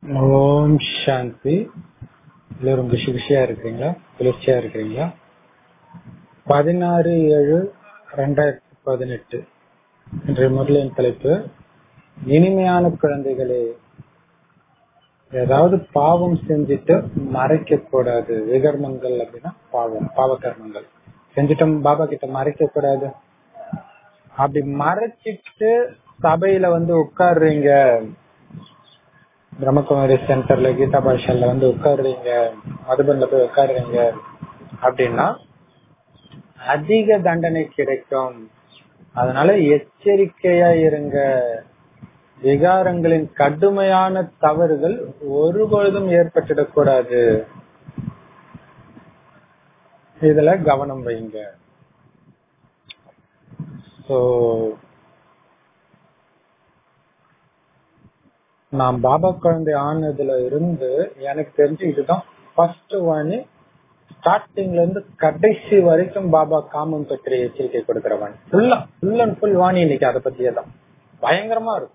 ஓம் சாந்தி எல்லாரும் குஷி குஷியா இருக்கிறீங்களா குளிர்ச்சியா இருக்கிறீங்களா பதினாறு ஏழு ரெண்டாயிரத்தி பதினெட்டு இன்றைய முதலின் தலைப்பு இனிமையான குழந்தைகளே ஏதாவது பாவம் செஞ்சுட்டு மறைக்க கூடாது விகர்மங்கள் அப்படின்னா பாவம் பாவ கர்மங்கள் செஞ்சுட்டோம் பாபா கிட்ட மறைக்க கூடாது அப்படி மறைச்சிட்டு சபையில வந்து உட்காடுறீங்க பிரம்மகுமாரி சென்டர்ல கீதா பாஷால வந்து உட்காடுறீங்க மதுபன்ல போய் உட்காடுறீங்க அப்படின்னா அதிக தண்டனை கிடைக்கும் அதனால எச்சரிக்கையா இருங்க விகாரங்களின் கடுமையான தவறுகள் ஒருபொழுதும் ஏற்பட்டுடக்கூடாது இதுல கவனம் வைங்க சோ நான் பாபா குழந்தை ஆனதுல இருந்து எனக்கு தெரிஞ்சு இதுதான் ஃபர்ஸ்ட் வாணி ஸ்டார்டிங்ல இருந்து கடைசி வரைக்கும் பாபா காமம் பற்றி எச்சரிக்கை கொடுக்கிறவன் ஃபுல்லா ஃபுல் அண்ட் ஃபுல் வாணி இன்னைக்கு அதை பத்தியே தான் பயங்கரமா இருக்கும்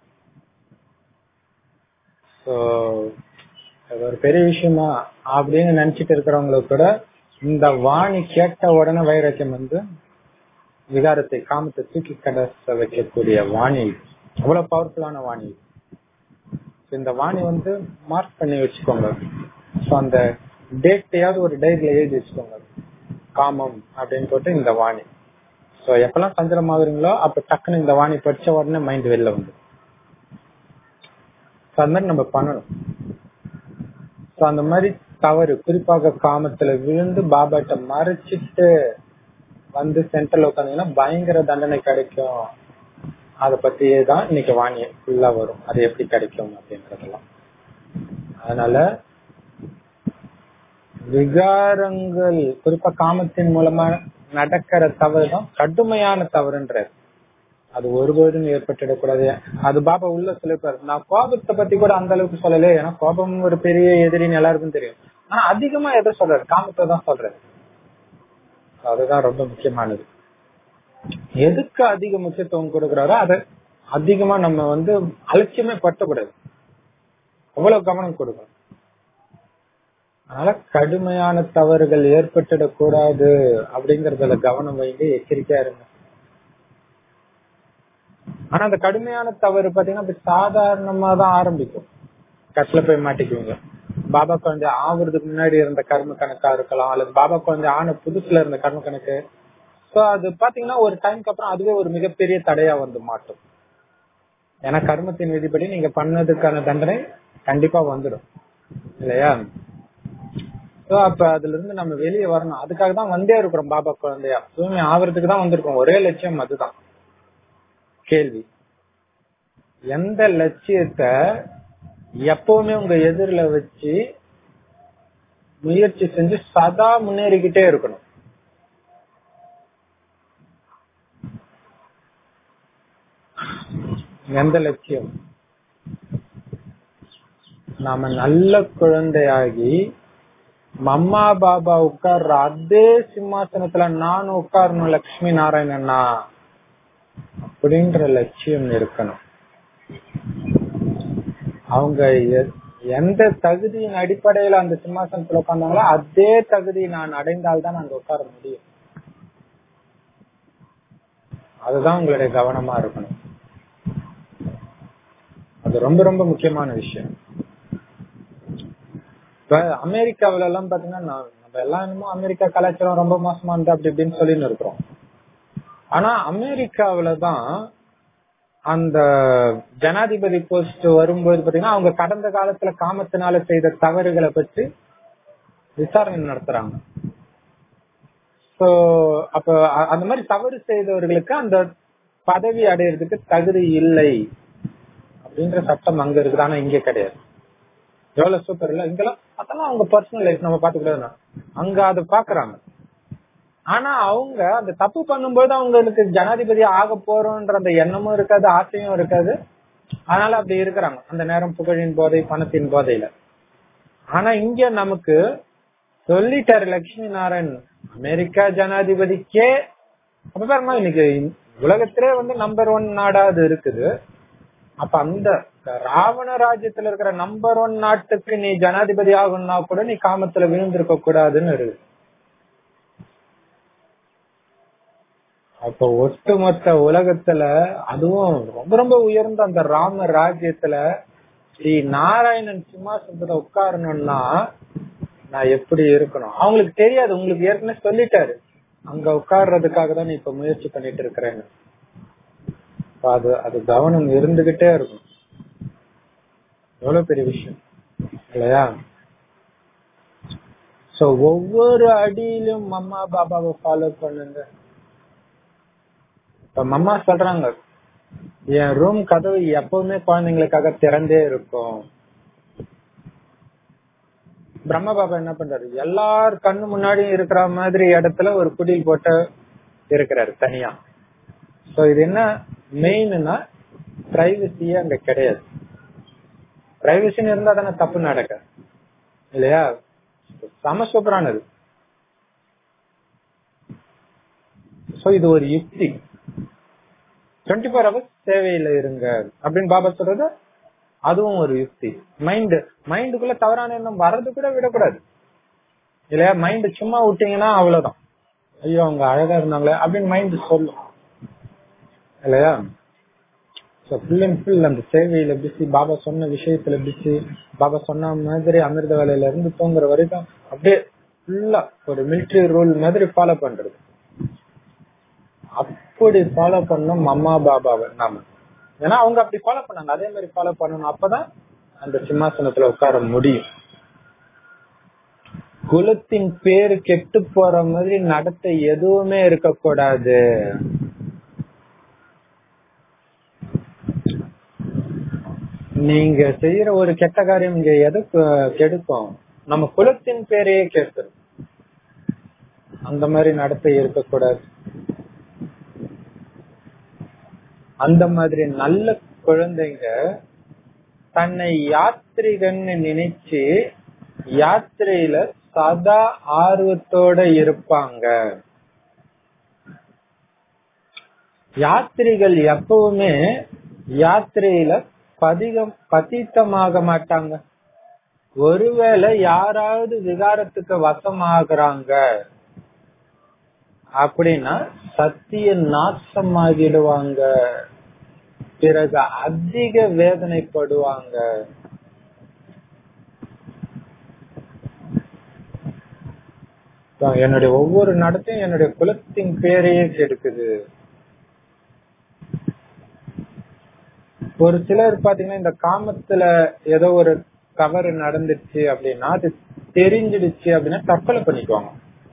ஸோ அது ஒரு பெரிய விஷயமா அப்படின்னு நினைச்சிட்டு இருக்கிறவங்களுக்கு கூட இந்த வாணி கேட்ட உடனே வைராக்கியம் வந்து விகாரத்தை காமத்தை தூக்கி கடைச வைக்கக்கூடிய வாணி அவ்வளவு பவர்ஃபுல்லான வாணி இந்த வாணி வந்து மார்க் பண்ணி வச்சுக்கோங்க ஸோ அந்த டேட்டையாவது ஒரு டைரியில எழுதி வச்சுக்கோங்க காமம் அப்படின்னு போட்டு இந்த வாணி ஸோ எப்பெல்லாம் சஞ்சலம் ஆகுறீங்களோ அப்ப டக்குன்னு இந்த வாணி படிச்ச உடனே மைண்ட் வெளில வந்து அது மாதிரி நம்ம பண்ணணும் ஸோ அந்த மாதிரி தவறு குறிப்பாக காமத்துல விழுந்து பாபாட்ட மறைச்சிட்டு வந்து சென்டர்ல உட்காந்தீங்கன்னா பயங்கர தண்டனை கிடைக்கும் அத பத்தியே தான் இன்னைக்கு வாணி ஃபுல்லா வரும் அது எப்படி கிடைக்கும் அப்படின்றதெல்லாம் அதனால விகாரங்கள் குறிப்பா காமத்தின் மூலமா நடக்கிற தவறு தான் கடுமையான தவறுன்றது அது ஒருபோதும் ஏற்பட்டுடக்கூடாது அது பாபா உள்ள சொல்லிப்பாரு நான் கோபத்தை பத்தி கூட அந்த அளவுக்கு சொல்லல ஏன்னா கோபம் ஒரு பெரிய எதிரின்னு எல்லாருக்கும் தெரியும் ஆனா அதிகமா எதை சொல்றாரு காமத்தை தான் சொல்றாரு அதுதான் ரொம்ப முக்கியமானது எதுக்கு அதிக முக்கியத்துவம் கொடுக்கிறாரோ அதை அதிகமா நம்ம வந்து அலட்சியமே பட்டக்கூடாது அவ்வளவு கவனம் கொடுக்கணும் அதனால கடுமையான தவறுகள் ஏற்பட்டுடக் கூடாது அப்படிங்கறதுல கவனம் வைங்க எச்சரிக்கையா இருங்க ஆனா அந்த கடுமையான தவறு பாத்தீங்கன்னா சாதாரணமா தான் ஆரம்பிக்கும் கட்டில போய் மாட்டிக்குவீங்க பாபா குழந்தை ஆகுறதுக்கு முன்னாடி இருந்த கர்ம கணக்கா இருக்கலாம் அல்லது பாபா குழந்தை ஆன புதுசுல இருந்த கர்ம கணக்கு சோ அது பாத்தீங்கன்னா ஒரு டைம்க்கு அப்புறம் அதுவே ஒரு மிகப்பெரிய தடையா வந்து மாட்டும் ஏன்னா கர்மத்தின் விதிப்படி நீங்க பண்ணதுக்கான தண்டனை கண்டிப்பா வந்துடும் இல்லையா சோ அப்ப அதுல இருந்து நம்ம வெளியே வரணும் அதுக்காக தான் வந்தே இருக்கிறோம் பாபா குழந்தையா தூய்மை ஆவறதுக்கு தான் வந்திருக்கோம் ஒரே லட்சியம் அதுதான் கேள்வி எந்த லட்சியத்தை எப்பவுமே உங்க எதிரில வச்சு முயற்சி செஞ்சு சதா முன்னேறிக்கிட்டே இருக்கணும் எந்த லட்சியம் நாம நல்ல குழந்தையாகி மம்மா பாபா உட்கார்ற அதே சிம்மாசனத்துல நானும் உட்காரணும் லட்சுமி நாராயணனா அப்படின்ற லட்சியம் இருக்கணும் அவங்க எந்த தகுதியின் அடிப்படையில அந்த சிம்மாசனத்துல உட்கார்ந்தாங்களோ அதே தகுதி நான் அடைந்தால்தான் அங்க உட்கார முடியும் அதுதான் உங்களுடைய கவனமா இருக்கணும் அது ரொம்ப ரொம்ப முக்கியமான விஷயம் இப்ப அமெரிக்காவில எல்லாம் பாத்தீங்கன்னா நம்ம எல்லாம் என்னமோ அமெரிக்கா கலாச்சாரம் ரொம்ப மோசமா இருந்து அப்படி இப்படின்னு சொல்லின்னு இருக்கிறோம் ஆனா அமெரிக்காவில தான் அந்த ஜனாதிபதி போஸ்ட் வரும்போது பாத்தீங்கன்னா அவங்க கடந்த காலத்துல காமத்தினால செய்த தவறுகளை பற்றி விசாரணை நடத்துறாங்க சோ அப்ப அந்த மாதிரி தவறு செய்தவர்களுக்கு அந்த பதவி அடையிறதுக்கு தகுதி இல்லை அப்படின்ற சட்டம் அங்க இருக்குது ஆனா இங்க கிடையாது எவ்வளவு சூப்பர் இல்ல இங்கெல்லாம் அதெல்லாம் அவங்க பர்சனல் லைஃப் நம்ம பாத்துக்கிட்டோம்னா அங்க அதை பாக்குறாங்க ஆனா அவங்க அந்த தப்பு பண்ணும்போது அவங்களுக்கு ஜனாதிபதி ஆக போறோம்ன்ற அந்த எண்ணமும் இருக்காது ஆசையும் இருக்காது அதனால அப்படி இருக்கிறாங்க அந்த நேரம் புகழின் போதை பணத்தின் போதையில ஆனா இங்க நமக்கு சொல்லிட்டாரு லட்சுமி நாராயண் அமெரிக்கா ஜனாதிபதிக்கே அப்ப பாருங்க இன்னைக்கு உலகத்திலே வந்து நம்பர் ஒன் நாடா அது இருக்குது அப்ப அந்த ராவண ராஜ்யத்துல இருக்கிற நம்பர் ஒன் நாட்டுக்கு நீ ஜனாதிபதி ஆகணும்னா கூட நீ காமத்துல விழுந்திருக்க கூடாதுன்னு இருக்கு அப்ப ஒட்டுமொத்த உலகத்துல அதுவும் ரொம்ப ரொம்ப உயர்ந்த அந்த ராம ராஜ்யத்துல ஸ்ரீ நாராயணன் சிம்மாசனத்துல உட்காரணும்னா நான் எப்படி இருக்கணும் அவங்களுக்கு தெரியாது உங்களுக்கு ஏற்கனவே சொல்லிட்டாரு அங்க உட்கார்றதுக்காக தான் நீ இப்ப முயற்சி பண்ணிட்டு இருக்கிறேன்னு அப்ப அது அது கவனம் இருந்துகிட்டே இருக்கும் எவ்வளவு பெரிய விஷயம் இல்லையா சோ ஒவ்வொரு அடியிலும் மம்மா பாபாவை ஃபாலோ பண்ணுங்க இப்ப மம்மா சொல்றாங்க என் ரூம் கதவு எப்பவுமே குழந்தைங்களுக்காக திறந்தே இருக்கும் பிரம்ம பாபா என்ன பண்றாரு எல்லார் கண்ணு முன்னாடியும் இருக்கிற மாதிரி இடத்துல ஒரு குடில் போட்டு இருக்கிறாரு தனியா சோ இது என்ன மெயின்னா பிரைவசியே அங்க கிடையாது பிரைவசின்னு இருந்தா தானே தப்பு நடக்க இல்லையா சம சூப்பரானது சோ இது ஒரு யுக்தி டுவெண்ட்டி ஃபோர் ஹவர்ஸ் சேவையில இருங்க அப்படின்னு பாபா சொல்றது அதுவும் ஒரு யுக்தி மைண்ட் மைண்டுக்குள்ள தவறான எண்ணம் வர்றது கூட விடக்கூடாது இல்லையா மைண்ட் சும்மா விட்டீங்கன்னா அவ்வளவுதான் ஐயோ அவங்க அழகா இருந்தாங்களே அப்படின்னு மைண்ட் சொல்லும் இல்லையா ஃபுல் அண்ட் ஃபுல் அந்த சேவையில பிஸி பாபா சொன்ன விஷயத்துல பிஸி பாபா சொன்ன மாதிரி அமிர்த வேலையில இருந்து தூங்குற வரைக்கும் அப்படியே ஃபுல்லா ஒரு மிலிட்டரி ரூல் மாதிரி ஃபாலோ பண்றது அப்படி ஃபாலோ பண்ணும் அம்மா பாபாவை நாம ஏன்னா அவங்க அப்படி ஃபாலோ பண்ணாங்க அதே மாதிரி ஃபாலோ பண்ணணும் அப்பதான் அந்த சிம்மாசனத்துல உட்கார முடியும் குலத்தின் பேரு கெட்டு போற மாதிரி நடத்த எதுவுமே இருக்கக்கூடாது நீங்க செய்யற ஒரு கெட்ட காரியம் இங்க எது கெடுக்கும் நம்ம குலத்தின் பேரையே கெடுத்துரும் அந்த மாதிரி நடத்த இருக்கக்கூடாது அந்த மாதிரி நல்ல குழந்தைங்க தன்னை யாத்திரிகன்னு நினைச்சு யாத்திரையில சதா ஆர்வத்தோட இருப்பாங்க யாத்திரிகள் எப்பவுமே யாத்திரையில பதிகம் பதித்தமாக மாட்டாங்க ஒருவேளை யாராவது விகாரத்துக்கு வசமாகறாங்க அப்படின்னா சத்திய நாசமாகிடுவாங்க பிறகு அதிக வேதனைப்படுவாங்க என்னுடைய ஒவ்வொரு நடத்தையும் என்னுடைய குலத்தின் பேரையே கெடுக்குது ஒரு சிலர் பாத்தீங்கன்னா இந்த காமத்துல ஏதோ ஒரு தவறு நடந்துச்சு அப்படின்னா அது தெரிஞ்சிடுச்சு அப்படின்னா தற்கொலை பண்ணிக்குவாங்க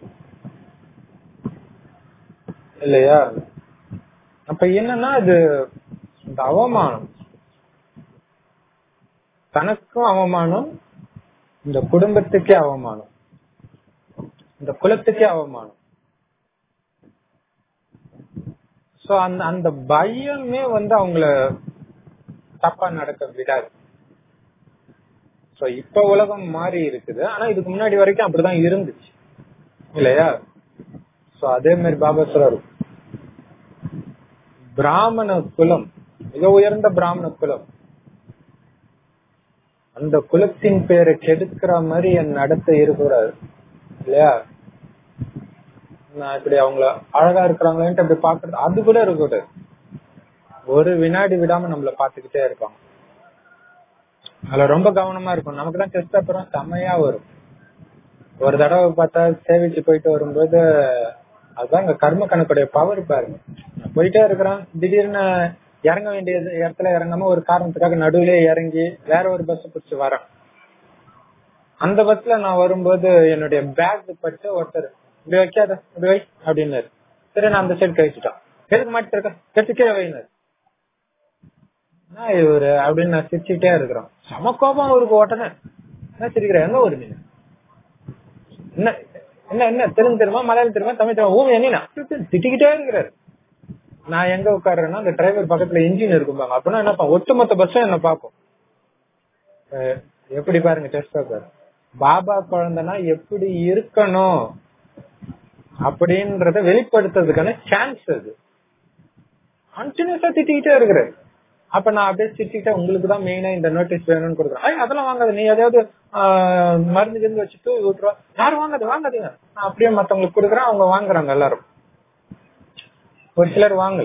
இல்லையா அப்ப என்னன்னா அது இந்த அவமானம் தனக்கும் அவமானம் இந்த குடும்பத்துக்கே அவமானம் இந்த குலத்துக்கே அவமானம் சோ அந்த அந்த பயமே வந்து அவங்கள தப்பா நடக்க விடாது சோ இப்ப உலகம் மாறி இருக்குது ஆனா இதுக்கு முன்னாடி வரைக்கும் அப்படிதான் இருந்துச்சு இல்லையா சோ அதே மாதிரி பாபா சொல்றாரு பிராமண குலம் மிக உயர்ந்த பிராமண குலம் அந்த குலத்தின் பேரை கெடுக்கிற மாதிரி என் நடத்த இருக்கக்கூடாது இல்லையா நான் இப்படி அவங்கள அழகா இருக்கிறாங்களேன்ட்டு அப்படி பாக்குறது அது கூட இருக்கக்கூடாது ஒரு வினாடி விடாம நம்மள பாத்துக்கிட்டே இருப்பாங்க அதுல ரொம்ப கவனமா இருக்கும் நமக்கு தான் டெஸ்ட் அப்புறம் செம்மையா வரும் ஒரு தடவை பார்த்தா சேவிச்சு போயிட்டு வரும்போது அதுதான் இங்க கர்ம கணக்குடைய பவர் பாருங்க போயிட்டே இருக்கிறான் திடீர்னு இறங்க வேண்டிய இடத்துல இறங்காம ஒரு காரணத்துக்காக நடுவுல இறங்கி வேற ஒரு பஸ் பிடிச்சு வரேன் அந்த பஸ்ல நான் வரும்போது என்னுடைய பேக் பட்டு ஒருத்தர் இப்படி வைக்காத இப்படி வை அப்படின்னாரு சரி நான் அந்த சைடு கழிச்சுட்டான் எதுக்கு மாட்டு இருக்க கெட்டு கீழே வைனாரு என்ன இவரு அப்படின்னு நான் சிரிச்சுட்டே இருக்கிறோம் சம கோபம் அவருக்கு உடனே என்ன சிரிக்கிற எங்க ஒரு நீங்க என்ன என்ன என்ன தெலுங்கு தெரியுமா மலையாளம் தெரியுமா தமிழ் தெரியுமா ஊமை என்ன திட்டிக்கிட்டே இருக்கிறாரு நான் எங்க உட்காடுறேன்னா அந்த டிரைவர் பக்கத்துல இன்ஜின் இருக்கும்பாங்க அப்படின்னா என்ன ஒட்டுமொத்த பஸ்ஸும் என்ன பாக்கும் எப்படி பாருங்க டெஸ்ட் பேப்பர் பாபா குழந்தைனா எப்படி இருக்கணும் அப்படின்றத வெளிப்படுத்துறதுக்கான சான்ஸ் அது கண்டினியூஸா திட்டிக்கிட்டே இருக்கிறாரு அப்ப நான் அப்படியே சிரிச்சுக்கிட்டே உங்களுக்கு தான் மெயினா இந்த நோட்டீஸ் வேணும்னு கொடுக்குறேன் ஐய், அதெல்லாம் வாங்காது நீ எதையாவது ஆஹ், மருந்து கிருந்து வச்சுட்டு விட்டுருவா யாரும் வாங்காது வாங்காதீங்க நான் அப்படியே மத்தவங்களுக்கு கொடுக்குறேன் அவங்க வாங்குறாங்க எல்லாரும் ஒரு சிலர் வாங்கல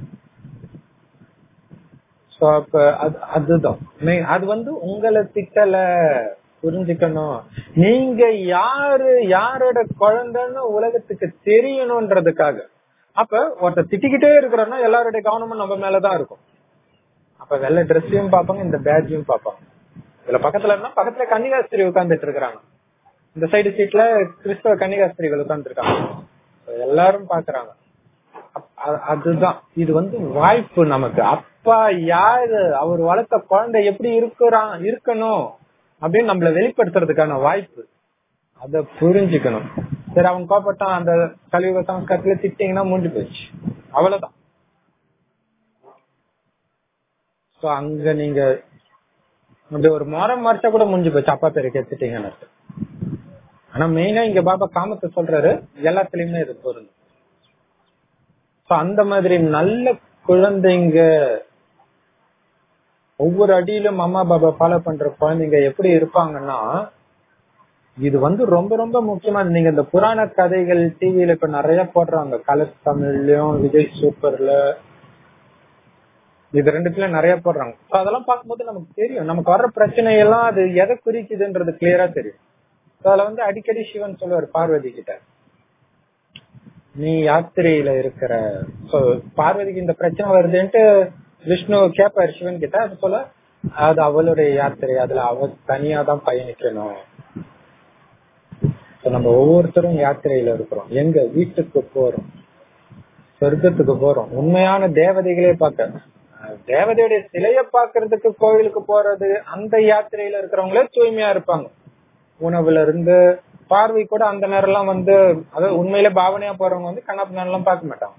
சோ அப்ப அது அதுதான் Main- அது வந்து உங்களை திட்டல புரிஞ்சுக்கணும் நீங்க யாரு யாரோட குழந்தைன்னு உலகத்துக்கு தெரியணும்ன்றதுக்காக அப்ப ஒருத்தர் திட்டிக்கிட்டே இருக்கிறோம்னா எல்லாருடைய கவனமும் நம்ம மேலதான் இருக்கும் அப்ப வெள்ளை ட்ரெஸ்ஸையும் பார்ப்பாங்க இந்த பேட்ஜையும் பார்ப்பாங்க இதுல பக்கத்துல இருந்தா பக்கத்துல கன்னிகாஸ்திரி உட்கார்ந்துட்டு இருக்காங்க இந்த சைடு சீட்ல கிறிஸ்தவ கன்னிகாஸ்திரிகள் உட்கார்ந்து இருக்காங்க எல்லாரும் பாக்குறாங்க அப்- அ- அதுதான் இது வந்து வாய்ப்பு நமக்கு அப்பா யாரு அவர் வளர்த்த குழந்தை எப்படி இருக்கிறான் இருக்கணும் அப்படின்னு நம்மள வெளிப்படுத்துறதுக்கான வாய்ப்பு அத புரிஞ்சுக்கணும் சரி அவன் கோபப்பட்டான் அந்த கலியுக சமஸ்காரத்துல திட்டிங்கன்னா முடிஞ்சு போச்சு அவ்வளவுதான் சோ அங்க நீங்க அப்படி ஒரு மரம் மறைச்சா கூட முடிஞ்சு போச்சு அப்பா பேரை கெடுத்துட்டீங்கன்னு அர்த்தம். ஆனா மெயினா இங்க பாபா காமத்தை சொல்றாரு எல்லாத்துலயுமே இது பொருந்தும் சோ அந்த மாதிரி நல்ல குழந்தைங்க ஒவ்வொரு அடியிலும் அம்மா பாபா ஃபாலோ பண்ற குழந்தைங்க எப்படி இருப்பாங்கன்னா இது வந்து ரொம்ப ரொம்ப முக்கியமா நீங்க இந்த புராண கதைகள் டிவில இப்ப நிறைய போடுறாங்க கலர்ஸ் தமிழ்லயும் விஜய் சூப்பர்ல இது ரெண்டுத்துல நிறைய போடுறாங்க So அதெல்லாம் பார்க்கும்போது நமக்கு தெரியும் நமக்கு வர்ற பிரச்சனை எல்லாம் அது எதை குறிக்குதுன்றது கிளியரா தெரியும் So அதுல வந்து அடிக்கடி சிவன் சொல்லுவார் பார்வதி கிட்ட நீ யாத்திரையில இருக்கிற So பார்வதிக்கு இந்த பிரச்சனை வருதுன்ட்டு விஷ்ணு கேப்பாரு சிவன் கிட்ட அது சொல்ல அது அவளுடைய யாத்திரை அதுல அவ தனியா தான் பயணிக்கணும் So நம்ம ஒவ்வொருத்தரும் யாத்திரையில இருக்கிறோம் எங்க வீட்டுக்கு போறோம் சொர்க்கத்துக்கு போறோம் உண்மையான தேவதைகளே பார்க்க அஹ் தேவதையுடைய சிலைய பாக்குறதுக்கு கோவிலுக்கு போறது அந்த யாத்திரையில இருக்கிறவங்களே தூய்மையா இருப்பாங்க உணவுல இருந்து பார்வை கூட அந்த நேரம் எல்லாம் வந்து அதாவது உண்மையில பாவனையா போறவங்க வந்து கண்ணாப்பு எல்லாம் பார்க்க மாட்டாங்க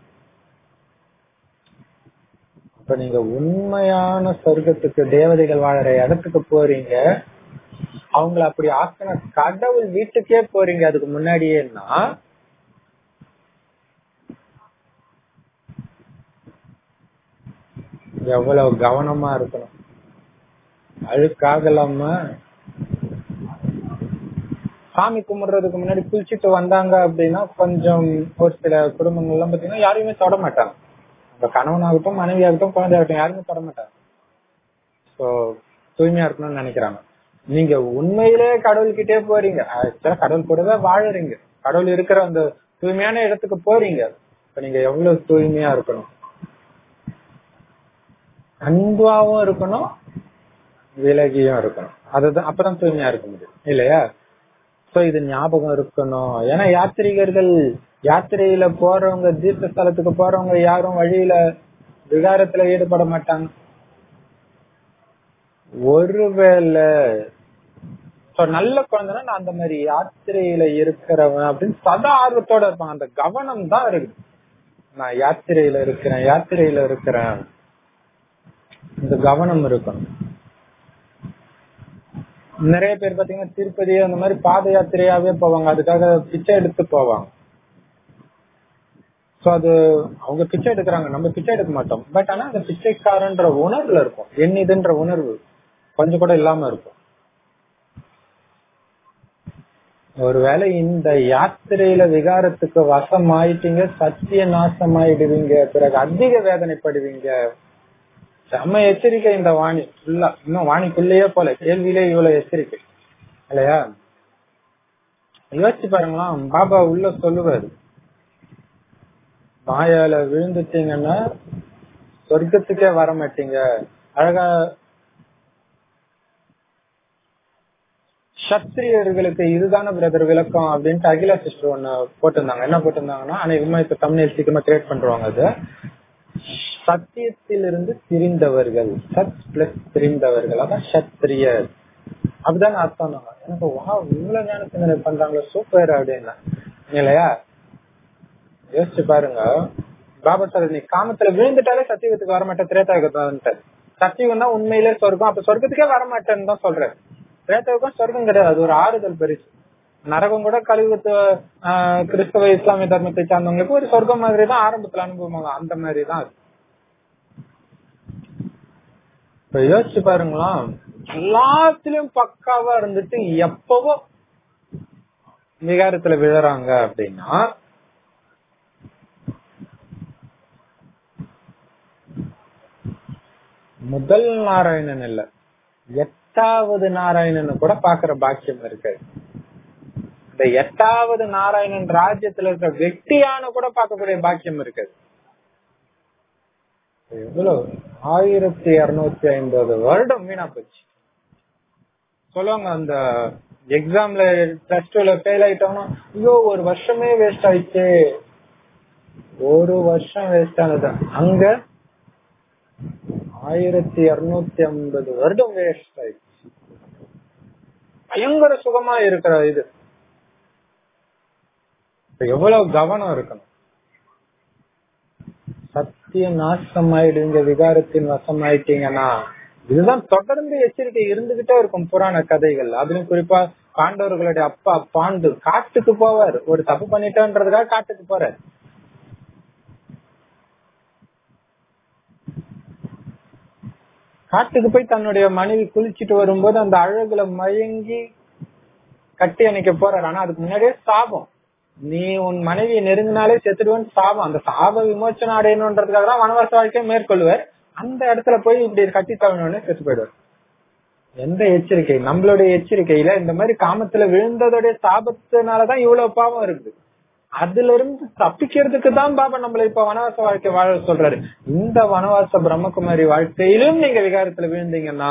இப்ப நீங்க உண்மையான சொர்க்கத்துக்கு தேவதைகள் வாழற இடத்துக்கு போறீங்க அவங்கள அப்படி ஆக்கின கடவுள் வீட்டுக்கே போறீங்க அதுக்கு முன்னாடியேன்னா எவ்வளவு கவனமா இருக்கணும் அழுக்காகலாம சாமி கும்பிடுறதுக்கு முன்னாடி குளிச்சுட்டு வந்தாங்க அப்படின்னா கொஞ்சம் ஒரு சில குடும்பங்கள்லாம் பாத்தீங்கன்னா யாரையுமே தொட மாட்டாங்க உங்க கணவனாகட்டும் மனைவியாகட்டும் குழந்தையாகட்டும் யாருமே தொட மாட்டாங்க சோ தூய்மையா இருக்கணும்னு நினைக்கிறாங்க நீங்க உண்மையிலே கடவுள்கிட்டே போறீங்க ஆக்சுவலா கடவுள் கூடவே வாழறீங்க கடவுள் இருக்கிற அந்த தூய்மையான இடத்துக்கு போறீங்க இப்ப நீங்க எவ்வளவு தூய்மையா இருக்கணும் அன்பாவும் இருக்கணும் விலகியும் இருக்கணும் அதுதான் அப்பதான் தூய்மையா இருக்க முடியும் இல்லையா சோ இது ஞாபகம் இருக்கணும் ஏன்னா யாத்திரிகர்கள் யாத்திரையில போறவங்க தீர்த்த ஸ்தலத்துக்கு போறவங்க யாரும் வழியில விகாரத்துல ஈடுபட மாட்டாங்க ஒருவேளை சோ நல்ல குழந்தைனா நான் அந்த மாதிரி யாத்திரையில இருக்கிறவன் அப்படின்னு சதா ஆர்வத்தோட இருப்பாங்க அந்த கவனம் தான் இருக்குது நான் யாத்திரையில இருக்கிறேன் யாத்திரையில இருக்கிறேன் இந்த கவனம் இருக்கணும் நிறைய பேர் பாத்தீங்கன்னா திருப்பதி அந்த மாதிரி பாத யாத்திரையாவே போவாங்க அதுக்காக பிச்சை எடுத்து போவாங்க சோ அது அவங்க பிச்சை எடுக்கிறாங்க நம்ம பிச்சை எடுக்க மாட்டோம் பட் ஆனா அந்த பிச்சைக்காரன்ற உணர்வுல இருக்கும் என் இதுன்ற உணர்வு கொஞ்சம் கூட இல்லாம இருக்கும் ஒருவேளை இந்த யாத்திரையில விகாரத்துக்கு வசம் ஆயிட்டீங்க சத்திய நாசம் ஆயிடுவீங்க பிறகு அதிக வேதனைப்படுவீங்க செம்ம எச்சரிக்கை இந்த வாணி ஃபுல்லா இன்னும் வாணிக்குள்ளேயே போல கேள்வியிலே இவ்வளவு எச்சரிக்கை இல்லையா யோசிச்சு பாருங்களா பாபா உள்ள சொல்லுவாரு மாயால விழுந்துட்டீங்கன்னா சொர்க்கத்துக்கே வர மாட்டீங்க அழகா சத்திரியர்களுக்கு இதுதான பிரதர் விளக்கம் அப்படின்ட்டு அகிலா சிஸ்டர் ஒண்ணு போட்டிருந்தாங்க என்ன போட்டிருந்தாங்கன்னா அனைவருமே இப்ப தமிழ் சீக்கிரமா கிரியேட் பண்றாங்க அது சத்தியத்திலிருந்து திரிந்தவர்கள் சத் பிளஸ் திரிந்தவர்கள் அதான் சத்திரியர் அப்படிதான் அர்த்தம் எனக்கு வா இவ்வளவு ஞான சிந்தனை பண்றாங்களோ சூப்பர் அப்படின்னா இல்லையா யோசிச்சு பாருங்க பாபா சார் நீ காமத்துல விழுந்துட்டாலே சத்தியத்துக்கு வரமாட்டேன் திரேதாயுகத்தை சத்தியம் தான் உண்மையிலே சொர்க்கம் அப்ப சொர்க்கத்துக்கே வரமாட்டேன்னு தான் சொல்றேன் திரேதாயுகம் சொர்க்கம் கிடையாது அது ஒரு ஆறுதல் பெருசு நரகம் கூட கழிவுத்து கிறிஸ்தவ இஸ்லாமிய தர்மத்தை சார்ந்தவங்களுக்கு ஒரு சொர்க்கம் மாதிரி தான் ஆரம்பத்துல அனுபவம் அந்த மாதிரி தான் அது இப்ப யோசிச்சு பாருங்களா எல்லாத்துலயும் பக்காவா இருந்துட்டு எப்பவோ விகாரத்துல விழுறாங்க அப்படின்னா முதல் நாராயணன் இல்ல எட்டாவது நாராயணன் கூட பாக்குற பாக்கியம் இருக்கு இந்த எட்டாவது நாராயணன் ராஜ்யத்துல இருக்க வெட்டியான கூட பார்க்கக்கூடிய பாக்கியம் இருக்கு எவ்வளவு ஆயிரத்தி இருநூத்தி ஐம்பது வருடம் வீணா போச்சு சொல்லுவாங்க அந்த எக்ஸாம்ல பிளஸ் டூல ஃபெயில் ஆயிட்டோம்னா ஐயோ ஒரு வருஷமே வேஸ்ட் ஆயிடுச்சு ஒரு வருஷம் வேஸ்ட் ஆனது அங்க ஆயிரத்தி இருநூத்தி ஐம்பது வருடம் வேஸ்ட் ஆயிடுச்சு பயங்கர சுகமா இருக்கிற இது எவ்வளவு கவனம் இருக்கணும் சத்திய நாசம் ஆயிடுங்க விகாரத்தின் வசம் ஆயிட்டீங்கன்னா இதுதான் தொடர்ந்து எச்சரிக்கை இருந்துகிட்டே இருக்கும் புராண கதைகள் அதுலயும் குறிப்பா பாண்டவர்களுடைய அப்பா பாண்டு காட்டுக்கு போவார் ஒரு தப்பு பண்ணிட்டோன்றதுக்காக காட்டுக்கு போறார் காட்டுக்கு போய் தன்னுடைய மனைவி குளிச்சுட்டு வரும்போது அந்த அழகுல மயங்கி கட்டி அணைக்க போறாரு ஆனா அதுக்கு முன்னாடியே சாபம் நீ உன் மனைவியை நெருங்கினாலே செத்துடுவேன் சாபம் அந்த சாப விமோச்சனம் அடையணுன்றதுக்காக தான் வனவாச வாழ்க்கையை மேற்கொள்வார் அந்த இடத்துல போய் இப்படி கட்டி தவணோடனே செத்து போயிடுவார் எந்த எச்சரிக்கை நம்மளுடைய எச்சரிக்கையில இந்த மாதிரி காமத்துல விழுந்ததோடைய சாபத்தினாலதான் இவ்வளவு பாவம் இருக்குது அதுல இருந்து தப்பிக்கிறதுக்கு தான் பாபா நம்மள இப்ப வனவாச வாழ்க்கை வாழ சொல்றாரு இந்த வனவாச பிரம்மகுமாரி வாழ்க்கையிலும் நீங்க விகாரத்துல விழுந்தீங்கன்னா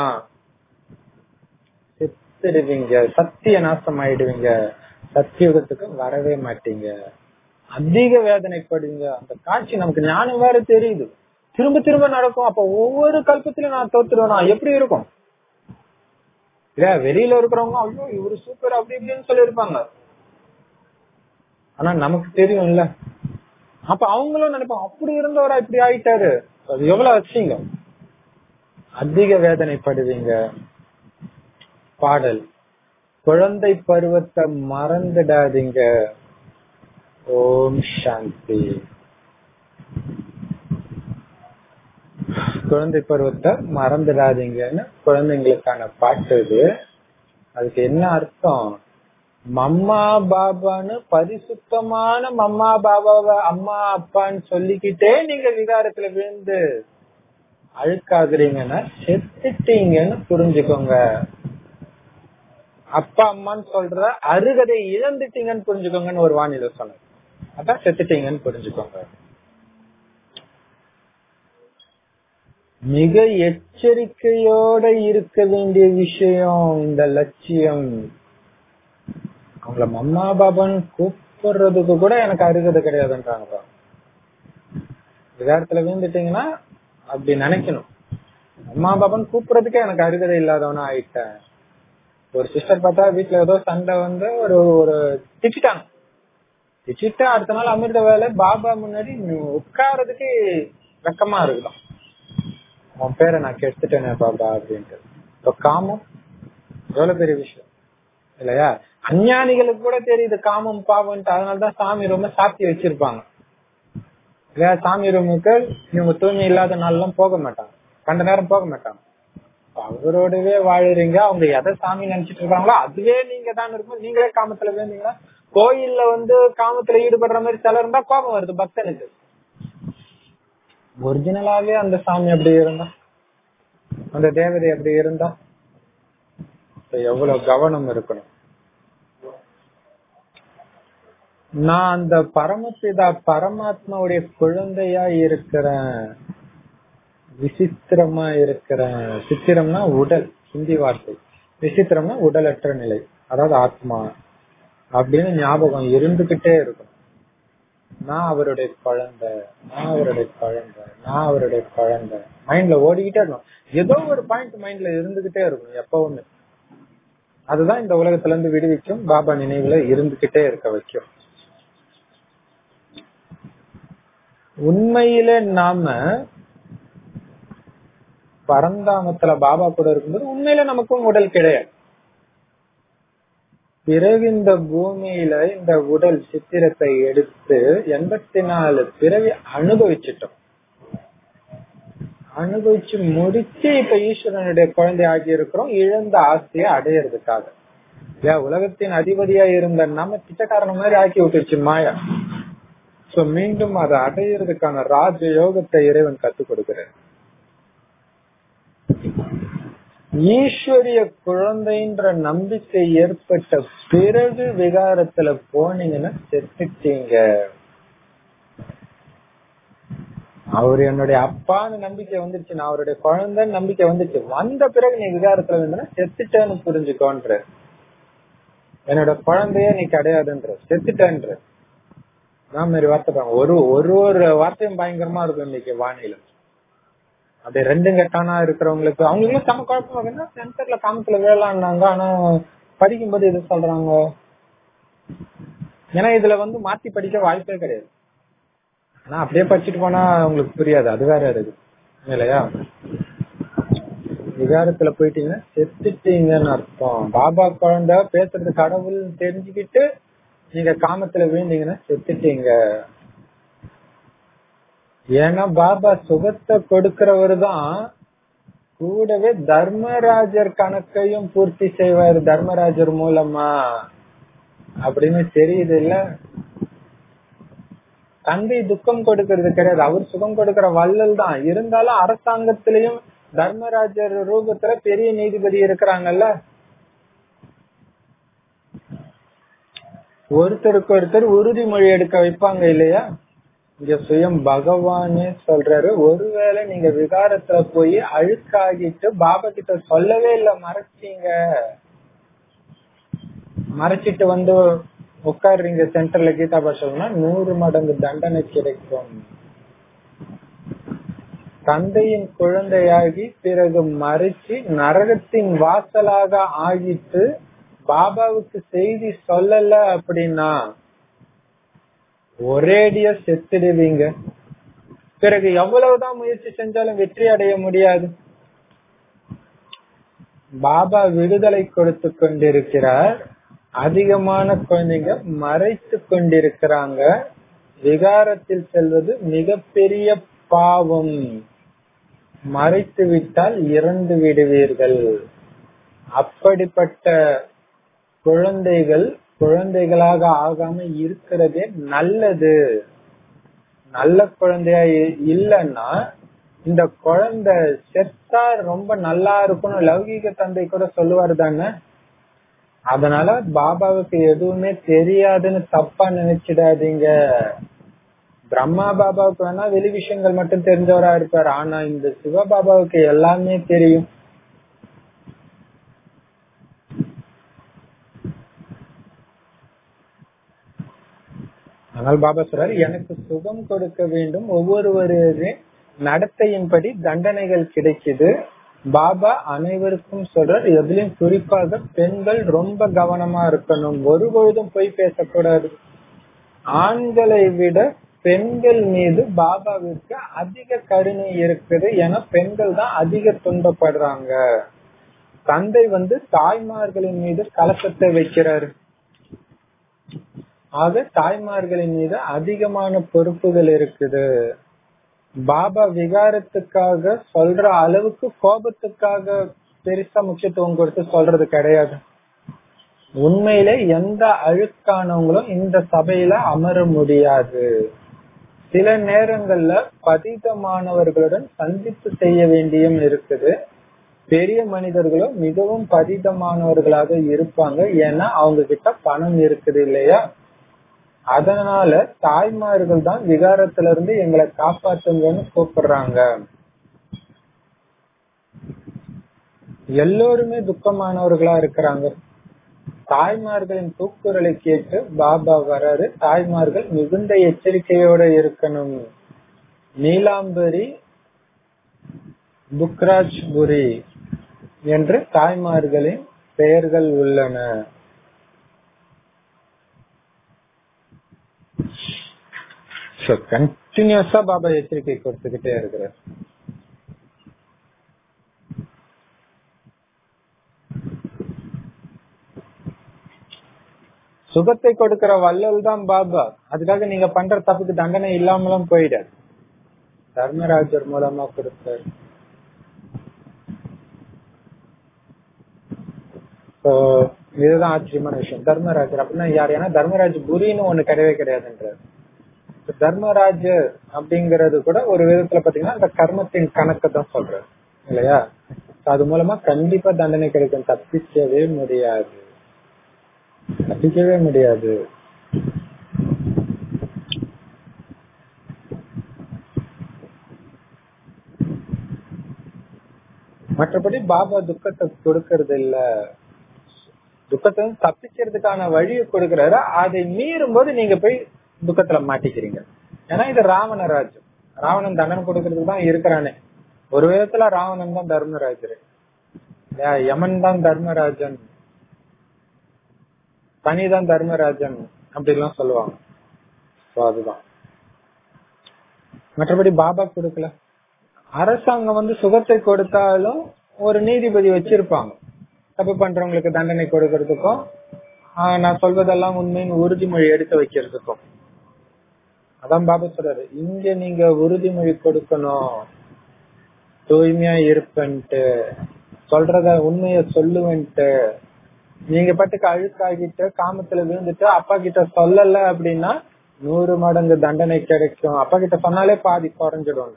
செத்துடுவீங்க சத்திய நாசம் ஆயிடுவீங்க சத்தியுகத்துக்கு வரவே மாட்டீங்க அதிக வேதனைப்படுவீங்க அந்த காட்சி நமக்கு ஞானம் வேற தெரியுது திரும்ப திரும்ப நடக்கும் அப்ப ஒவ்வொரு கல்பத்திலும் நான் தோத்துருவேனா எப்படி இருக்கும் இல்ல வெளியில இருக்கிறவங்க ஐயோ இவரு சூப்பர் அப்படி இப்படின்னு சொல்லியிருப்பாங்க ஆனா நமக்கு தெரியும் இல்ல அப்ப அவங்களும் நினைப்பாங்க அப்படி இருந்தவரா இப்படி ஆயிட்டாரு அது எவ்வளவு வச்சீங்க அதிக வேதனைப்படுவீங்க பாடல் குழந்தை பருவத்தை மறந்துடாதீங்க ஓம் சாந்தி குழந்தை பருவத்தை மறந்துடாதீங்கன்னு குழந்தைங்களுக்கான பாட்டு இது அதுக்கு என்ன அர்த்தம் மம்மா பாபான்னு பரிசுத்தமான மம்மா பாபாவை அம்மா அப்பான்னு சொல்லிக்கிட்டே நீங்க விகாரத்துல விழுந்து அழுக்காகுறீங்கன்னா செத்துட்டீங்கன்னு புரிஞ்சுக்கோங்க அப்பா அம்மான்னு சொல்ற அருகதை இழந்துட்டீங்கன்னு புரிஞ்சுக்கோங்கன்னு ஒரு வானிலை சொன்னார் அதான் செத்துட்டீங்கன்னு புரிஞ்சுக்கோங்க மிக எச்சரிக்கையோட இருக்க வேண்டிய விஷயம் இந்த லட்சியம் அவங்கள மம்மா பாபான்னு கூப்பிடுறதுக்கு கூட எனக்கு அருகதை கிடையாதுன்றாங்க விகாரத்துல விழுந்துட்டீங்கன்னா அப்படி நினைக்கணும் அம்மா பாபான்னு கூப்பிடுறதுக்கே எனக்கு அருகதை இல்லாதவனா ஆயிட்டேன் ஒரு சிஸ்டர் பார்த்தா வீட்டுல ஏதோ சண்டை வந்து ஒரு ஒரு திட்டாங்க திட்டு அடுத்த நாள் அமிர்த வேலை பாபா முன்னாடி உட்காரதுக்கு வெக்கமா இருக்குதான் உன் பேரை நான் கெடுத்துட்டேனே பாபா அப்படின்ட்டு இப்போ காமம் எவ்வளவு பெரிய விஷயம் இல்லையா அஞ்ஞானிகளுக்கு கூட தெரியுது காமம் பாவம்ட்டு அதனாலதான் சாமி ரொம்ப சாத்தி வச்சிருப்பாங்க இல்லையா சாமி ரூமுக்கு இவங்க தூய்மை இல்லாத நாள்லாம் போக மாட்டாங்க கண்ட நேரம் போக மாட்டாங்க அவரோடவே வாழுறீங்க அவங்க எதை சாமி நினைச்சிட்டு இருக்காங்களோ அதுவே நீங்க தான் இருக்கும் நீங்களே காமத்துல வேந்தீங்களா கோயில்ல வந்து காமத்துல ஈடுபடுற மாதிரி சிலர் இருந்தா கோபம் வருது பக்தனுக்கு ஒரிஜினலாவே அந்த சாமி அப்படி இருந்தா அந்த தேவதை அப்படி இருந்தா எவ்வளவு கவனம் இருக்கணும் நான் அந்த பரமபிதா பரமாத்மாவுடைய குழந்தையா இருக்கிறேன் விசித்திரமா இருக்கிறேன் சித்திரம்னா உடல் ஹிந்தி வார்த்தை விசித்திரம்னா உடலற்ற நிலை அதாவது ஆத்மா அப்படின்னு ஞாபகம் இருந்துகிட்டே இருக்கும் நான் அவருடைய குழந்தை நான் அவருடைய குழந்தை நான் அவருடைய குழந்தை மைண்ட்ல ஓடிக்கிட்டே இருக்கும் ஏதோ ஒரு பாயிண்ட் மைண்ட்ல இருந்துகிட்டே இருக்கும் எப்பவுமே அதுதான் இந்த உலகத்துல இருந்து விடுவிக்கும் பாபா நினைவுல இருந்துகிட்டே இருக்க வைக்கும் உண்மையில நாம பரந்தாமத்துல பாபா கூட இருக்கும்போது உண்மையில நமக்கும் உடல் கிடையாது பிறகு இந்த பூமியில இந்த உடல் சித்திரத்தை எடுத்து எண்பத்தி நாலு பிறவி அனுபவிச்சிட்டோம் அனுபவிச்சு முடிச்சு இப்ப ஈஸ்வரனுடைய குழந்தை ஆகி இருக்கிறோம் இழந்த ஆசையை அடையிறதுக்காக ஏன் உலகத்தின் அதிபதியா இருந்த நம்ம பிச்சைக்காரன மாதிரி ஆக்கி விட்டுருச்சு மாயா சோ மீண்டும் அதை அடையிறதுக்கான ராஜ யோகத்தை இறைவன் கத்துக் கொடுக்கிறார் ஈஸ்வரிய குழந்தைன்ற நம்பிக்கை ஏற்பட்ட பிறகு விகாரத்துல போனீங்கன்னா செத்துட்டீங்க அவர் என்னுடைய அப்பான்னு நம்பிக்கை வந்துருச்சு நான் அவருடைய குழந்தைன்னு நம்பிக்கை வந்துச்சு வந்த பிறகு நீ விகாரத்துல இருந்தனா செத்துட்டேன்னு புரிஞ்சுக்கோன்ற என்னோட குழந்தைய நீ கிடையாதுன்ற செத்துட்டேன்ற நான் மாதிரி வார்த்தை பாருங்க. ஒரு ஒரு ஒரு வார்த்தையும் பயங்கரமா இருக்கும் இன்னைக்கு வானிலை அப்படியே ரெண்டும் கட்டானா இருக்கிறவங்களுக்கு அவங்களுக்கு செம குழப்பமா இருக்குன்னா சென்டர்ல காமத்துல வேளாண்டாங்க ஆனா படிக்கும்போது எது சொல்றாங்க ஏன்னா இதுல வந்து மாத்தி படிக்க வாய்ப்பே கிடையாது ஆனா அப்படியே படிச்சுட்டு போனா உங்களுக்கு புரியாது அது வேற இருக்கு இல்லையா விகாரத்துல போயிட்டீங்கன்னா செத்துட்டீங்கன்னு அர்த்தம் பாபா குழந்தை பேசுறது கடவுள் தெரிஞ்சுக்கிட்டு நீங்க காமத்துல விழுந்தீங்கன்னா செத்துட்டீங்க ஏன்னா பாபா சுகத்தை கொடுக்கிறவர் தான் கூடவே தர்மராஜர் கணக்கையும் பூர்த்தி செய்வார் தர்மராஜர் மூலமா அப்படின்னு தெரியுது இல்ல தந்தை துக்கம் கொடுக்கறது கிடையாது அவர் சுகம் கொடுக்கிற வள்ளல் தான் இருந்தாலும் அரசாங்கத்திலையும் தர்மராஜர் ரூபத்துல பெரிய நீதிபதி இருக்கிறாங்கல்ல ஒருத்தருக்கு ஒருத்தர் உறுதிமொழி எடுக்க வைப்பாங்க இல்லையா இங்க சுயம் பகவானே சொல்றாரு ஒருவேளை நீங்க விகாரத்துல போய் அழுக்காகிட்டு பாபா கிட்ட சொல்லவே இல்ல மறைச்சீங்க மறைச்சிட்டு வந்து உட்காருறீங்க சென்டர்ல கீதா பாஷம்னா நூறு மடங்கு தண்டனை கிடைக்கும் தந்தையின் குழந்தையாகி பிறகு மறைச்சு நரகத்தின் வாசலாக ஆகிட்டு பாபாவுக்கு செய்தி சொல்லல அப்படின்னா ஒரேடியா செத்துடுவீங்க பிறகு எவ்வளவுதான் முயற்சி செஞ்சாலும் வெற்றி அடைய முடியாது பாபா விடுதலை கொடுத்து கொண்டிருக்கிறார் அதிகமான குழந்தைங்க மறைத்து கொண்டிருக்கிறாங்க விகாரத்தில் செல்வது மிகப்பெரிய பாவம் மறைத்து விட்டால் இறந்து விடுவீர்கள் அப்படிப்பட்ட குழந்தைகள் குழந்தைகளாக ஆகாம இருக்கிறதே நல்லது நல்ல குழந்தையா இ- இல்லைன்னா இந்த குழந்தை செத்தா ரொம்ப நல்லா இருக்கும்னு லௌகீக தந்தை கூட சொல்லுவாரு தானே அதனால பாபாவுக்கு எதுவுமே தெரியாதுன்னு தப்பா நினைச்சிடாதீங்க பிரம்மா பாபாவுக்கு வேணா வெளி விஷயங்கள் மட்டும் தெரிஞ்சவரா இருப்பார் ஆனா இந்த சிவ பாபாவுக்கு எல்லாமே தெரியும் ஆனால் பாபா சொல்றாரு எனக்கு சுகம் கொடுக்க வேண்டும் ஒவ்வொருவருடைய நடத்தையின்படி தண்டனைகள் கிடைக்குது பாபா அனைவருக்கும் சொல்றார் எதுலயும் குறிப்பாக பெண்கள் ரொம்ப கவனமா இருக்கணும் ஒரு பொழுதும் போய் பேசக்கூடாது ஆண்களை விட பெண்கள் மீது பாபாவிற்கு அதிக கருணை இருக்குது ஏன்னா பெண்கள் தான் அதிக துன்பப்படுறாங்க தந்தை வந்து தாய்மார்களின் மீது கலக்கத்தை வைக்கிறாரு ஆக தாய்மார்களின் மீது அதிகமான பொறுப்புகள் இருக்குது பாபா விகாரத்துக்காக சொல்ற அளவுக்கு கோபத்துக்காக பெருசா முக்கியத்துவம் கொடுத்து சொல்றது கிடையாது உண்மையிலே எந்த அழுக்கானவங்களும் இந்த சபையில அமர முடியாது சில நேரங்கள்ல பதிதமானவர்களுடன் சந்திப்பு செய்ய வேண்டியும் இருக்குது பெரிய மனிதர்களும் மிகவும் பதிதமானவர்களாக இருப்பாங்க ஏன்னா அவங்க கிட்ட பணம் இருக்குது இல்லையா அதனால தாய்மார்கள் தான் விகாரத்துல இருந்து எங்களை காப்பாத்துங்கன்னு கூப்பிடுறாங்க எல்லோருமே துக்கமானவர்களா இருக்கிறாங்க தாய்மார்களின் கூக்குரலை கேட்டு பாபா வராரு தாய்மார்கள் மிகுந்த எச்சரிக்கையோட இருக்கணும் நீலாம்பரி புக்ராஜ்புரி என்று தாய்மார்களின் பெயர்கள் உள்ளன கண்டினியூஸா பாபா எச்சரிக்கை கொடுத்துக்கிட்டே இருக்கிறார் சுகத்தை கொடுக்கிற வள்ளல் தான் பாபா அதுக்காக நீங்க பண்ற தப்புக்கு தண்டனை இல்லாமலும் போயிடாது தர்மராஜர் மூலமா கொடுத்தாரு So, இதுதான் ஆச்சரியமான விஷயம் தர்மராஜர் அப்படின்னா யார் ஏன்னா தர்மராஜ் புரின்னு ஒண்ணு கிடையவே கிடையாதுன்றாரு தர்மராஜ் அப்படிங்கறது கூட ஒரு விதத்துல பாத்தீங்கன்னா அந்த கர்மத்தின் கணக்கு தான் சொல்றாரு இல்லையா So, அது மூலமா கண்டிப்பா தண்டனை கிடைக்கும் தப்பிக்கவே முடியாது தப்பிக்கவே முடியாது மற்றபடி பாபா துக்கத்தை கொடுக்கறது இல்ல துக்கத்தை வந்து தப்பிக்கிறதுக்கான வழியை கொடுக்கறாரு அதை மீறும் போது நீங்க போய் துக்கத்துல மாட்டிக்கிறீங்க ஏன்னா இது ராவண ராஜ்யம் ராவணன் தண்டனை கொடுக்கறதுக்கு தான் இருக்கிறானே ஒரு விதத்துல ராவணன் தான் தர்மராஜர் இல்லையா? யமன் தான் தர்மராஜன் தனிதான் தர்மராஜன் அப்படி எல்லாம் சொல்லுவாங்க So, அதுதான் மற்றபடி பாபா கொடுக்கல அரசாங்கம் வந்து சுகத்தை கொடுத்தாலும் ஒரு நீதிபதி வச்சிருப்பாங்க தப்பு பண்றவங்களுக்கு தண்டனை கொடுக்கறதுக்கும் ஆஹ் நான் சொல்வதெல்லாம் உண்மையின் உறுதிமொழி எடுத்து வைக்கிறதுக்கும் அதான் பாபா சொல்றாரு இங்க நீங்க உறுதிமொழி கொடுக்கணும் தூய்மையா இருப்பேன்ட்டு சொல்றத உண்மைய சொல்லுவேன்ட்டு நீங்க பாட்டுக்கு அழுக்காகிட்டு காமத்துல விழுந்துட்டு அப்பா கிட்ட சொல்லல அப்படின்னா நூறு மடங்கு தண்டனை கிடைக்கும் அப்பா கிட்ட சொன்னாலே பாதி குறைஞ்சிடும்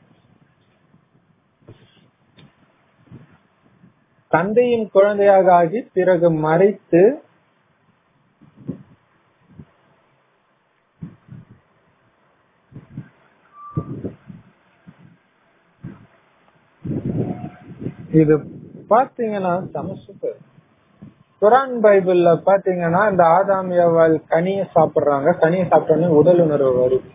தந்தையின் குழந்தையாக ஆகி பிறகு மறைத்து இது பாத்தீங்கன்னா செம சூப்பர் குரான் பைபிள்ல பாத்தீங்கன்னா இந்த ஆதாமியவாள் கனிய சாப்பிடுறாங்க கனிய சாப்பிட்டோன்னே உடல் உணர்வு வருது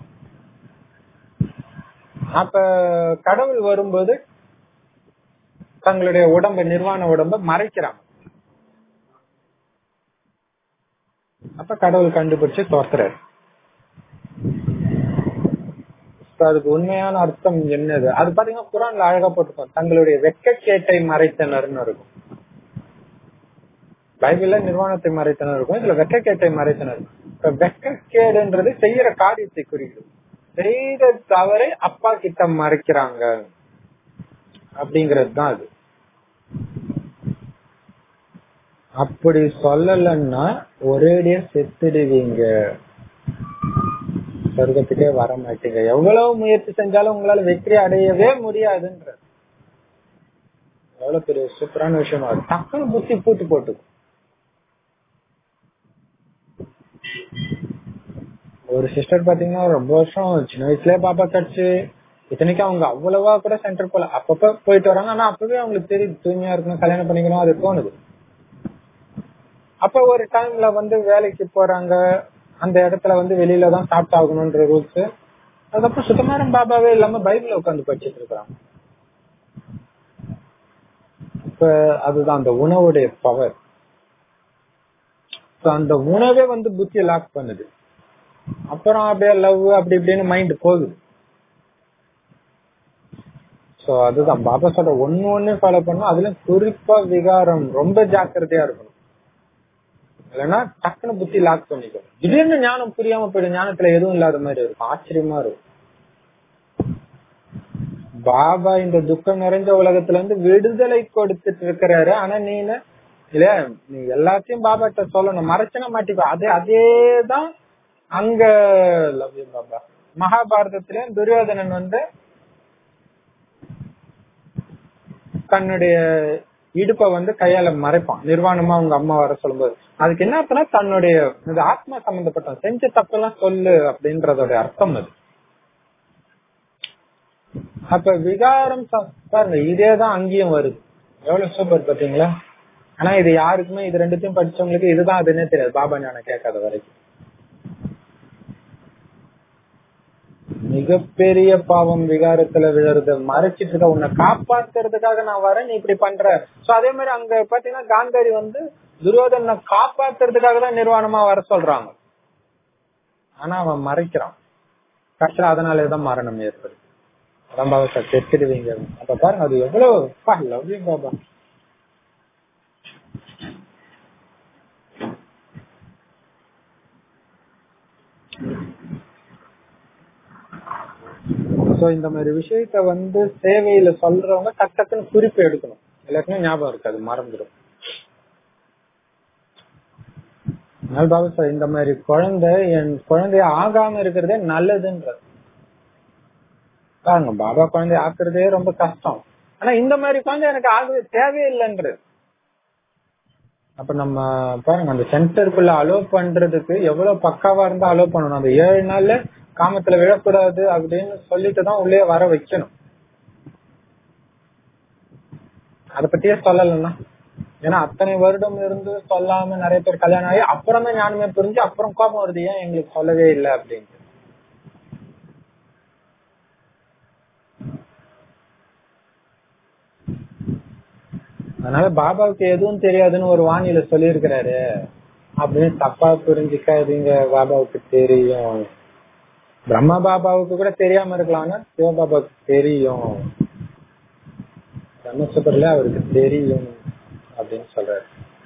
அப்ப கடவுள் வரும்போது தங்களுடைய உடம்ப நிர்வாண உடம்ப மறைக்கிறாங்க அப்ப கடவுள் கண்டுபிடிச்சு தோத்துறாரு So, அதுக்கு உண்மையான அர்த்தம் என்னது அது பாத்தீங்கன்னா குரான்ல அழகா போட்டிருக்கோம் தங்களுடைய வெக்கக்கேட்டை மறைத்தனர்னு இருக்கும் பைபிள்ல நிர்வாணத்தை மறைத்தனர் இருக்கும் இதுல வெக்கக்கேட்டை மறைத்தனர் இப்ப வெக்கக்கேடுன்றது செய்யற காரியத்தை குறிக்கும் செய்த தவறை அப்பா கிட்ட மறைக்கிறாங்க அப்படிங்கிறது தான் அது அப்படி சொல்லலன்னா ஒரேடியா செத்துடுவீங்க சொர்க்கத்துக்கே வர மாட்டீங்க எவ்வளவு முயற்சி செஞ்சாலும் உங்களால வெற்றி அடையவே முடியாதுன்ற எவ்வளவு பெரிய சூப்பரான விஷயமா இருக்கு டக்குனு புத்தி பூட்டு போட்டு ஒரு சிஸ்டர் பாத்தீங்கன்னா ரொம்ப வருஷம் சின்ன வயசுலயே பாப்பா கிடைச்சு இத்தனைக்கும் அவங்க அவ்வளவா கூட சென்டர் போல அப்பப்ப போயிட்டு வராங்க ஆனா அப்பவே அவங்களுக்கு தெரியுது தூய்மையா இருக்கணும் கல்யாணம் பண்ணிக்கணும் அது தோணுது அப்ப ஒரு டைம்ல வந்து வேலைக்கு போறாங்க அந்த இடத்துல வந்து வெளியில தான் சாப்பிட்டு ஆகணும்ன்ற ரூல்ஸ் அதுக்கப்புறம் சுத்தமான பாபாவே இல்லாம பைபிள் உட்காந்து படிச்சிட்டு இருக்காங்க இப்ப அதுதான் அந்த உணவுடைய பவர் அந்த உணவே வந்து புத்தியை லாக் பண்ணுது அப்புறம் அப்படியே லவ் அப்படி இப்படின்னு மைண்ட் போகுது சோ அதுதான் பாபா சொல்ற ஒண்ணு ஒண்ணு ஃபாலோ பண்ணும் அதுல குறிப்பா விகாரம் ரொம்ப ஜாக்கிரதையா இருக்கணும் இல்லைன்னா டக்குனு புத்தி லாக் பண்ணிக்கும் திடீர்னு ஞானம் புரியாம போயிடும் ஞானத்துல எதுவும் இல்லாத மாதிரி இருக்கும் ஆச்சரியமா இருக்கும் பாபா இந்த துக்கம் நிறைஞ்ச உலகத்துல இருந்து விடுதலை கொடுத்துட்டு இருக்கிறாரு ஆனா நீ இல்ல நீ எல்லாத்தையும் பாபாட்ட சொல்லணும் மறைச்சன மாட்டிப்பா அதே அதேதான் அங்க லவ் பாபா மகாபாரதத்திலயும் துரியோதனன் வந்து தன்னுடைய இடுப்ப வந்து கையால மறைப்பான் நிர்வாணமா அவங்க அம்மா வர சொல்லும்போது அதுக்கு என்ன அர்த்தம்னா தன்னுடைய இது ஆத்மா சம்பந்தப்பட்ட செஞ்ச தப்பெல்லாம் சொல்லு அப்படின்றதோட அர்த்தம் அது அப்ப விகாரம் பாருங்க இதேதான் அங்கேயும் வருது எவ்வளவு சூப்பர் பாத்தீங்களா ஆனா இது யாருக்குமே இது ரெண்டுத்தையும் படிச்சவங்களுக்கு இதுதான் அதுன்னே தெரியாது பாபா ஞானம் கேட்காத வரைக்கும் மிகப்பெரிய பாவம் விகாரத்துல விழுறது மறைச்சிட்டு இருக்க உன்னை காப்பாத்துறதுக்காக நான் வரேன் நீ இப்படி பண்ற சோ அதே மாதிரி அங்க பாத்தீங்கன்னா காந்தாரி வந்து துரியோதனை காப்பாத்துறதுக்காக தான் நிர்வாணமா வர சொல்றாங்க ஆனா அவன் மறைக்கிறான் கஷ்டம் அதனாலதான் மரணம் ஏற்படுது அதான் பாபா சார் செத்துடுவீங்க அப்ப பாருங்க அது எவ்வளவு லவ் யூ பாபா சோ இந்த மாதிரி விஷயத்த வந்து சேவையில சொல்றவங்க டக்கு டக்குன்னு குறிப்பு எடுக்கணும் எல்லாருக்குமே ஞாபகம் இருக்காது மறந்துடும் அதனால பாபா சார் இந்த மாதிரி குழந்தை என் குழந்தைய ஆகாம இருக்கிறதே நல்லதுன்றது பாருங்க பாபா குழந்தைய ஆக்குறதே ரொம்ப கஷ்டம் ஆனா இந்த மாதிரி குழந்தை எனக்கு ஆகவே தேவையில்லைன்றது அப்ப நம்ம பாருங்க அந்த சென்டருக்குள்ள அலோ பண்றதுக்கு எவ்வளவு பக்காவா இருந்தா அலோ பண்ணணும் அந்த ஏழு நாள்ல காமத்துல விழக்கூடாது அப்படின்னு சொல்லிட்டு தான் உள்ளே வர வைக்கணும் அத பத்தியே சொல்லலன்னா ஏன்னா அத்தனை வருடம் இருந்து சொல்லாம நிறைய பேர் கல்யாணம் ஆகி அப்புறமே ஞானமே புரிஞ்சு அப்புறம் கோபம் வருது ஏன் எங்களுக்கு சொல்லவே இல்லை அப்படின்ட்டு அதனால பாபாவுக்கு எதுவும் தெரியாதுன்னு ஒரு வானிலை சொல்லியிருக்கிறாரு அப்படின்னு தப்பா புரிஞ்சுக்காதீங்க பாபாவுக்கு தெரியும் பிரம்மா பாபாவுக்கு கூட தெரியாம இருக்கலாம்னா சிவபாபாவுக்கு தெரியும் பிரம்மசுபர்ல அவருக்கு தெரியும் அப்படின்னு சொல்றாரு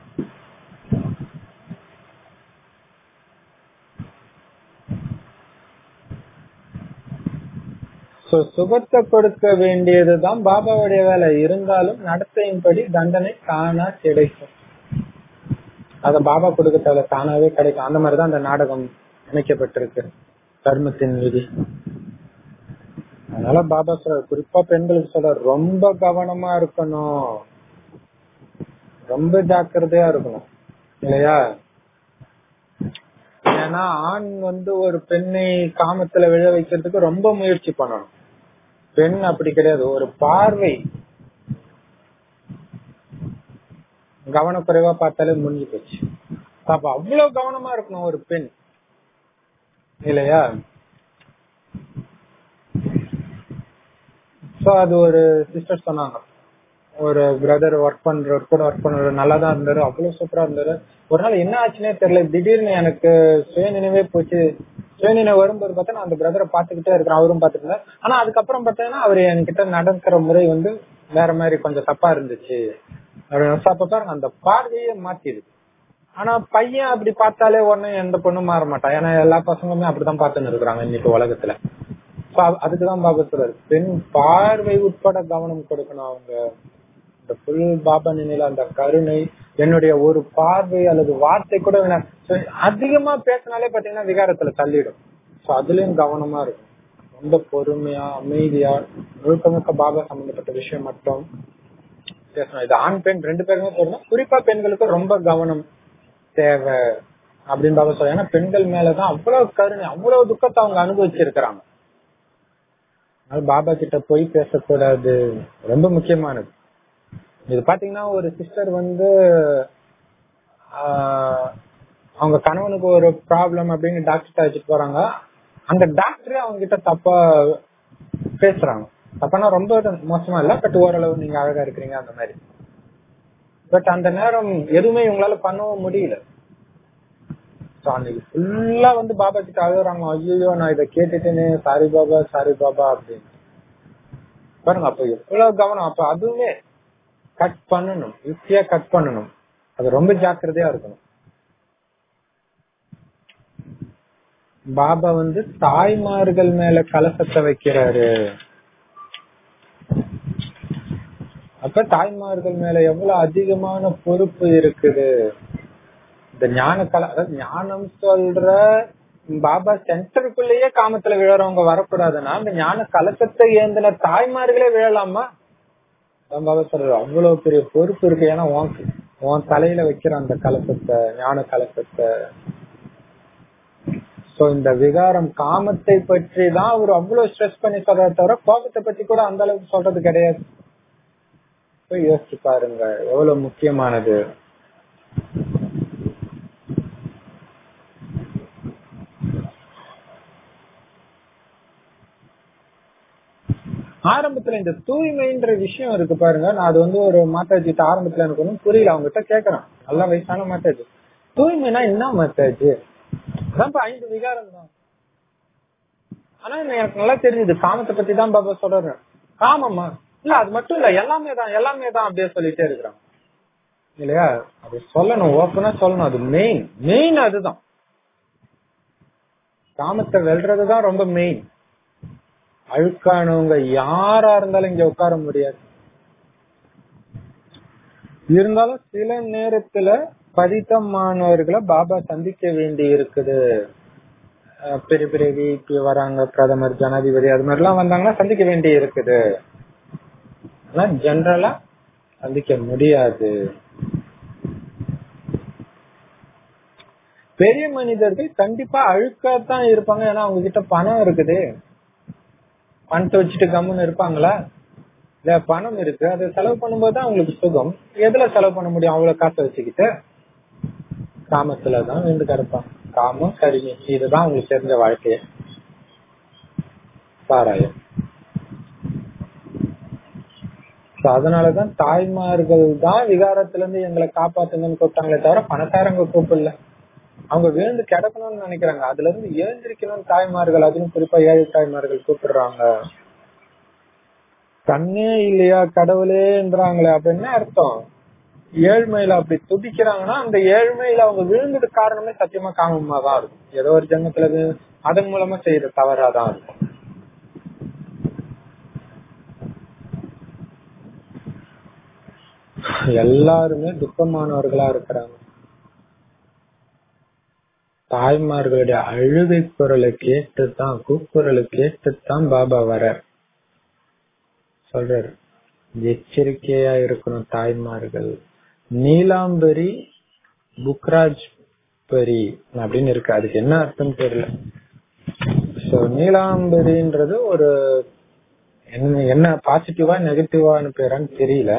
சுகத்தை கொடுக்க வேண்டியதுதான் பாபாவுடைய வேலை இருந்தாலும் நடத்தையின்படி தண்டனை தானா கிடைக்கும் அத பாபா கொடுக்க தேவை தானாவே கிடைக்கும் அந்த மாதிரிதான் அந்த நாடகம் அமைக்கப்பட்டிருக்கு கர்மத்தின் விதி அதனால பாபா சொல்ற குறிப்பா பெண்களுக்கு சொல்ற ரொம்ப கவனமா இருக்கணும் ரொம்ப ஜாக்கிரதையா இருக்கணும் இல்லையா ஏன்னா ஆண் வந்து ஒரு பெண்ணை காமத்துல விழ வைக்கிறதுக்கு ரொம்ப முயற்சி பண்ணணும் பெண் அப்படி கிடையாது ஒரு பார்வை கவனக்குறைவா பார்த்தாலே முடிஞ்சு போச்சு அப்ப அவ்வளவு கவனமா இருக்கணும் ஒரு பெண் இல்லையா சோ அது ஒரு சிஸ்டர் சொன்னாங்க ஒரு பிரதர் ஒர்க் பண்றவர் கூட ஒர்க் பண்றவர் நல்லா தான் இருந்தாரு அவ்வளவு சூப்பரா இருந்தாரு ஒரு நாள் என்ன ஆச்சுன்னே தெரியல திடீர்னு எனக்கு சுயநினைவே போச்சு சுயநினைவு வரும்போது பார்த்தா நான் அந்த பிரதரை பாத்துக்கிட்டே இருக்கிறேன் அவரும் பாத்துட்டு இருந்தார் ஆனா அதுக்கப்புறம் பார்த்தீங்கன்னா அவர் என்கிட்ட நடக்கிற முறை வந்து வேற மாதிரி கொஞ்சம் தப்பா இருந்துச்சு அப்ப பாருங்க அந்த பார்வையே மாத்திடுது ஆனா பையன் அப்படி பார்த்தாலே உடனே எந்த பொண்ணும் மாற மாட்டான் ஏன்னா எல்லா பசங்களுமே அப்படிதான் பார்த்துன்னு இருக்கிறாங்க இன்னைக்கு உலகத்துல அதுக்குதான் பாபா சொல்றாரு பெண் பார்வை உட்பட கவனம் கொடுக்கணும் அவங்க இந்த புல் பாபா நினைல அந்த கருணை என்னுடைய ஒரு பார்வை அல்லது வார்த்தை கூட அதிகமா பேசினாலே பாத்தீங்கன்னா விகாரத்துல தள்ளிடும் சோ அதுலயும் கவனமா இருக்கும் ரொம்ப பொறுமையா அமைதியா முழுக்க முழுக்க பாபா சம்பந்தப்பட்ட விஷயம் மட்டும் பேசணும் இது ஆண் பெண் ரெண்டு பேருமே சொல்லணும் குறிப்பா பெண்களுக்கு ரொம்ப கவனம் தேவை அப்படின்னு பாபா சொல்ல ஏன்னா பெண்கள் மேலதான் அவ்வளவு கருணை அவ்வளவு துக்கத்தை அவங்க அனுபவிச்சிருக்கிறாங்க பாபா கிட்ட போய் பேசக்கூடாது ரொம்ப முக்கியமானது இது பாத்தீங்கன்னா ஒரு சிஸ்டர் வந்து அவங்க கணவனுக்கு ஒரு ப்ராப்ளம் அப்படின்னு டாக்டர் அழைச்சிட்டு போறாங்க அந்த டாக்டரே அவங்க கிட்ட தப்பா பேசுறாங்க தப்பானா ரொம்ப மோசமா இல்ல பட் ஓரளவு நீங்க அழகா இருக்கிறீங்க அந்த மாதிரி பட் அந்த நேரம் எதுவுமே இவங்களால பண்ணவும் முடியல அன்னைக்கு ஃபுல்லா வந்து பாபா கிட்ட அழுகுறாங்க ஐயோ நான் இதை கேட்டுட்டேனே சாரி பாபா சாரி பாபா அப்படின்னு பாருங்க அப்ப எவ்வளவு கவனம் அப்ப அதுவுமே கட் பண்ணணும் யுக்தியா கட் பண்ணணும் அது ரொம்ப ஜாக்கிரதையா இருக்கணும் பாபா வந்து தாய்மார்கள் மேல கலசத்தை வைக்கிறாரு அப்ப தாய்மார்கள் மேல எவ்வளவு அதிகமான பொறுப்பு இருக்குது இந்த ஞான கல அதாவது ஞானம் சொல்ற பாபா சென்டருக்குள்ளேயே காமத்துல விழறவங்க வரக்கூடாதுன்னா அந்த ஞான கலசத்தை ஏந்தின தாய்மார்களே விழலாமா பாபா சொல்ற அவ்வளவு பெரிய பொறுப்பு இருக்கு ஏன்னா உன் உன் தலையில வைக்கிற அந்த கலசத்தை ஞான கலசத்தை சோ இந்த விகாரம் காமத்தை பற்றி தான் அவர் அவ்வளவு ஸ்ட்ரெஸ் பண்ணி சொல்ற தவிர கோபத்தை பத்தி கூட அந்த அளவுக்கு சொல்றது கிடையாது யோசிச்சு பாருங்க எவ்வளவு முக்கியமானது ஆரம்பத்துல இந்த தூய்மைன்ற விஷயம் இருக்கு பாருங்க நான் அது வந்து ஒரு மாத்தாஜி ஆரம்பத்துல எனக்கு ஒன்றும் புரியல அவங்க கிட்ட கேக்குறேன் நல்லா வயசான மாத்தாஜி தூய்மைனா என்ன மாத்தாஜி அதான் ஐந்து விகாரம் தான் ஆனா எனக்கு நல்லா தெரியுது காமத்தை பத்தி தான் பாபா சொல்றேன் காமமா இல்ல அது மட்டும் இல்ல எல்லாமே தான் எல்லாமே தான் அப்படியே சொல்லிட்டே இருக்கிறான் இல்லையா அது சொல்லணும் ஓப்பனா சொல்லணும் அது மெயின் மெயின் அதுதான் காமத்தை வெல்றதுதான் ரொம்ப மெயின் அழுக்கானவங்க யாரா இருந்தாலும் இங்க உட்கார முடியாது இருந்தாலும் சில நேரத்துல பதித்தமானவர்களை பாபா சந்திக்க வேண்டி இருக்குது அஹ் பெரிய பெரிய விபி வராங்க பிரதமர் ஜனாதிபதி அது மாதிரி எல்லாம் வந்தாங்கன்னா சந்திக்க வேண்டி இருக்குது ஆனா ஜெனரலா சந்திக்க முடியாது பெரிய மனிதர்கள் கண்டிப்பா அழுக்காத்தான் இருப்பாங்க ஏன்னா அவங்க கிட்ட பணம் இருக்குது பணத்தை வச்சுட்டு கம்முன்னு இருப்பாங்களா இல்ல பணம் இருக்கு அதை செலவு பண்ணும்போது தான் அவங்களுக்கு சுகம் எதுல செலவு பண்ண முடியும் அவ்வளவு காசை வச்சுக்கிட்டு காமத்துலதான் வீண்டு கிடப்பாங்க காமம் கருமி இதுதான் அவங்களுக்கு தெரிஞ்ச வாழ்க்கைய சாராயம் So, அதனாலதான் தாய்மார்கள் தான் விகாரத்துல இருந்து எங்களை காப்பாத்துங்கன்னு கூப்பிட்டாங்களே தவிர பணக்காரங்க கூப்பிடல அவங்க விழுந்து கிடக்கணும்னு நினைக்கிறாங்க அதுல இருந்து எழுந்திருக்கணும்னு தாய்மார்கள் அதுவும் குறிப்பா ஏழை தாய்மார்கள் கூப்பிடுறாங்க கண்ணே இல்லையா கடவுளேன்றாங்களே அப்படின்னு அர்த்தம் ஏழ்மையில அப்படி துடிக்கிறாங்கன்னா அந்த ஏழ்மையில அவங்க விழுந்தது காரணமே சத்தியமா காமமா தான் இருக்கும் ஏதோ ஒரு ஜென்மத்துல வி- அதன் மூலமா செய்யற தவறாதான் இருக்கும் எல்லாருமே துக்கமானவர்களா இருக்கிறாங்க தாய்மார்களுடைய அழுகை குரலை கேட்டுத்தான் கூக்குரலை கேட்டுத்தான் பாபா வரார் சொல்றாரு எச்சரிக்கையா இருக்கணும் தாய்மார்கள் நீலாம்பரி புக்ராஜ் பரி அப்படின்னு இருக்கு அதுக்கு என்ன அர்த்தம் தெரியல சோ நீலாம்பரின்றது ஒரு என்ன என்ன பாசிட்டிவா நெகட்டிவான பேரான்னு தெரியல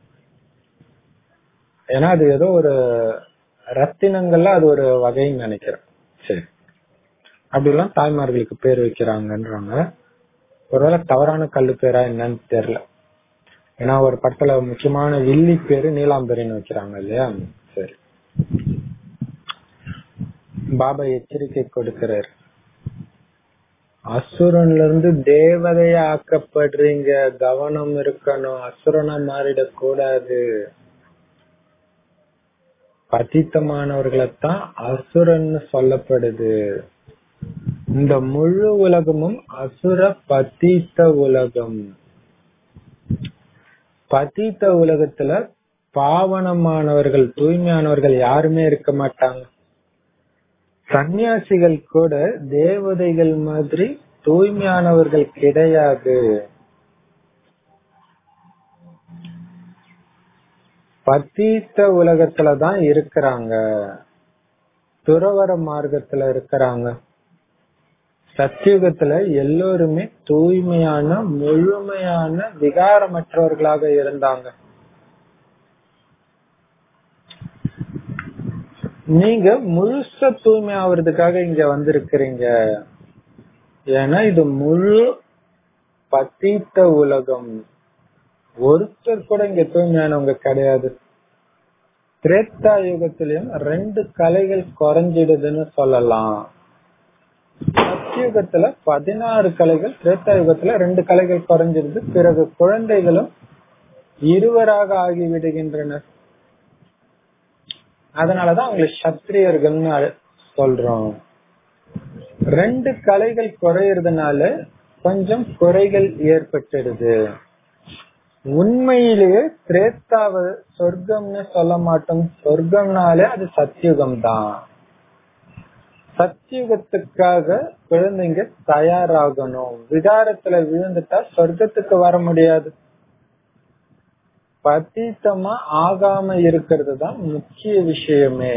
ஏன்னா அது ஏதோ ஒரு ரத்தினங்கள்ல அது ஒரு வகைன்னு நினைக்கிறேன் சரி அப்படிலாம் தாய்மார்களுக்கு பேர் வைக்கிறாங்கன்றாங்க ஒருவேளை தவறான கல்லு பேரா என்னன்னு தெரியல ஏன்னா ஒரு படத்துல முக்கியமான வில்லி பேரு நீலாம்பரின்னு வைக்கிறாங்க இல்லையா சரி பாபா எச்சரிக்கை கொடுக்கிறார் அசுரன்ல இருந்து தேவதையா ஆக்கப்படுறீங்க கவனம் இருக்கணும் அசுரனா மாறிடக் கூடாது பதித்தமானவர்களைத்தான் அசுரன்னு சொல்லப்படுது இந்த முழு உலகமும் அசுர பத்தித்த உலகம் பத்தித்த உலகத்துல பாவனமானவர்கள் தூய்மையானவர்கள் யாருமே இருக்க மாட்டாங்க சன்னியாசிகள் கூட தேவதைகள் மாதிரி தூய்மையானவர்கள் கிடையாது பத்தீத்த உலகத்துலதான் இருக்கிறாங்க துறவர மார்க்கத்துல இருக்கிறாங்க சத்தியுகத்துல எல்லோருமே தூய்மையான முழுமையான விகாரமற்றவர்களாக இருந்தாங்க நீங்க முழுச தூய்மை ஆவறதுக்காக இங்க வந்திருக்கிறீங்க ஏன்னா இது முழு பத்தீத்த உலகம் ஒருத்தர் கூட இங்க தூய்மையானவங்க கிடையாது திரேத்தா யுகத்திலயும் ரெண்டு கலைகள் குறைஞ்சிடுதுன்னு சொல்லலாம் சத்தியுகத்துல பதினாறு கலைகள் திரேத்தா யுகத்துல ரெண்டு கலைகள் குறைஞ்சிடுது பிறகு குழந்தைகளும் இருவராக ஆகிவிடுகின்றனர் அதனாலதான் அவங்களை சத்திரியர்கள்னு அழ- சொல்றோம் ரெண்டு கலைகள் குறையறதுனால கொஞ்சம் குறைகள் ஏற்பட்டுடுது உண்மையிலேயே திரேத்தாவ சொர்க்கம்னு சொல்ல மாட்டோம் சொர்க்கம்னாலே அது சத்தியுகம் தான் சத்தியுகத்துக்காக குழந்தைங்க தயாராகணும் விகாரத்துல விழுந்துட்டா சொர்க்கத்துக்கு வர முடியாது பத்தீத்தமா ஆகாம இருக்கிறது தான் முக்கிய விஷயமே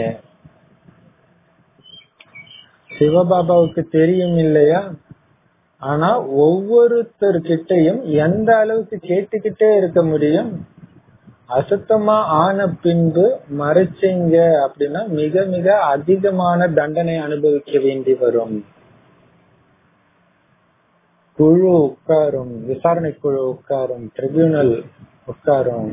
சிவபாபாவுக்கு தெரியும் இல்லையா ஆனா ஒவ்வொருத்தர்கிட்டையும் எந்த அளவுக்கு கேட்டுக்கிட்டே இருக்க முடியும் அசுத்தமா ஆன பின்பு மறைச்சீங்க அப்படின்னா மிக மிக அதிகமான தண்டனை அனுபவிக்க வேண்டி வரும் குழு உட்காரும் விசாரணை குழு உட்காரும் ட்ரிபியூனல் உட்காரும்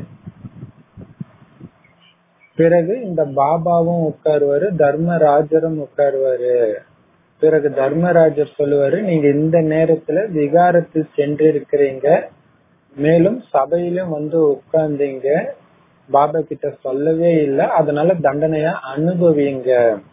பிறகு இந்த பாபாவும் உட்காருவாரு தர்மராஜரும் உட்காருவாரு பிறகு தர்மராஜர் சொல்லுவாரு நீங்க இந்த நேரத்துல விகாரத்தில் சென்றிருக்கிறீங்க மேலும் சபையிலும் வந்து உட்கார்ந்தீங்க பாபா கிட்ட சொல்லவே இல்லை அதனால தண்டனையா அனுபவிங்க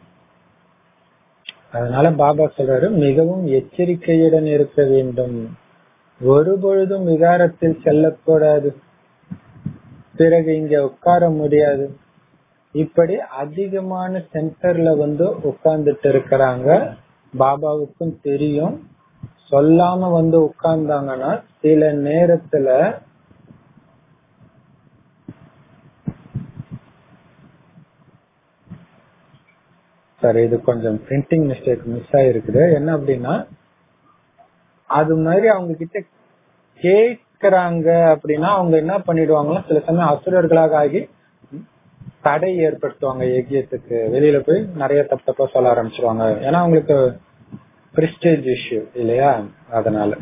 அதனால பாபா சொல்றாரு மிகவும் எச்சரிக்கையுடன் இருக்க வேண்டும் ஒரு பொழுதும் விகாரத்தில் செல்லக்கூடாது பிறகு இங்க உட்கார முடியாது இப்படி அதிகமான சென்டர்ல வந்து உட்கார்ந்துட்டு இருக்கிறாங்க பாபாவுக்கும் தெரியும் சொல்லாம வந்து உட்கார்ந்தாங்கன்னா சில நேரத்துல சரி இது கொஞ்சம் பிரிண்டிங் மிஸ்டேக் மிஸ் ஆயிருக்குது என்ன அப்படின்னா அது மாதிரி அவங்க கிட்ட கேட்கறாங்க அப்படின்னா அவங்க என்ன பண்ணிடுவாங்கன்னா சில சமயம் அசுரர்களாக ஆகி தடை ஏற்படுத்துவாங்க யஜ்யத்துக்கு வெளியில போய் நிறைய தப்பு தப்பா சொல்ல ஆரம்பிச்சிருவாங்க ஏன்னா அவங்களுக்கு பிரிஸ்டேஜ் இஷ்யூ இல்லையா அதனால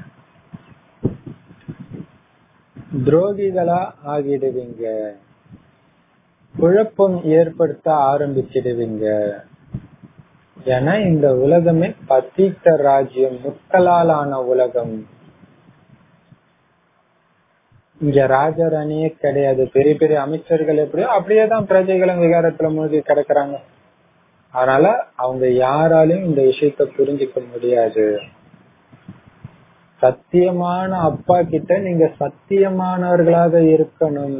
துரோகிகளா ஆகிடுவீங்க குழப்பம் ஏற்படுத்த ஆரம்பிச்சிடுவீங்க ஏன்னா இந்த உலகமே பத்தித்த ராஜ்யம் முட்களால் ஆன உலகம் இங்க ராஜராணியே கிடையாது பெரிய பெரிய அமைச்சர்கள் எப்படியோ அப்படியே தான் பிரஜைகளும் விகாரத்துல மூழ்கி கிடக்குறாங்க அதனால அவங்க யாராலையும் இந்த விஷயத்த புரிஞ்சுக்க முடியாது சத்தியமான அப்பா கிட்ட நீங்க சத்தியமானவர்களாக இருக்கணும்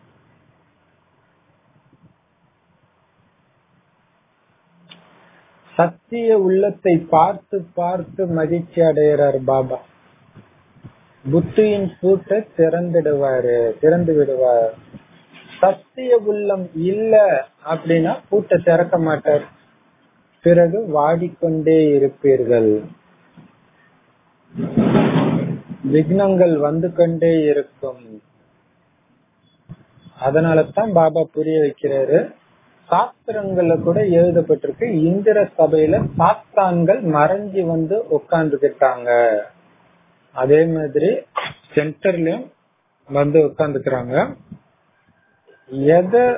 சத்திய உள்ளத்தை பார்த்து பார்த்து மகிழ்ச்சி அடைகிறார் பாபா புத்தியின் பூட்டை திறந்துடுவாரு திறந்து விடுவார் சத்திய உள்ளம் இல்ல அப்படின்னா பூட்டை திறக்க மாட்டார் பிறகு வாடிக்கொண்டே இருப்பீர்கள் விக்னங்கள் வந்து கொண்டே இருக்கும் அதனால தான் பாபா புரிய வைக்கிறாரு சாஸ்திரங்கள்ல கூட எழுதப்பட்டிருக்கு இந்திர சபையில சாஸ்தான்கள் மறைஞ்சு வந்து உட்கார்ந்துகிட்டாங்க அதே மாதிரி சென்டர்லயும் வந்து உட்கார்ந்துக்கிறாங்க எதை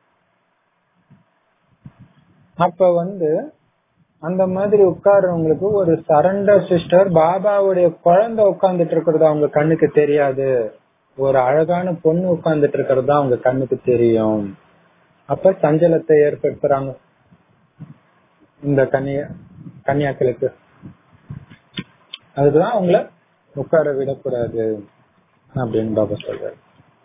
அப்ப வந்து அந்த மாதிரி உட்கார்றவங்களுக்கு ஒரு சரண்டர் சிஸ்டர் பாபாவுடைய குழந்தை உட்கார்ந்துட்டு இருக்கிறது அவங்க கண்ணுக்கு தெரியாது ஒரு அழகான பொண்ணு உட்கார்ந்துட்டு இருக்கிறது தான் அவங்க கண்ணுக்கு தெரியும் அப்ப சஞ்சலத்தை ஏற்படுத்துறாங்க இந்த கன்னியா கன்னியாக்களுக்கு அதுக்குதான் அவங்கள உட்கார விடக்கூடாது அப்படின்னு பாபா சொல்றாரு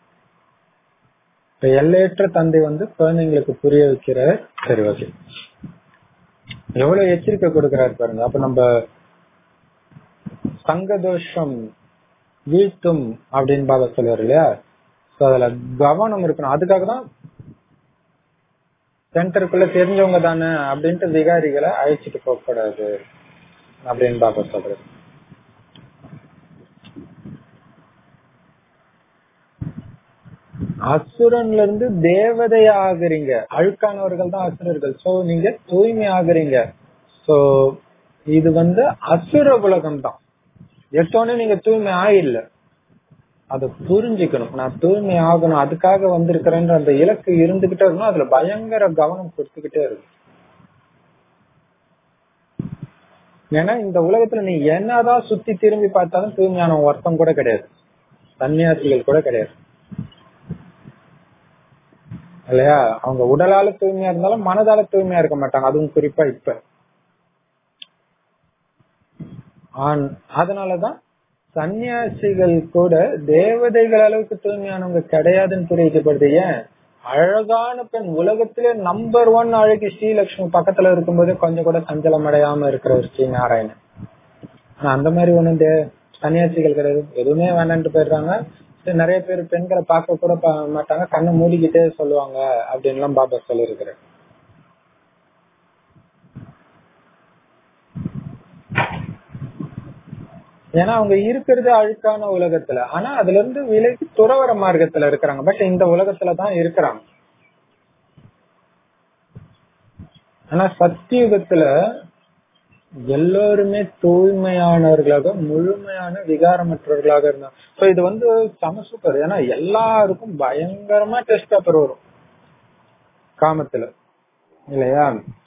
இப்ப எல்லையற்ற தந்தை வந்து குழந்தைங்களுக்கு புரிய வைக்கிற சரி ஓகே எவ்வளவு எச்சரிக்கை கொடுக்கிறாரு பாருங்க அப்ப நம்ம சங்கதோஷம் வீழ்த்தும் அப்படின்னு பாபா சொல்லுவார் இல்லையா சோ அதுல கவனம் இருக்கணும் அதுக்காக தான் சென்டருக்குள்ள தெரிஞ்சவங்க தானே அப்படின்ட்டு விகாரிகளை அழைச்சிட்டு போக கூடாது அப்படின்னு பாபா சொல்றது அசுரன்ல இருந்து தேவதை ஆகுறீங்க அழுக்கானவர்கள் தான் அசுரர்கள் சோ நீங்க தூய்மை ஆகுறீங்க சோ இது வந்து அசுர உலகம் தான் எட்டோன்னே நீங்க தூய்மை ஆயில்ல அதை புரிஞ்சுக்கணும் நான் தூய்மை ஆகணும் அதுக்காக வந்திருக்கிறேன்ற அந்த இலக்கு இருந்துகிட்டே இருக்கணும் அதுல பயங்கர கவனம் கொடுத்துக்கிட்டே இருக்கும் ஏன்னா இந்த உலகத்துல நீ என்னதான் சுத்தி திரும்பி பார்த்தாலும் தூய்மையான ஒருத்தம் கூட கிடையாது சன்னியாசிகள் கூட கிடையாது இல்லையா அவங்க உடலால தூய்மையா இருந்தாலும் மனதால தூய்மையா இருக்க மாட்டாங்க அதுவும் குறிப்பா இப்ப அதனாலதான் சன்னியாசிகள் கூட தேவதைகள் அளவுக்கு தூய்மையானவங்க கிடையாதுன்னு புரிவிக்கப்படுது ஏன் அழகான பெண் உலகத்திலே நம்பர் ஒன் அழகி ஸ்ரீலட்சுமி பக்கத்துல இருக்கும்போது கொஞ்சம் கூட சஞ்சலம் அடையாம இருக்கிற ஒரு ஸ்ரீ நாராயணன் ஆனா அந்த மாதிரி ஒண்ணும் சன்னியாசிகள் கிடையாது எதுவுமே வேண்டான்ட்டு போயிடுறாங்க நிறைய பேர் பெண்களை பார்க்க கூட மாட்டாங்க கண்ணை மூடிக்கிட்டே சொல்லுவாங்க அப்படின்னு எல்லாம் பாபா சொல்லியிருக்கிறார் ஏன்னா அவங்க இருக்கிறது அழுக்கான உலகத்துல ஆனா அதுல இருந்து விலகி துறவர மார்க்கத்துல இருக்கிறாங்க பட் இந்த உலகத்துல தான் இருக்கிறாங்க ஆனா சத்தியுகத்துல எல்லோருமே தூய்மையானவர்களாக முழுமையான விகாரமற்றவர்களாக இருந்தாங்க சோ இது வந்து சம சூப்பர் ஏன்னா எல்லாருக்கும் பயங்கரமா டெஸ்ட் பேப்பர் வரும் காமத்துல இல்லையா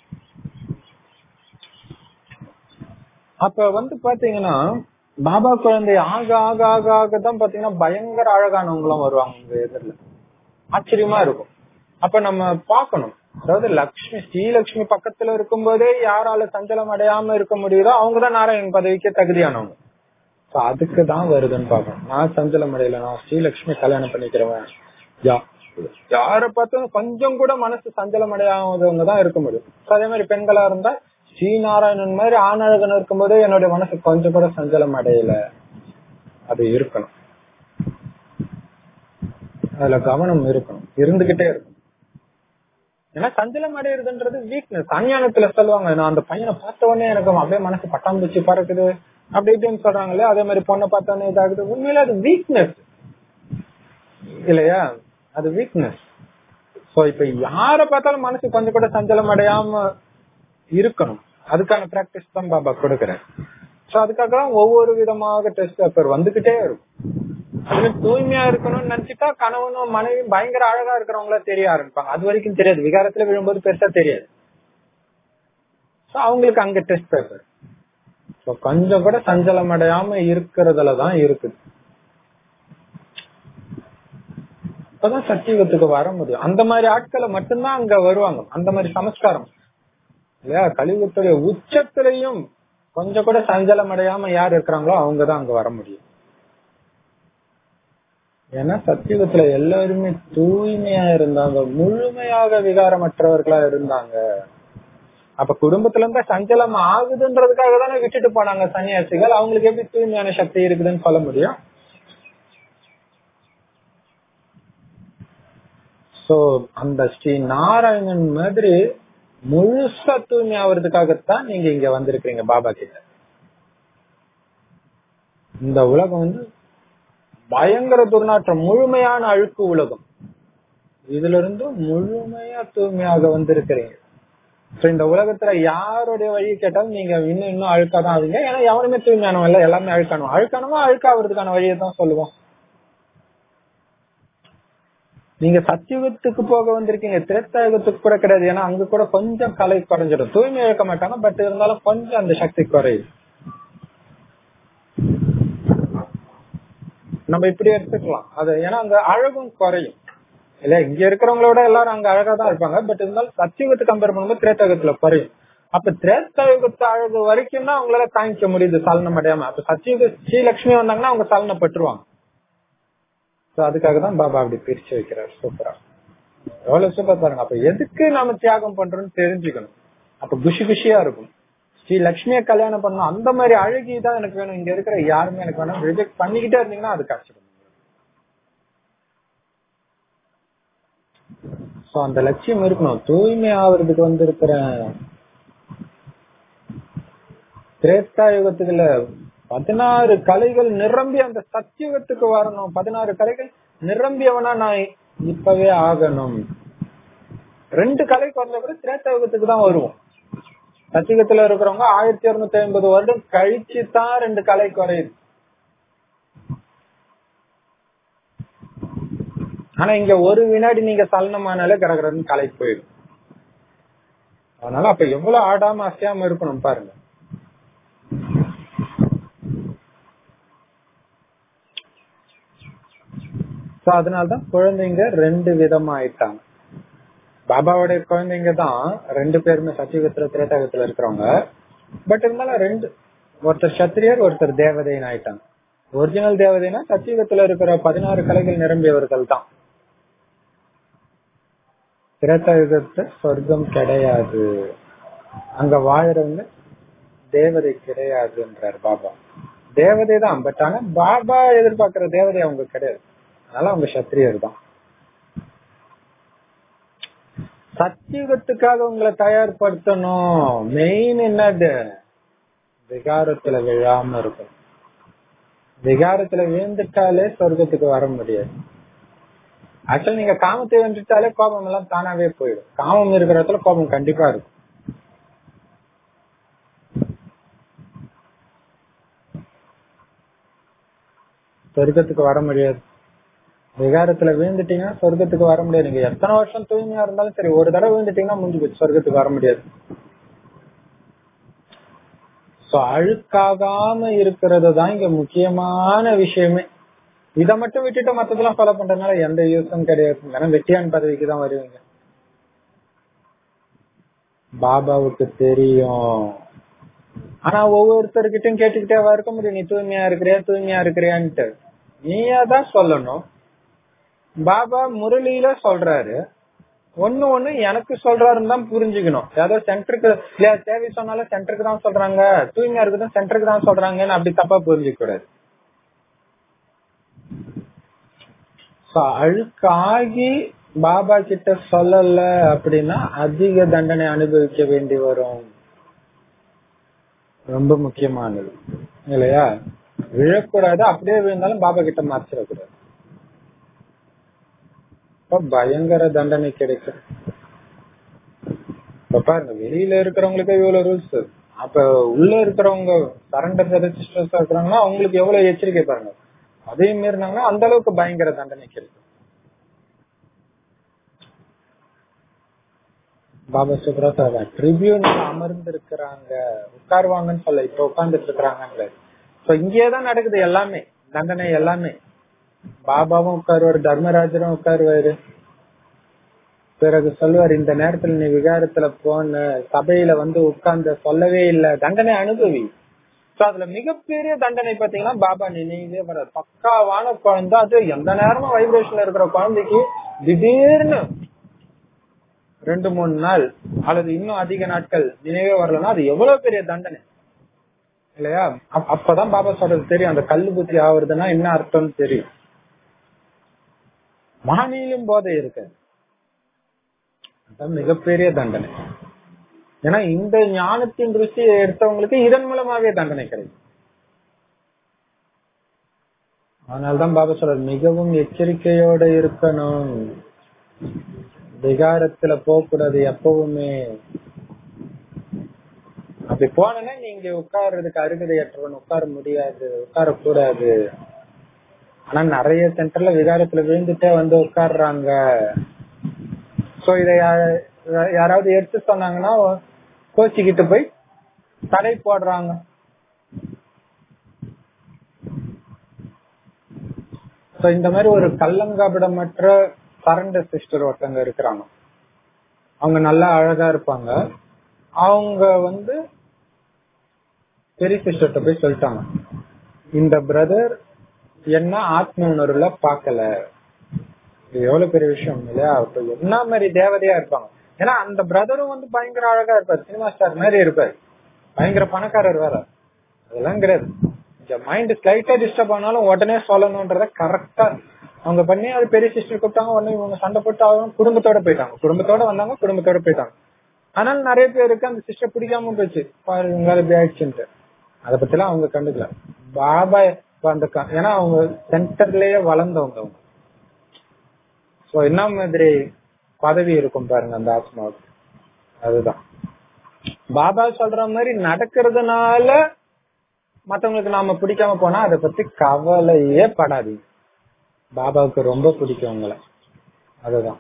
அப்ப வந்து பாத்தீங்கன்னா பாபா குழந்தை ஆக ஆக ஆக ஆக தான் பாத்தீங்கன்னா பயங்கர அழகானவங்களும் வருவாங்க உங்க எதிரில ஆச்சரியமா இருக்கும் அப்ப நம்ம பாக்கணும் அதாவது லக்ஷ்மி ஸ்ரீலக்ஷ்மி பக்கத்துல இருக்கும் போதே யாரால சஞ்சலம் அடையாம இருக்க முடியுதோ அவங்கதான் நாராயணன் பதவிக்கு தகுதியானவங்க அதுக்கு தான் வருதுன்னு பாக்கணும் நான் சஞ்சலம் அடையல நான் ஸ்ரீலக்ஷ்மி கல்யாணம் பண்ணிக்கிறவன் யா யார பார்த்தாலும் கொஞ்சம் கூட மனசு சஞ்சலம் அடையாதவங்க தான் இருக்க முடியும் So, அதே மாதிரி பெண்களா இருந்தா ஸ்ரீ நாராயணன் மாதிரி ஆணழகன் இருக்கும்போது என்னுடைய மனசு கொஞ்சம் கூட சஞ்சலம் அடையல அது இருக்கணும் அதுல கவனம் இருக்கணும் இருந்துகிட்டே இருக்கணும் ஏன்னா சஞ்சலம் அடையிறதுன்றது வீக்னஸ் அஞ்ஞானத்துல சொல்லுவாங்க நான் அந்த பையனை பார்த்த உடனே எனக்கு அப்படியே மனசு பட்டாம்பூச்சி பறக்குது அப்படி இப்படின்னு சொல்றாங்களே அதே மாதிரி பொண்ணை பார்த்த உடனே இதாகுது உண்மையில அது வீக்னஸ் இல்லையா அது வீக்னஸ் சோ இப்ப யார பார்த்தாலும் மனசு கொஞ்சம் கூட சஞ்சலம் அடையாம இருக்கணும் அதுக்கான பிராக்டிஸ் தான் பாபா கொடுக்கறேன் சோ அதுக்காக தான் ஒவ்வொரு விதமாக டெஸ்ட் பேப்பர் வந்துகிட்டே இருக்கும் அதுல தூய்மையா இருக்கணும்னு நினைச்சிட்டா கணவனும் மனைவியும் பயங்கர அழகா இருக்கிறவங்களா தெரிய ஆரம்பிப்பாங்க அது வரைக்கும் தெரியாது விகாரத்துல விழும்போது பெருசா தெரியாது சோ அவங்களுக்கு அங்க டெஸ்ட் பேப்பர் சோ கொஞ்சம் கூட சஞ்சலம் அடையாம இருக்கிறதுல தான் இருக்குது அப்பதான் சத்தியுகத்துக்கு வர முடியும் அந்த மாதிரி ஆட்களை மட்டும்தான் அங்க வருவாங்க அந்த மாதிரி சமஸ்காரம் இல்லையா கலியுகத்துடைய உச்சத்திலையும் கொஞ்சம் கூட சஞ்சலம் அடையாம யார் இருக்கிறாங்களோ அவங்கதான் அங்க வர முடியும் ஏன்னா சத்தியுகத்துல எல்லாருமே தூய்மையா இருந்தாங்க முழுமையாக விகாரமற்றவர்களா இருந்தாங்க அப்ப குடும்பத்துல இருந்தா சஞ்சலம் ஆகுதுன்றதுக்காக தானே விட்டுட்டு போனாங்க சன்னியாசிகள் அவங்களுக்கு எப்படி தூய்மையான சக்தி இருக்குதுன்னு சொல்ல முடியும் சோ அந்த ஸ்ரீ நாராயணன் மாதிரி முழுசா தூய்மை ஆவறதுக்காகத்தான் நீங்க இங்க வந்திருக்கீங்க பாபா கிட்ட இந்த உலகம் வந்து பயங்கர துர்நாற்றம் முழுமையான அழுக்கு உலகம் இதுல இருந்து முழுமையா தூய்மையாக வந்திருக்கிறீங்க So, இந்த உலகத்துல யாருடைய வழி கேட்டாலும் நீங்க இன்னும் இன்னும் அழுக்காதான் ஆவீங்க ஏன்னா எவனுமே தூய்மையானவன் இல்ல எல்லாமே அழுக்கானவன் அழுக்கானவன் அழுக்காவதுக்கான வழியை தான் சொல்லுவோம் நீங்க சத்தியுகத்துக்கு போக வந்திருக்கீங்க திரேத்தாயுகத்துக்கு கூட கிடையாது ஏன்னா அங்க கூட கொஞ்சம் கலை குறைஞ்சிடும் தூய்மை இழக்க மாட்டாங்க பட் இருந்தாலும் கொஞ்சம் அந்த சக்தி குறையுது நம்ம இப்படி எடுத்துக்கலாம் அது ஏன்னா அங்க அழகும் குறையும் இல்ல இங்க இருக்கிறவங்களோட எல்லாரும் அங்க அழகா தான் இருப்பாங்க பட் இருந்தாலும் சத்தியுகத்தை கம்பேர் பண்ணும்போது திரேத்தாயுகத்துல குறையும் அப்ப திரேத்தாயுகத்து அழகு வரைக்கும் தான் அவங்களால தாங்கிக்க முடியுது சலனம் அடையாம அப்ப சத்தியுக ஸ்ரீலட்சுமி வந்தாங்கன்னா அவங்க சலனப்பட்டுருவாங்க சோ அதுக்காக தான் பாபா அப்படி பிரிச்சு வைக்கிறார் சூப்பரா எவ்வளவு சூப்பர் பாருங்க அப்ப எதுக்கு நாம தியாகம் பண்றோம்னு தெரிஞ்சுக்கணும் அப்ப குஷி குஷியா இருக்கும் ஸ்ரீ லட்சுமியை கல்யாணம் பண்ணணும் அந்த மாதிரி அழகி தான் எனக்கு வேணும் இங்க இருக்கிற யாருமே எனக்கு வேணும் ரிஜெக்ட் பண்ணிக்கிட்டே இருந்தீங்கன்னா அது கிடைச்சிடும் சோ அந்த லட்சியம் இருக்கணும் தூய்மை ஆவறதுக்கு வந்து இருக்கிற திரேத்தா யுகத்துக்குள்ள பதினாறு கலைகள் நிரம்பி அந்த சத்தியுகத்துக்கு வரணும் பதினாறு கலைகள் நிரம்பியவனா நான் இப்பவே ஆகணும் ரெண்டு கலை குறைஞ்ச கூட திரேத்தா யுகத்துக்கு தான் வருவோம் சத்தியுகத்துல இருக்கிறவங்க ஆயிரத்தி இருநூத்தி ஐம்பது வருடம் கழிச்சு தான் ரெண்டு கலை குறையுது ஆனா இங்க ஒரு வினாடி நீங்க சலனமானாலே கடகரன்னு கலைக்கு போயிடும் அதனால அப்ப எவ்வளவு ஆடாம அசையாம இருக்கணும் பாருங்க சோ அதனாலதான் குழந்தைங்க ரெண்டு விதமா ஆயிட்டாங்க பாபாவுடைய குழந்தைங்க தான் ரெண்டு பேருமே சத்தியுகத்துல திரேதாகத்துல இருக்கிறவங்க பட் இருந்தாலும் ரெண்டு ஒருத்தர் சத்திரியர் ஒருத்தர் தேவதைன்னு ஆயிட்டாங்க ஒரிஜினல் தேவதைனா சத்தியுகத்துல இருக்கிற பதினாறு கலைகள் நிரம்பியவர்கள் தான் திரேதாயுகத்து சொர்க்கம் கிடையாது அங்க வாழறவங்க தேவதை கிடையாதுன்றார் பாபா தேவதை தான் பட் ஆனா பாபா எதிர்பார்க்கிற தேவதை அவங்க கிடையாது அதனால அவங்க சத்திரியர் தான் சத்தியுகத்துக்காக உங்களை தயார்படுத்தணும் மெயின் என்னது விகாரத்துல விழாம இருக்கும் விகாரத்துல விழுந்துட்டாலே சொர்க்கத்துக்கு வர முடியாது ஆக்சுவலி நீங்க காமத்தை வந்துட்டாலே கோபம் எல்லாம் தானாவே போயிடும் காமம் இருக்கிற இடத்துல கோபம் கண்டிப்பா இருக்கும் சொர்க்கத்துக்கு வர முடியாது விகாரத்துல விழுந்துட்டீங்கன்னா சொர்க்கத்துக்கு வர முடியாது நீங்க எத்தனை வருஷம் தூய்மையா இருந்தாலும் சரி ஒரு தடவை விழுந்துட்டீங்கன்னா முடிஞ்சு போச்சு சொர்க்கத்துக்கு வர முடியாது சோ அழுக்காகாம இருக்கிறது தான் இங்க முக்கியமான விஷயமே இத மட்டும் விட்டுட்டு மத்ததெல்லாம் ஃபாலோ பண்றதுனால எந்த யூஸும் கிடையாது ஏன்னா வெட்டியான் பதவிக்கு தான் வருவீங்க பாபாவுக்கு தெரியும் ஆனா ஒவ்வொருத்தர்கிட்டயும் கேட்டுக்கிட்டே இருக்க முடியும் நீ தூய்மையா இருக்கிறியா தூய்மையா இருக்கிறியான்ட்டு நீயா தான் சொல்லணும் பாபா முரளியில சொல்றாரு ஒண்ணு ஒண்ணு எனக்கு சொல்றாருன்னு தான் புரிஞ்சுக்கணும் ஏதோ சென்டருக்கு இல்லையா சேவை சொன்னாலும் சென்டருக்கு தான் சொல்றாங்க தூய்மையா இருக்கட்டும் சென்டருக்கு தான் சொல்றாங்கன்னு அப்படி தப்பா புரிஞ்சுக்க கூடாது So, அழுக்காகி பாபா கிட்ட சொல்லல அப்படின்னா அதிக தண்டனை அனுபவிக்க வேண்டி வரும் ரொம்ப முக்கியமானது இல்லையா விழக்கூடாது அப்படியே விழுந்தாலும் பாபா கிட்ட மாத்திரக்கூடாது இப்ப பயங்கர தண்டனை கிடைக்கும் இப்ப பாருங்க வெளியில இருக்கிறவங்களுக்கு இவ்வளவு ரூல்ஸ் அப்ப உள்ள இருக்கிறவங்க சரண்டர் ரெஜிஸ்டர்ஸ் இருக்கிறாங்கன்னா அவங்களுக்கு எவ்வளவு எச்சரிக்கை பாருங்க அதையும் மீறினாங்கன்னா அந்த அளவுக்கு பயங்கர தண்டனை கிடைக்கும் பாபா சுப்ரா சார் ட்ரிபியூன்ல அமர்ந்து இருக்கிறாங்க உட்காருவாங்கன்னு சொல்ல இப்ப உட்கார்ந்துட்டு இருக்கிறாங்க சோ இங்கேதான் நடக்குது எல்லாமே தண்டனை எல்லாமே பாபாவும் உட்காருவாரு தர்மராஜரும் உட்காருவாரு பிறகு சொல்லுவார் இந்த நேரத்துல நீ விகாரத்துல போன சபையில வந்து உட்கார்ந்த சொல்லவே இல்ல தண்டனை அனுபவி சோ அதுல மிகப்பெரிய தண்டனை பாத்தீங்கன்னா பாபா நினைவே வர பக்காவான குழந்தை அது எந்த நேரமும் வைப்ரேஷன்ல இருக்கிற குழந்தைக்கு திடீர்னு ரெண்டு மூணு நாள் அல்லது இன்னும் அதிக நாட்கள் நினைவே வரலன்னா அது எவ்வளவு பெரிய தண்டனை இல்லையா அப்- அப்பதான் பாபா சொல்றது தெரியும் அந்த கல்லு புத்தி ஆகுறதுன்னா என்ன அர்த்தம்னு தெரியும் மகனிலும் போதை இருக்கு அதான் மிகப்பெரிய தண்டனை ஏன்னா இந்த ஞானத்தின் ருசியை எடுத்தவங்களுக்கு இதன் மூலமாவே தண்டனை கிடைக்கும் அதனால்தான் பாபா சொல்றாரு மிகவும் எச்சரிக்கையோட இருக்கணும் விகாரத்துல போக கூடாது எப்பவுமே அப்படி போனா நீங்க உட்கார்றதுக்கு அருகதையற்றவன் உட்கார முடியாது உட்கார கூடாது ஆனா நிறைய சென்டர்ல விகாரத்துல விழுந்துட்டே வந்து உட்கார்றாங்க சோ இத யா- யாராவது எடுத்து சொன்னாங்கன்னா கோச்சிக்கிட்டு போய் தடை போடுறாங்க சோ இந்த மாதிரி ஒரு கள்ளங்காபிடமற்ற சரண்டர் சிஸ்டர் ஒருத்தங்க இருக்கிறாங்க அவங்க நல்லா அழகா இருப்பாங்க அவங்க வந்து பெரிய சிஸ்டர்கிட்ட போய் சொல்லிட்டாங்க இந்த பிரதர் என்ன ஆத்ம உணர்வுல பாக்கல இது எவ்வளவு பெரிய விஷயம் இல்லையா அப்ப என்ன மாதிரி தேவதையா இருப்பாங்க ஏன்னா அந்த பிரதரும் வந்து பயங்கர அழகா இருப்பார் சினிமா ஸ்டார் மாதிரி இருப்பார் பயங்கர பணக்காரர் வேற அதெல்லாம் கிடையாது இந்த மைண்ட் ஸ்லைட்டா டிஸ்டர்ப் ஆனாலும் உடனே சொல்லணும்ன்றத கரெக்டா அவங்க பண்ணி அது பெரிய சிஸ்டர் கூப்பிட்டாங்க உடனே இவங்க சண்டை போட்டு அவங்க குடும்பத்தோட போயிட்டாங்க குடும்பத்தோட வந்தாங்க குடும்பத்தோட போயிட்டாங்க அதனால நிறைய பேருக்கு அந்த சிஸ்டர் பிடிக்காம போச்சு பாரு இவங்களால இப்படி ஆயிடுச்சுன்ட்டு அத பத்தி எல்லாம் அவங்க கண்டுக்கல பாபா இப்ப அந்த க- ஏன்னா அவங்க சென்டர்லயே வளர்ந்தவங்க அவங்க சோ என்ன மாதிரி பதவி இருக்கும் பாருங்க அந்த ஆத்மாவுக்கு அதுதான் பாபா சொல்ற மாதிரி நடக்கிறதுனால மத்தவங்களுக்கு நாம பிடிக்காம போனா அத பத்தி கவலையே படாதீங்க பாபாவுக்கு ரொம்ப பிடிக்கும் உங்களை அதுதான்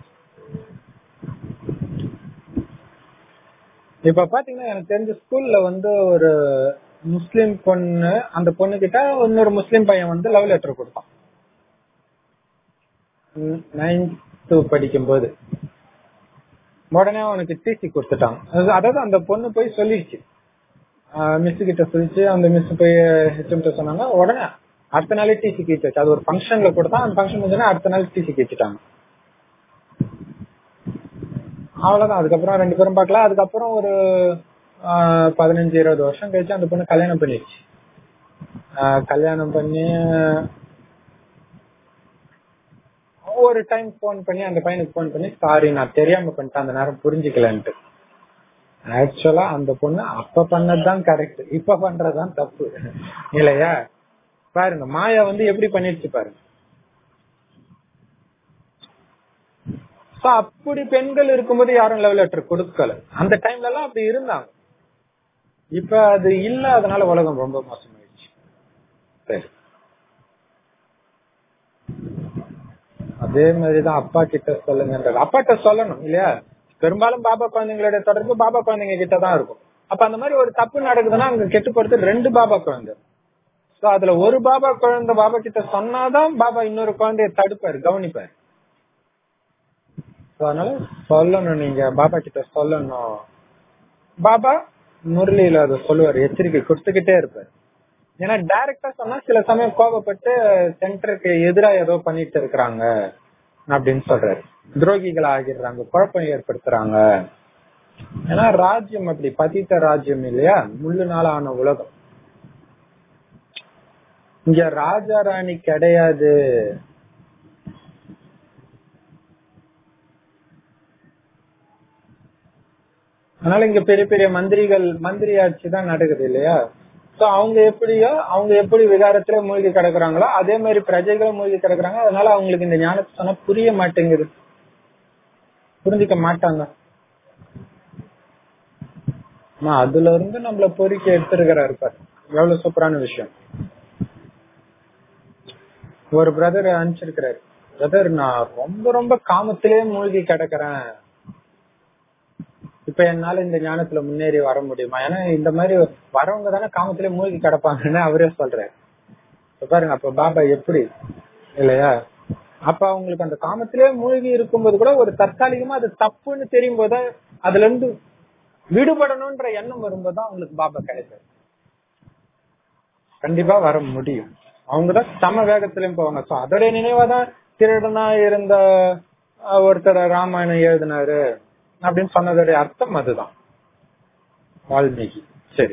இப்ப பாத்தீங்கன்னா எனக்கு தெரிஞ்ச ஸ்கூல்ல வந்து ஒரு முஸ்லிம் பொண்ணு அந்த பொண்ணு கிட்ட இன்னொரு முஸ்லிம் பையன் வந்து லவ் லெட்டர் கொடுத்தான் நைன்த் படிக்கும் போது உடனே அவனுக்கு டிசி கொடுத்துட்டாங்க அது- அதாவது அந்த பொண்ணு போய் சொல்லிடுச்சு மிஸ் கிட்ட சொல்லிச்சு அந்த மிஸ் போய் ஹெச்எம் சொன்னாங்க உடனே அடுத்த நாளே டிசி கீச்சாச்சு அது ஒரு ஃபங்க்ஷன்ல கொடுத்தா அந்த ஃபங்க்ஷன் முடிஞ்சோன்னா அடுத்த நாள் டிசி கீச்சிட்டாங்க அவ்வளவுதான் அதுக்கப்புறம் ரெண்டு பேரும் பார்க்கல அதுக்கப்புறம் ஒரு ஆஹ், பதினஞ்சு இருபது வருஷம் கழிச்சு அந்த பொண்ணு கல்யாணம் பண்ணிடுச்சு ஆஹ், கல்யாணம் பண்ணி ஒரு டைம் போன் பண்ணி அந்த பையனுக்கு போன் பண்ணி சாரி நான் தெரியாம பண்ணிட்டேன் அந்த நேரம் புரிஞ்சுக்கலன்ட்டு ஆக்சுவலா அந்த பொண்ணு அப்ப பண்ணதுதான் கரெக்ட் இப்ப பண்றதுதான் தப்பு இல்லையா பாருங்க மாயா வந்து எப்படி பண்ணிடுச்சு பாருங்க So, அப்படி பெண்கள் இருக்கும்போது யாரும் லவ் லெட்டர் கொடுக்கல அந்த டைம்ல எல்லாம் அப்படி இருந்தாங்க இப்ப அது இல்ல அதனால உலகம் ரொம்ப மோசமாயிடுச்சு சரி அதே மாதிரிதான் அப்பா கிட்ட சொல்லுங்கன்றது அப்பாட்ட சொல்லணும் இல்லையா பெரும்பாலும் பாபா குழந்தைங்களுடைய தொடர்பு பாபா குழந்தைங்க கிட்ட தான் இருக்கும் அப்ப அந்த மாதிரி ஒரு தப்பு நடக்குதுன்னா அங்க கெட்டு போறது ரெண்டு பாபா குழந்தை சோ அதுல ஒரு பாபா குழந்தை பாபா கிட்ட சொன்னாதான் பாபா இன்னொரு குழந்தைய தடுப்பாரு கவனிப்பாரு So, அதனால சொல்லணும் நீங்க பாபா கிட்ட சொல்லணும் பாபா முரளியில அதை சொல்லுவாரு எச்சரிக்கை கொடுத்துக்கிட்டே இருப்பாரு ஏன்னா டைரக்டா சொன்னா சில சமயம் கோபப்பட்டு சென்டருக்கு எதிரா ஏதோ பண்ணிட்டு இருக்கிறாங்க அப்படின்னு சொல்றாரு துரோகிகள் ஆகிடுறாங்க குழப்பம் ஏற்படுத்துறாங்க ஏன்னா ராஜ்யம் அப்படி பதித்த ராஜ்யம் இல்லையா முள்ளு நாளான உலகம் இங்க ராஜா ராணி கிடையாது அதனால இங்க பெரிய பெரிய மந்திரிகள் மந்திரி ஆட்சி தான் நடக்குது இல்லையா சோ அவங்க எப்படியோ அவங்க எப்படி விகாரத்துல மூழ்கி கிடக்குறாங்களோ அதே மாதிரி பிரஜைகளும் மூழ்கி கிடக்குறாங்க அதனால அவங்களுக்கு இந்த ஞானத்தை சொன்னா புரிய மாட்டேங்குது புரிஞ்சுக்க மாட்டாங்க ஆனா அதுல இருந்து நம்மள பொறுக்கி எடுத்திருக்கிறாரு பாரு எவ்வளவு சூப்பரான விஷயம் ஒரு பிரதர் அனுப்பிச்சிருக்கிறாரு பிரதர் நான் ரொம்ப ரொம்ப காமத்திலே மூழ்கி கிடக்குறேன் இப்ப என்னால இந்த ஞானத்துல முன்னேறி வர முடியுமா ஏன்னா இந்த மாதிரி வரவங்க தானே காமத்திலே மூழ்கி கிடப்பாங்கன்னு அவரே சொல்றாரு இப்ப பாருங்க அப்ப பாபா எப்படி இல்லையா அப்ப அவங்களுக்கு அந்த காமத்திலே மூழ்கி இருக்கும்போது கூட ஒரு தற்காலிகமா அது தப்புன்னு தெரியும் போது அதுல இருந்து விடுபடணும்ன்ற எண்ணம் வரும்போது அவங்களுக்கு பாபா கிடைக்காது கண்டிப்பா வர முடியும் அவங்கதான் சம வேகத்திலயும் போவாங்க சோ அதோடைய நினைவாதான் திருடனா இருந்த அஹ், ஒருத்தர் ராமாயணம் எழுதினாரு அப்படின்னு சொன்னதோடைய அர்த்தம் அதுதான் வால்மீகி சரி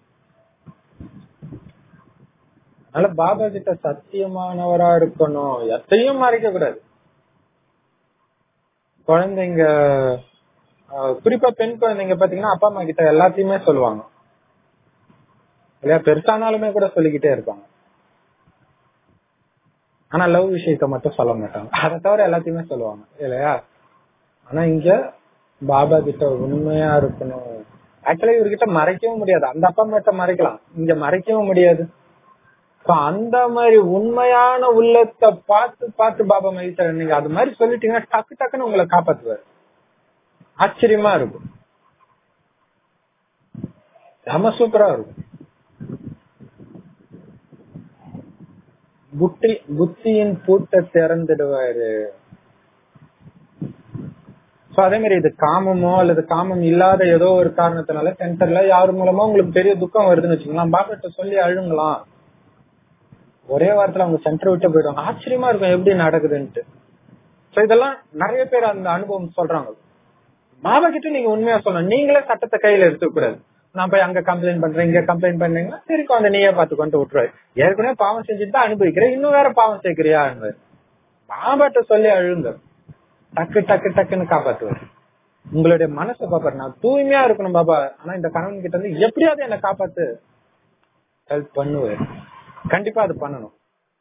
அதனால பாபா கிட்ட சத்தியமானவரா இருக்கணும் எத்தையும் மறைக்க கூடாது குழந்தைங்க அஹ், குறிப்பா பெண் குழந்தைங்க பாத்தீங்கன்னா அப்பா அம்மா கிட்ட எல்லாத்தையுமே சொல்லுவாங்க இல்லையா பெருசானாலுமே கூட சொல்லிக்கிட்டே இருப்பாங்க ஆனா லவ் விஷயத்த மட்டும் சொல்ல மாட்டாங்க அதை தவிர எல்லாத்தையுமே சொல்லுவாங்க இல்லையா ஆனா இங்க பாபா கிட்ட உண்மையா இருக்கணும் ஆக்சுவலா இவர்கிட்ட மறைக்கவும் முடியாது அந்த அப்பா அம்மா மறைக்கலாம் இங்க மறைக்கவும் முடியாது So, அந்த மாதிரி உண்மையான உள்ளத்தை பார்த்து பார்த்து பாபா மகிழ்ச்சி நீங்க அது மாதிரி சொல்லிட்டீங்கன்னா டக்கு டக்குன்னு உங்களை காப்பாத்துவாரு ஆச்சரியமா இருக்கும் செம சூப்பரா இருக்கும் புத்தி புத்தியின் பூட்டை திறந்துடுவாரு சோ அதே மாதிரி இது காமமோ அல்லது காமம் இல்லாத ஏதோ ஒரு காரணத்தினால சென்டர்ல யார் மூலமா உங்களுக்கு பெரிய துக்கம் வருதுன்னு வச்சுக்கலாம் பாபாட்ட சொல்லி அழுங்கலாம் ஒரே வாரத்துல அவங்க சென்டர் விட்டு போயிடுவாங்க ஆச்சரியமா இருக்கும் எப்படி நடக்குதுன்ட்டு சோ இதெல்லாம் நிறைய பேர் அந்த அனுபவம் சொல்றாங்க பாபா கிட்ட நீங்க உண்மையா சொல்லணும் நீங்களே சட்டத்தை கையில எடுத்துக்க கூடாது நான் போய் அங்க கம்ப்ளைண்ட் பண்றேன் இங்க கம்ப்ளைண்ட் பண்றீங்கன்னா சரி குழந்தை நீயே பார்த்து கொண்டு விட்டுருவாரு ஏற்கனவே பாவம் செஞ்சுட்டு தான் அனுபவிக்கிறேன் இன்னும் வேற பாவம் சேர்க்கிறியா பாபாட்ட சொல்லி அழுங்க டக்கு டக்கு டக்குன்னு காப்பாத்துவார் உங்களுடைய மனசை பாப்பாரு நான் தூய்மையா இருக்கணும் பாபா ஆனா இந்த கணவன் கிட்ட இருந்து எப்படியாவது என்ன காப்பாத்து ஹெல்ப் பண்ணுவார் கண்டிப்பா அது பண்ணணும்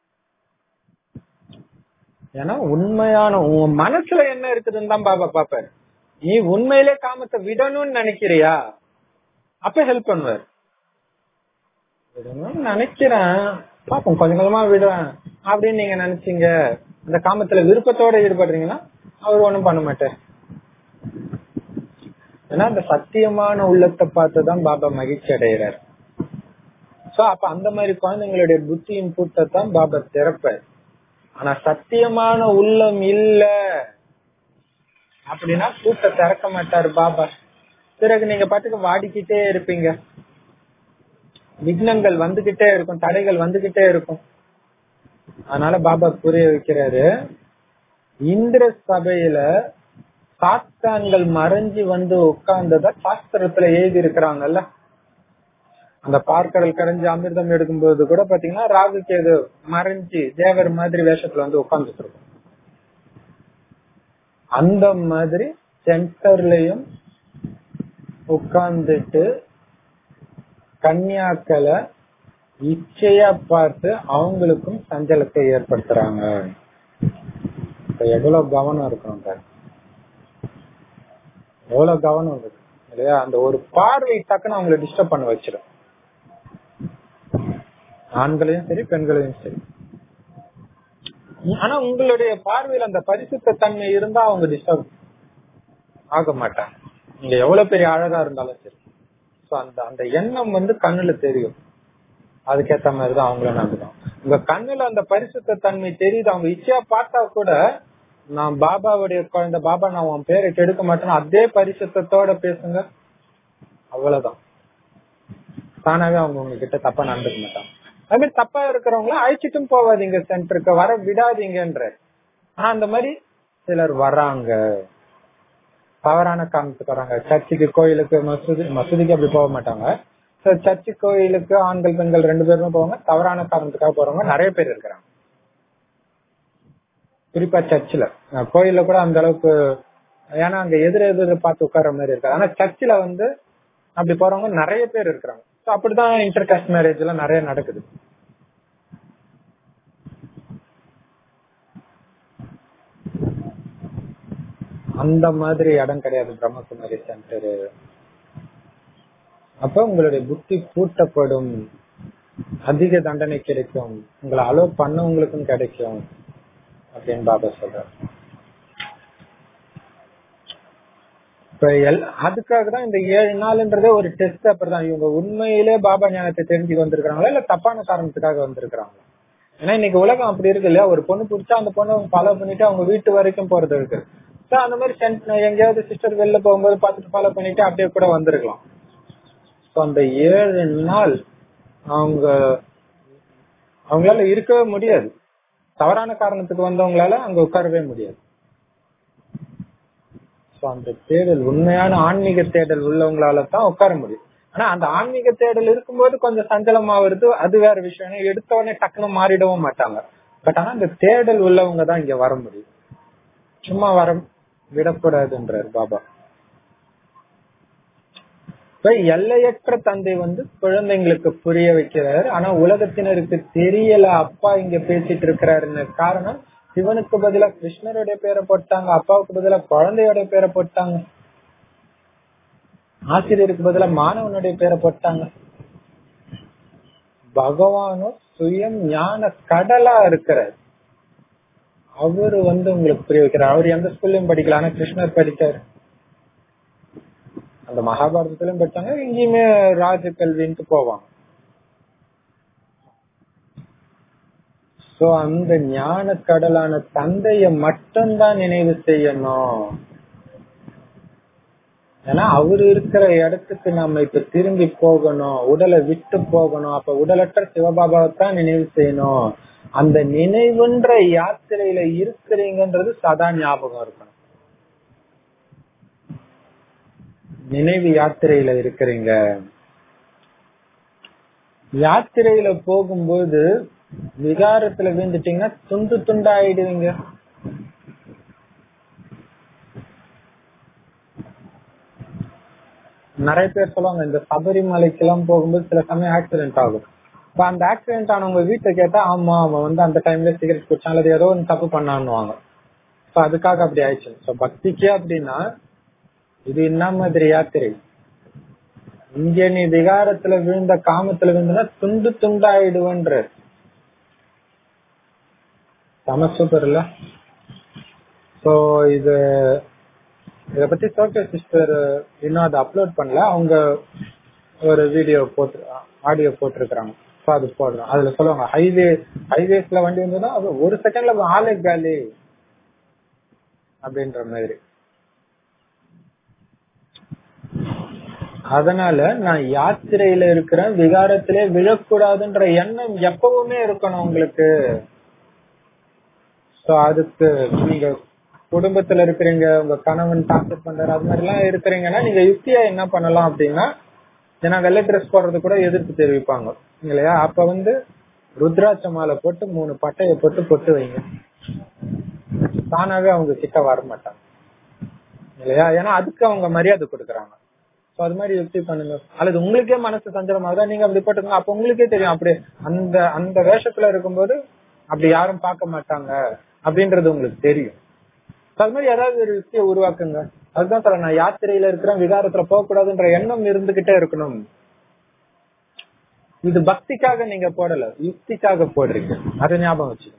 ஏன்னா உண்மையான உன் மனசுல என்ன இருக்குதுன்னு தான் பாபா பாப்பாரு நீ உண்மையிலே காமத்தை விடணும்னு நினைக்கிறியா அப்ப ஹெல்ப் பண்ணுவார் விடணும்னு நினைக்கிறேன் பாப்போம் கொஞ்சம் கொஞ்சமா விடுறேன் அப்படின்னு நீங்க நினைச்சீங்க இந்த காமத்துல விருப்பத்தோட ஈடுபடுறீங்கன்னா அவர் ஒண்ணும் பண்ண மாட்டார் ஏன்னா அந்த சத்தியமான உள்ளத்தை பார்த்துதான் பாபா மகிழ்ச்சி அடைகிறார் சோ அப்ப அந்த மாதிரி குழந்தைங்களுடைய புத்தியின் கூட்டத்தான் பாபா திறப்பார் ஆனா சத்தியமான உள்ளம் இல்ல அப்படின்னா கூட்ட திறக்க மாட்டார் பாபா பிறகு நீங்க பாட்டுக்கு வாடிக்கிட்டே இருப்பீங்க விக்னங்கள் வந்துகிட்டே இருக்கும் தடைகள் வந்துகிட்டே இருக்கும் அதனால பாபா புரிய வைக்கிறாரு இந்திர சபையில சாத்தான்கள் மறைஞ்சு வந்து உட்கார்ந்ததா சாஸ்திரத்துல எழுதி இருக்கிறாங்கல்ல அந்த பார்க்கடல் கரைஞ்சு அமிர்தம் எடுக்கும்போது கூட பாத்தீங்கன்னா ராகு கேது மறைஞ்சு தேவர் மாதிரி வேஷத்துல வந்து உட்கார்ந்துட்டு இருக்கும் அந்த மாதிரி சென்டர்லயும் உட்கார்ந்துட்டு கன்னியாக்களை இச்சையா பார்த்து அவங்களுக்கும் சஞ்சலத்தை ஏற்படுத்துறாங்க இப்ப எவ்வளவு கவனம் இருக்கணும் பாரு எவ்வளவு கவனம் இருக்கு இல்லையா அந்த ஒரு பார்வை டக்குன்னு அவங்களை டிஸ்டர்ப் பண்ண வச்சிடும் ஆண்களையும் சரி பெண்களையும் சரி ஆனா உங்களுடைய பார்வையில் அந்த பரிசுத்த தன்மை இருந்தா அவங்க டிஸ்டர்ப் ஆக மாட்டாங்க நீங்க எவ்வளவு பெரிய அழகா இருந்தாலும் சரி சோ அந்த அந்த எண்ணம் வந்து கண்ணுல தெரியும் அதுக்கேத்த மாதிரிதான் அவங்கள நம்புதான் உங்க கண்ணுல அந்த பரிசுத்த தன்மை தெரியுது அவங்க இச்சையா பார்த்தா கூட நான் பாபாவுடைய குழந்தை பாபா நான் உன் பேரை கெடுக்க மாட்டேன்னு அதே பரிசுத்தோட பேசுங்க அவ்வளவுதான் தானாவே அவங்க உங்ககிட்ட தப்பா நடந்துக்க மாட்டாங்க அது மாதிரி தப்பா இருக்கிறவங்கள அழைச்சிட்டும் போவாதீங்க சென்டருக்கு வர விடாதீங்கன்ற ஆனா அந்த மாதிரி சிலர் வராங்க தவறான காரணத்துக்கு வராங்க சர்ச்சுக்கு கோயிலுக்கு மசூதி மசூதிக்கு அப்படி போக மாட்டாங்க So, சர்ச்சு கோயிலுக்கு ஆண்கள் பெண்கள் ரெண்டு பேருமே போவாங்க தவறான காரணத்துக்காக போறவங்க நிறைய பேர் இருக்கிறாங்க குறிப்பா சர்ச்சில் கோயில்ல கூட அந்த அளவுக்கு ஏன்னா அங்க எதிர எதிர பார்த்து உட்கார்ற மாதிரி இருக்காது ஆனா சர்ச்சில் வந்து அப்படி போறவங்க நிறைய பேர் இருக்கிறாங்க So, அப்படிதான் இன்டர் காஸ்ட் மேரேஜ் எல்லாம் நிறைய நடக்குது அந்த மாதிரி இடம் கிடையாது பிரம்மகுமாரி சென்டர் அப்ப உங்களுடைய புத்தி பூட்டப்படும் அதிக தண்டனை கிடைக்கும் உங்களை அலோ பண்ணவங்களுக்கும் கிடைக்கும் அப்படின்னு பாபா சொல்றாரு இப்ப எல் அதுக்காக தான் இந்த ஏழு நாள்ன்றதே ஒரு டெஸ்ட் அப்படிதான் இவங்க உண்மையிலே பாபா ஞானத்தை தெரிஞ்சுக்க வந்திருக்காங்களா இல்ல தப்பான காரணத்துக்காக வந்திருக்காங்களா ஏன்னா இன்னைக்கு உலகம் அப்படி இருக்கு இல்லையா ஒரு பொண்ணு பிடிச்சா அந்த பொண்ணை ஃபாலோ பண்ணிட்டு அவங்க வீட்டு வரைக்கும் போறது இருக்கு So, அந்த மாதிரி சென்ட் எங்கேயாவது சிஸ்டர் வெளில போகும்போது பார்த்துட்டு ஃபாலோ பண்ணிட்டு அப்படியே கூட வந்திருக்கலாம் So, அந்த ஏழு நாள் அவங்க அவங்களால இருக்கவே முடியாது தவறான காரணத்துக்கு வந்தவங்களால அங்க உட்காரவே முடியாது So, அந்த தேடல் உண்மையான ஆன்மீக தேடல் உள்ளவங்களால தான் உட்கார முடியும் ஆனா அந்த ஆன்மீக தேடல் இருக்கும்போது கொஞ்சம் சஞ்சலமா வருது அது வேற விஷயம் எடுத்த உடனே டக்குன்னு மாறிடவும் மாட்டாங்க பட் ஆனா அந்த தேடல் உள்ளவங்க தான் இங்க வர முடியும் சும்மா வர விடக்கூடாதுன்றார் பாபா இப்ப எல்லையற்ற தந்தை வந்து குழந்தைங்களுக்கு புரிய வைக்கிறார் ஆனா உலகத்தினருக்கு தெரியல அப்பா இங்க பேசிட்டு இருக்கிறாருன்னு காரணம் சிவனுக்கு பதிலா கிருஷ்ணருடைய பேரை போட்டாங்க அப்பாவுக்கு பதிலா குழந்தையோட பேரை போட்டாங்க ஆசிரியருக்கு பதிலா மாணவனுடைய பேரை போட்டாங்க பகவானும் சுயம் ஞான கடலா இருக்கிறார் அவரு வந்து உங்களுக்கு புரிய வைக்கிறார் அவர் எந்த ஸ்கூல்லயும் படிக்கல ஆனா கிருஷ்ணர் படிச்சாரு அந்த மகாபாரதத்திலும் படிச்சாங்க இங்கேயுமே ராஜ கல்வின்ட்டு போவாங்க சோ அந்த ஞான கடலான தந்தைய மட்டும்தான் நினைவு செய்யணும் ஏன்னா அவர் இருக்கிற இடத்துக்கு நம்ம இப்ப திரும்பி போகணும் உடலை விட்டு போகணும் அப்ப உடலற்ற சிவபாபாவை தான் நினைவு செய்யணும் அந்த நினைவுன்ற யாத்திரையில இருக்கிறீங்கன்றது சதா ஞாபகம் இருக்கணும் நினைவு யாத்திரையில இருக்கிறீங்க யாத்திரையில போகும்போது விகாரத்துல விழுந்துட்டீங்கன்னா துண்டு துண்டா ஆயிடுவீங்க நிறைய பேர் சொல்லுவாங்க இந்த சபரிமலைக்கு எல்லாம் போகும்போது சில சமயம் ஆக்சிடென்ட் ஆகும் இப்ப அந்த ஆக்சிடென்ட் ஆனவங்க வீட்டை கேட்டா ஆமா அவன் வந்து அந்த டைம்ல சிகரெட் குடிச்சான் அல்லது ஏதோ ஒன்று தப்பு பண்ணான்னுவாங்க சோ அதுக்காக அப்படி ஆயிடுச்சு சோ பக்திக்கே அப்படின்னா இது என்ன மாதிரி யாத்திரை இங்க நீ விகாரத்துல விழுந்த காமத்துல விழுந்தனா துண்டு துண்டாயிடுவன்ற செம சூப்பர் இல்ல சோ இது இத பத்தி சோகே சிஸ்டர் இன்னும் அதை அப்லோட் பண்ணல அவங்க ஒரு வீடியோ போட்டு ஆடியோ போட்டிருக்கிறாங்க சோ அது போடுறோம் அதுல சொல்லுவாங்க ஹைவே ஹைவேஸ்ல வண்டி வந்ததுன்னா அது ஒரு செகண்ட்ல ஆளே காலி அப்படின்ற மாதிரி அதனால நான் யாத்திரையில இருக்கிறேன் விகாரத்திலே விழக்கூடாதுன்ற எண்ணம் எப்பவுமே இருக்கணும் உங்களுக்கு சோ அதுக்கு நீங்க குடும்பத்துல இருக்கிறீங்க உங்க கணவன் டார்ச்சர் பண்றாரு அது மாதிரி எல்லாம் இருக்கிறீங்கன்னா நீங்க யுக்தியா என்ன பண்ணலாம் அப்படின்னா ஏன்னா வெள்ளை ட்ரெஸ் போடுறது கூட எதிர்ப்பு தெரிவிப்பாங்க இல்லையா அப்ப வந்து ருத்ராட்ச மாலை போட்டு மூணு பட்டைய போட்டு பொட்டு வைங்க தானாவே அவங்க கிட்ட வர மாட்டாங்க இல்லையா ஏன்னா அதுக்கு அவங்க மரியாதை கொடுக்கறாங்க சோ அது மாதிரி யுக்தி பண்ணுங்க அல்லது உங்களுக்கே மனசு சஞ்சலமாகுதா நீங்க அப்படி போட்டுங்க அப்ப உங்களுக்கே தெரியும் அப்படி அந்த அந்த வேஷத்துல இருக்கும்போது அப்படி யாரும் பார்க்க மாட்டாங்க அப்படின்றது உங்களுக்கு தெரியும் அது மாதிரி ஏதாவது ஒரு யுக்தியை உருவாக்குங்க அதுதான் சொல்ல நான் யாத்திரையில இருக்கிறேன் விகாரத்துல போக கூடாதுன்ற எண்ணம் இருந்துகிட்டே இருக்கணும் இது பக்திக்காக நீங்க போடல யுக்திக்காக போடுறீங்க அதை ஞாபகம் வச்சுக்கணும்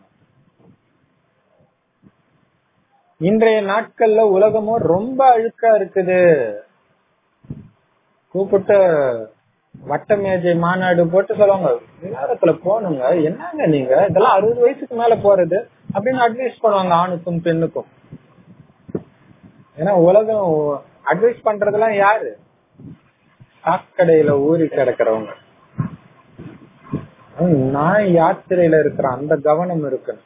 இன்றைய நாட்கள்ல உலகமும் ரொம்ப அழுக்கா இருக்குது கூப்பிட்டு வட்ட மேஜை மாநாடு போட்டு சொல்லுவாங்க விகாரத்துல போகணுங்க என்னங்க நீங்க இதெல்லாம் அறுபது வயசுக்கு மேல போறது அப்படின்னு அட்வைஸ் பண்ணுவாங்க ஆணுக்கும் பெண்ணுக்கும் ஏன்னா உலகம் அட்வைஸ் பண்றதெல்லாம் யாரு சாக்கடையில ஊறி கிடக்கிறவங்க நான் யாத்திரையில இருக்கிற அந்த கவனம் இருக்கு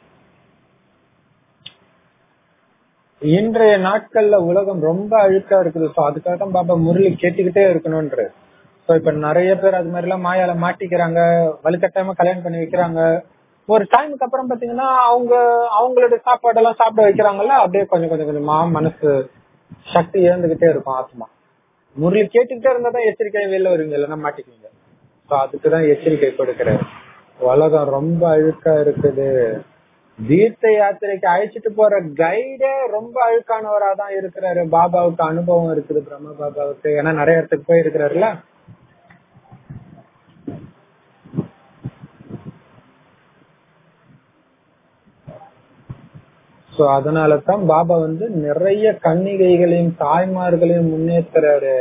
இன்றைய நாட்கள்ல உலகம் ரொம்ப அழுக்கா இருக்குது சோ அதுக்காக தான் பாபா முரளி கேட்டுக்கிட்டே இருக்கணும்ன்ற சோ இப்ப நிறைய பேர் அது மாதிரி எல்லாம் மாயால மாட்டிக்கிறாங்க வலுக்கட்டாயமா கல்யாணம் பண்ணி வைக்கிறாங்க ஒரு டைமுக்கு அப்புறம் பாத்தீங்கன்னா அவங்க அவங்களுடைய சாப்பாடு எல்லாம் சாப்பிட வைக்கிறாங்கல்ல அப்படியே கொஞ்சம் கொஞ்சம் கொஞ்சமா மனசு சக்தி இழந்துகிட்டே இருக்கும் ஆத்மா முரளி கேட்டுக்கிட்டே இருந்தா தான் எச்சரிக்கை வெளில வருவீங்க இல்லைன்னா மாட்டிக்குவீங்க சோ அதுக்குதான் எச்சரிக்கை கொடுக்கிறாரு உலகம் ரொம்ப அழுக்கா இருக்குது தீர்த்த யாத்திரைக்கு அழைச்சிட்டு போற கைடே ரொம்ப அழுக்கானவரா தான் இருக்கிறாரு பாபாவுக்கு அனுபவம் இருக்குது பிரம்ம பாபாவுக்கு ஏன்னா நிறைய இடத்துக்கு போய் இருக்கிறாருல சோ அதனாலதான் பாபா வந்து நிறைய கன்னிகைகளையும் தாய்மார்களையும் முன்னேற்றுறாரு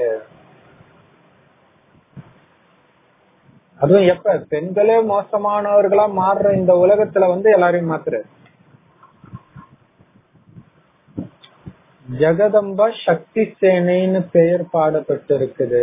அதுவும் எப்ப பெண்களே மோசமானவர்களா மாறுற இந்த உலகத்துல வந்து எல்லாரையும் மாத்துறாரு ஜெகதம்பா சக்தி சேனைன்னு பெயர் பாடப்பட்டிருக்குது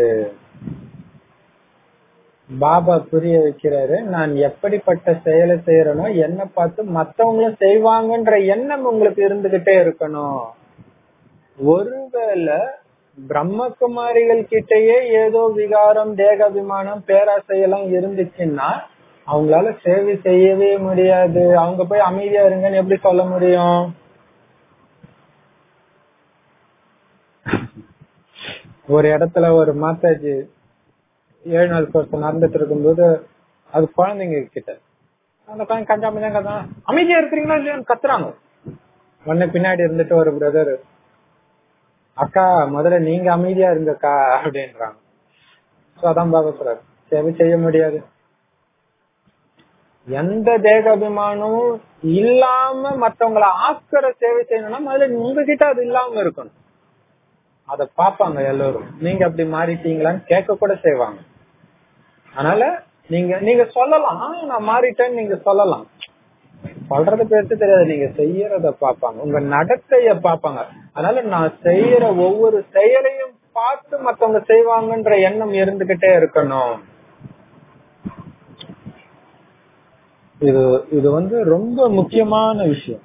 பாபா புரிய வைக்கிறாரு நான் எப்படிப்பட்ட செயலை செய்யறனோ என்ன பார்த்து மத்தவங்களும் செய்வாங்கன்ற எண்ணம் உங்களுக்கு இருந்துகிட்டே இருக்கணும் ஒருவேளை பிரம்மகுமாரிகள் கிட்டயே ஏதோ விகாரம் தேகாபிமானம் பேராசை எல்லாம் இருந்துச்சுன்னா அவங்களால சேவை செய்யவே முடியாது அவங்க போய் அமைதியா இருங்கன்னு எப்படி சொல்ல முடியும் ஒரு இடத்துல ஒரு மாதாஜி ஏழு நாள் கோர்ஸ் நடந்துட்டு இருக்கும்போது அது குழந்தைங்க கிட்ட அந்த குழந்தை கஞ்சா மஞ்சா கதா அமைதியா இருக்கிறீங்களா இல்லையான்னு கத்துறாங்க உடனே பின்னாடி இருந்துட்டு ஒரு பிரதர் அக்கா முதல்ல நீங்க அமைதியா இருங்கக்கா அப்படின்றாங்க சோ அதான் பாபா சொல்றாரு சேவை செய்ய முடியாது எந்த தேக அபிமானமும் இல்லாம மத்தவங்களை ஆக்கிற சேவை செய்யணும்னா முதல்ல உங்ககிட்ட அது இல்லாம இருக்கணும் அத பாப்பாங்க எல்லாரும் நீங்க அப்படி மாறிட்டீங்களான்னு கேட்க கூட செய்வாங்க அதனால நீங்க நீங்க சொல்லலாம் "ஆ, நான் மாறிட்டேன்னு நீங்க சொல்லலாம் சொல்றத பேருக்கு தெரியாது நீங்க செய்யறத பாப்பாங்க உங்க நடத்தைய பாப்பாங்க அதனால நான் செய்யற ஒவ்வொரு செயலையும் பார்த்து மத்தவங்க செய்வாங்கன்ற எண்ணம் இருந்துகிட்டே இருக்கணும் இது இது வந்து ரொம்ப முக்கியமான விஷயம்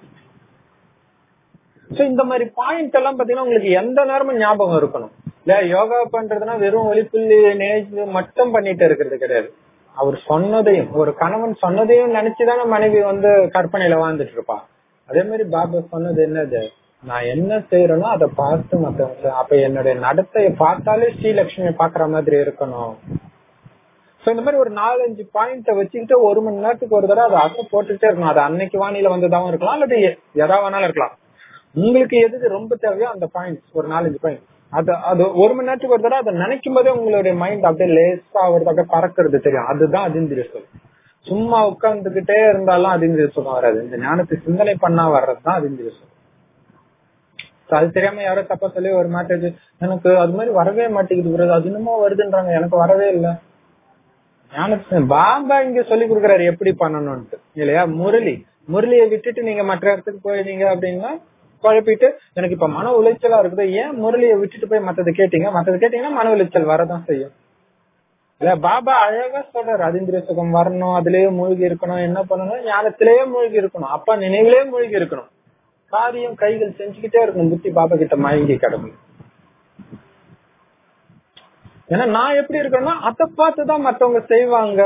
சோ இந்த மாதிரி பாயிண்ட் எல்லாம் பாத்தீங்கன்னா உங்களுக்கு எந்த நேரமும் ஞாபகம் இருக்கணும் இல்ல யோகா பண்றதுன்னா வெறும் ஒளிப்புள்ளி நேஜ் மட்டும் பண்ணிட்டு இருக்கிறது கிடையாது அவர் சொன்னதையும் ஒரு கணவன் சொன்னதையும் நினைச்சுதானே மனைவி வந்து கற்பனையில வாழ்ந்துட்டு இருப்பா அதே மாதிரி பாபா சொன்னது என்னது நான் என்ன செய்யறேனோ அதை பார்த்து மத்தவங்க அப்ப என்னுடைய நடத்தையை பார்த்தாலே ஸ்ரீலட்சுமி பாக்குற மாதிரி இருக்கணும் சோ இந்த மாதிரி ஒரு நாலஞ்சு பாயிண்ட வச்சுக்கிட்டு ஒரு மணி நேரத்துக்கு ஒரு தடவை அதை அசை போட்டுட்டே இருக்கணும் அது அன்னைக்கு வானில வந்ததாவும் இருக்கலாம் அல்லது எ- எதா வேணாலும் இருக்கலாம் உங்களுக்கு எது ரொம்ப தேவையோ அந்த பாயிண்ட் ஒரு நாலஞ்சு பாயிண்ட் அது அது ஒரு மணி நேரத்துக்கு ஒரு தடவை அதை நினைக்கும் போதே உங்களுடைய மைண்ட் அப்படியே லேசா ஒரு தடவை பறக்கிறது தெரியும் அதுதான் அதிந்திரிய சுகம் சும்மா உட்கார்ந்துகிட்டே இருந்தாலும் அதிந்திரிய சுகம் வராது இந்த ஞானத்தை சிந்தனை பண்ணா வர்றதுதான் அதிந்திரிய சுகம் So அது தெரியாம யாரோ தப்பா சொல்லி ஒரு மேட்டேஜ் எனக்கு அது மாதிரி வரவே மாட்டேங்குது bro. அது என்னமோ வருதுன்றாங்க எனக்கு வரவே இல்லை ஞானத்தை பாபா இங்க சொல்லி கொடுக்கறாரு எப்படி பண்ணணும்ட்டு இல்லையா முரளி முரளியை விட்டுட்டு நீங்க மற்ற இடத்துக்கு போயிட்டீங்க அப்படின்னா குழப்பிட்டு எனக்கு இப்ப மன உளைச்சலா இருக்குது ஏன் முரளியை விட்டுட்டு போய் மத்தது கேட்டீங்க மத்தது கேட்டீங்கன்னா மன உளைச்சல் வரதான் செய்யும் இல்ல பாபா அழகா சொல்றாரு அதிந்திரிய சுகம் வரணும் அதுலயே மூழ்கி இருக்கணும் என்ன பண்ணணும் ஞானத்திலேயே மூழ்கி இருக்கணும் அப்பா நினைவிலே மூழ்கி இருக்கணும் காரியம் கைகள் செஞ்சுக்கிட்டே இருக்கணும் புத்தி பாபா கிட்ட மயங்கி கிடக்கும் ஏன்னா நான் எப்படி இருக்கேன்னா அதை பார்த்துதான் மத்தவங்க செய்வாங்க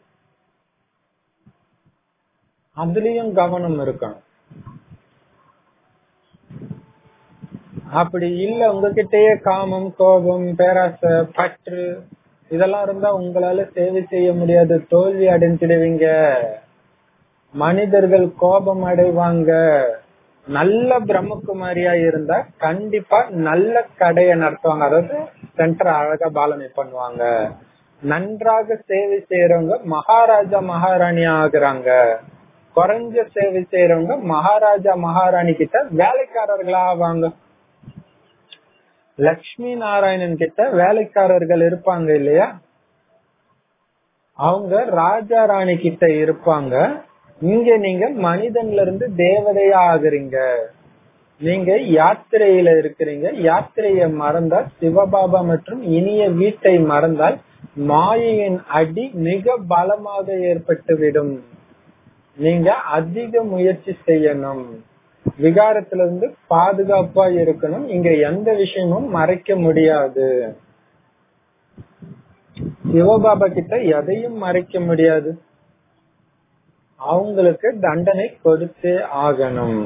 அதுலயும் கவனம் இருக்கணும் அப்படி இல்ல உங்ககிட்டயே காமம் கோபம் பேராசை பற்று இதெல்லாம் இருந்தா உங்களால சேவை செய்ய முடியாது தோல்வி அடைஞ்சிடுவீங்க மனிதர்கள் கோபம் அடைவாங்க நல்ல பிரம்மகுமாரியா இருந்தா கண்டிப்பா நல்ல கடையை நடத்துவாங்க அதாவது சென்டர் அழகா பாலனை பண்ணுவாங்க நன்றாக சேவை செய்யறவங்க மகாராஜா மகாராணி ஆகுறாங்க குறைஞ்ச சேவை செய்யறவங்க மகாராஜா மகாராணி கிட்ட வேலைக்காரர்களா ஆவாங்க லக்ஷ்மி நாராயணன் கிட்ட வேலைக்காரர்கள் இருப்பாங்க இல்லையா அவங்க ராஜா ராணி கிட்ட இருப்பாங்க இங்க நீங்க மனிதன்ல இருந்து தேவதையா ஆகுறீங்க நீங்க யாத்திரையில இருக்கிறீங்க யாத்திரைய மறந்தால் சிவபாபா மற்றும் இனிய வீட்டை மறந்தால் மாயையின் அடி மிக பலமாக ஏற்பட்டுவிடும் நீங்க அதிக முயற்சி செய்யணும் விகாரத்திலிருந்து பாதுகாப்பா இருக்கணும் இங்க எந்த விஷயமும் மறைக்க முடியாது சிவபாபா கிட்ட எதையும் மறைக்க முடியாது அவங்களுக்கு தண்டனை கொடுத்தே ஆகணும்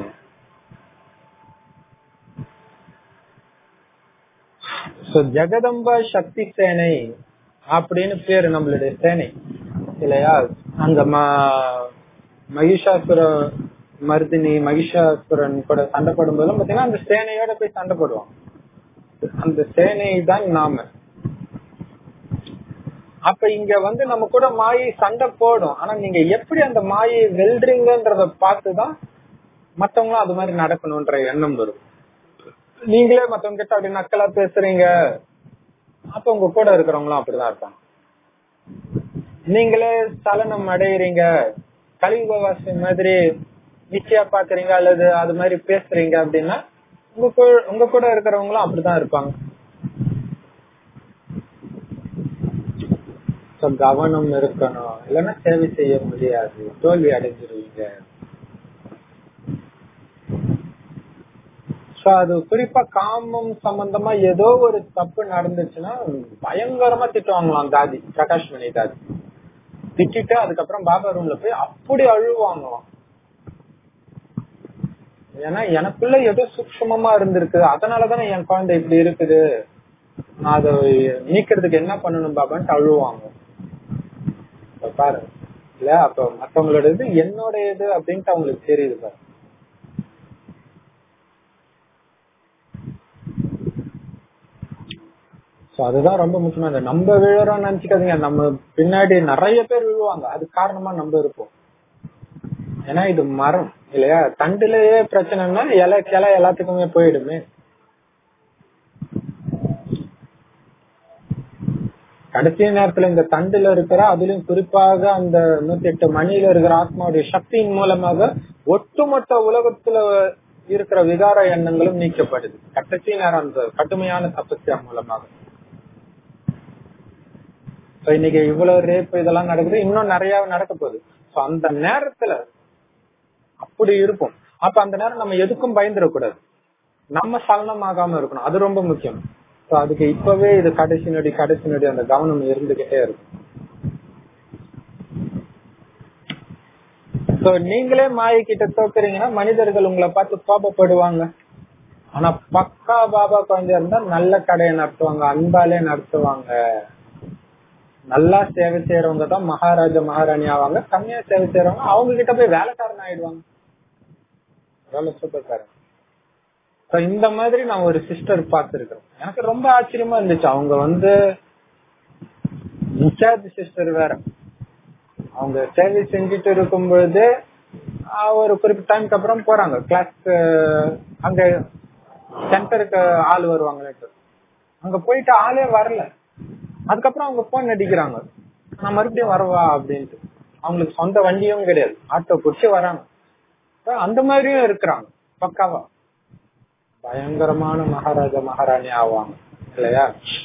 ஜெகதம்பா சக்தி சேனை அப்படின்னு பேரு நம்மளுடைய சேனை இல்லையா அந்த மகிஷாசுர மருதினி மகிஷாசுரன் கூட சண்டை போடும்போது பாத்தீங்கன்னா அந்த சேனையோட போய் சண்டை போடுவான் அந்த சேனை தான் நாம அப்ப இங்க வந்து நம்ம கூட மாயை சண்டை போடும் ஆனா நீங்க எப்படி அந்த மாயை வெல்றீங்கன்றத பார்த்துதான் மத்தவங்களும் அது மாதிரி நடக்கணும்ன்ற எண்ணம் வரும் நீங்களே மத்தவங்க கிட்ட அப்படி நக்கலா பேசுறீங்க அப்ப உங்க கூட இருக்கிறவங்களும் அப்படிதான் இருப்பாங்க நீங்களே சலனம் அடையிறீங்க கலியுகவாசி மாதிரி நிச்சயா பாக்குறீங்க அல்லது அது மாதிரி பேசுறீங்க அப்படின்னா உங்க உங்க கூட இருக்கிறவங்களும் அப்படிதான் இருப்பாங்க கவனம் இருக்கணும் இல்லைன்னா சேவை செய்ய முடியாது தோல்வி அடைஞ்சிருவீங்க சோ அது குறிப்பா காமம் சம்பந்தமா ஏதோ ஒரு தப்பு நடந்துச்சுன்னா பயங்கரமா திட்டுவாங்களாம் தாதி பிரகாஷ் மணி தாதி திட்டிட்டு அதுக்கப்புறம் பாபா ரூம்ல போய் அப்படி அழுவாங்களாம் ஏன்னா எனக்குள்ள ஏதோ சூக்மமா இருந்திருக்கு அதனாலதானே என் குழந்தை இப்படி இருக்குது நான் அதை நீக்கிறதுக்கு என்ன பண்ணணும் பாபான்ட்டு அழுவாங்க பாரு இல்ல அப்ப மத்தவங்களோட இது என்னோட இது அப்படின்ட்டு அவங்களுக்கு தெரியுது பாரு அதுதான் ரொம்ப முக்கியமா இந்த நம்ம விழுறோம் நினைச்சுக்காதீங்க நம்ம பின்னாடி நிறைய பேர் விழுவாங்க அது காரணமா நம்ம இருப்போம் ஏன்னா இது மரம் இல்லையா தண்டுலயே பிரச்சனைனா இலை கிளை எல்லாத்துக்குமே போயிடுமே கடைசி நேரத்துல இந்த தண்டுல இருக்கிற அதுலயும் குறிப்பாக அந்த நூத்தி எட்டு மணியில இருக்கிற ஆத்மாவுடைய சக்தியின் மூலமாக ஒட்டுமொத்த உலகத்துல இருக்கிற விகார எண்ணங்களும் நீக்கப்படுது கடைசி நேரம் அந்த கடுமையான தபஸ்யா மூலமாக இன்னைக்கு இவ்வளவு ரேப் இதெல்லாம் நடக்குது இன்னும் நிறைய நடக்க போகுது அந்த நேரத்துல அப்படி இருக்கும் அப்ப அந்த நேரம் நம்ம எதுக்கும் பயந்துடக்கூடாது நம்ம சலனமாகாம இருக்கணும் அது ரொம்ப முக்கியம் அதுக்கு இப்பவே இது கடைசி நொடி கடைசி நொடி அந்த கவனம் இருந்துகிட்டே இருக்கும் சோ நீங்களே மாயை கிட்ட தோக்குறீங்கன்னா மனிதர்கள் உங்களை பார்த்து கோபப்படுவாங்க ஆனா பக்கா பாபா குழந்தையா இருந்தா நல்ல கடையை நடத்துவாங்க அன்பாலே நடத்துவாங்க நல்லா சேவை செய்யறவங்க தான் மகாராஜா மகாராணி ஆவாங்க கம்மியா சேவை செய்யறவங்க அவங்க கிட்ட போய் வேலைக்காரன் ஆயிடுவாங்க வேலை சூப்பர்காரன் இந்த மாதிரி நான் ஒரு சிஸ்டர் பார்த்திருக்கிறேன் எனக்கு ரொம்ப ஆச்சரியமா இருந்துச்சு அவங்க வந்து இன்சார்ஜ் சிஸ்டர் வேற அவங்க சேவை செஞ்சுட்டு இருக்கும் பொழுது ஒரு குறிப்பிட்ட டைம்க்கு அப்புறம் போறாங்க கிளாஸ்க்கு அங்க சென்டருக்கு ஆள் வருவாங்க அங்க போயிட்டு ஆளே வரல அதுக்கப்புறம் அவங்க போன் அடிக்கிறாங்க நான் மறுபடியும் வரவா அப்படின்ட்டு அவங்களுக்கு சொந்த வண்டியும் கிடையாது ஆட்டோ பிடிச்சி வராங்க அந்த மாதிரியும் இருக்கிறாங்க பக்காவா பயங்கரமான மகாராஜா மகாராணி ஆவாங்க இல்லையா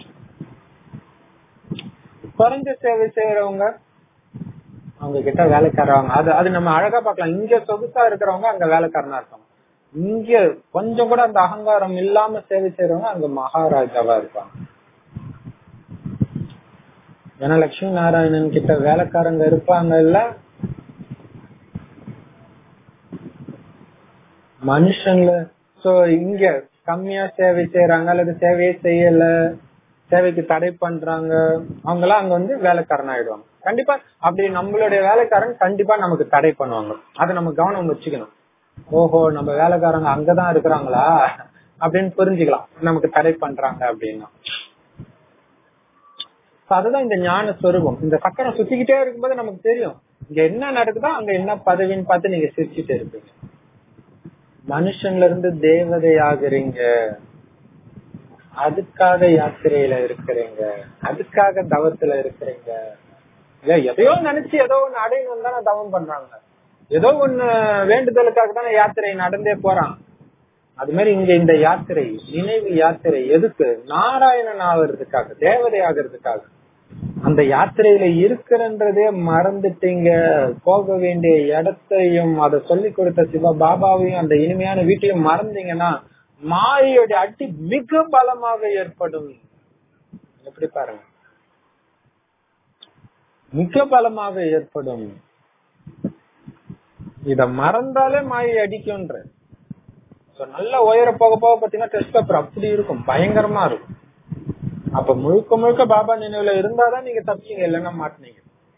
குறைஞ்ச சேவை செய்யறவங்க அவங்க கிட்ட வேலைக்காரவங்க அது அது நம்ம அழகா பார்க்கலாம் இங்க சொகுசா இருக்கிறவங்க அங்க வேலைக்காரனா இருப்பாங்க இங்க கொஞ்சம் கூட அந்த அகங்காரம் இல்லாம சேவை செய்யறவங்க அங்க மகாராஜாவா இருப்பாங்க ஏன்னா லட்சுமி நாராயணன் கிட்ட வேலைக்காரங்க இருப்பாங்க இல்ல மனுஷன்ல சோ இங்க கம்மியா சேவை செய்யறாங்க அல்லது சேவையே செய்யல சேவைக்கு தடை பண்றாங்க அவங்க எல்லாம் அங்க வந்து வேலைக்காரன் ஆயிடுவாங்க கண்டிப்பா அப்படி நம்மளுடைய வேலைக்காரன் கண்டிப்பா நமக்கு தடை பண்ணுவாங்க அதை நம்ம கவனம் வச்சுக்கணும் ஓஹோ நம்ம வேலைக்காரங்க அங்கதான் இருக்கிறாங்களா அப்படின்னு புரிஞ்சுக்கலாம் நமக்கு தடை பண்றாங்க அப்படின்னா அதுதான் இந்த ஞான ஸ்வரூபம் இந்த சக்கரம் சுத்திக்கிட்டே இருக்கும்போது நமக்கு தெரியும் இங்க என்ன நடக்குதோ அங்க என்ன பதவின்னு பார்த்து நீங்க சிரிச்சுட்டு இருப்பீங்க மனுஷன்ல இருந்து தேவதை ஆகுறீங்க அதுக்காக யாத்திரையில இருக்கிறீங்க அதுக்காக தவத்துல இருக்கிறீங்க இல்ல எதையோ நினைச்சு ஏதோ ஒண்ணு அடையணும் தானே தவம் பண்றாங்க ஏதோ ஒண்ணு வேண்டுதலுக்காக தானே யாத்திரை நடந்தே போறான் அது மாதிரி இங்க இந்த யாத்திரை நினைவு யாத்திரை எதுக்கு நாராயணன் ஆகிறதுக்காக தேவதை ஆகிறதுக்காக அந்த யாத்திரையில இருக்கிறன்றதே மறந்துட்டீங்க போக வேண்டிய இடத்தையும் அதை சொல்லி கொடுத்த சிவ பாபாவையும் அந்த இனிமையான வீட்டையும் மறந்தீங்கன்னா மாயோட அடி மிக பலமாக ஏற்படும் எப்படி பாருங்க மிக பலமாக ஏற்படும் இத மறந்தாலே மாயை அடிக்கும்ன்ற நல்ல உயர போக போக பாத்தீங்கன்னா டெஸ்ட் பேப்பர் அப்படி இருக்கும் பயங்கரமா இருக்கும் அப்ப முழுக்க முழுக்க பாபா நினைவுல இருந்தாதான் நீங்க தப்பிச்சீங்க இல்லைன்னா மாட்டினீங்க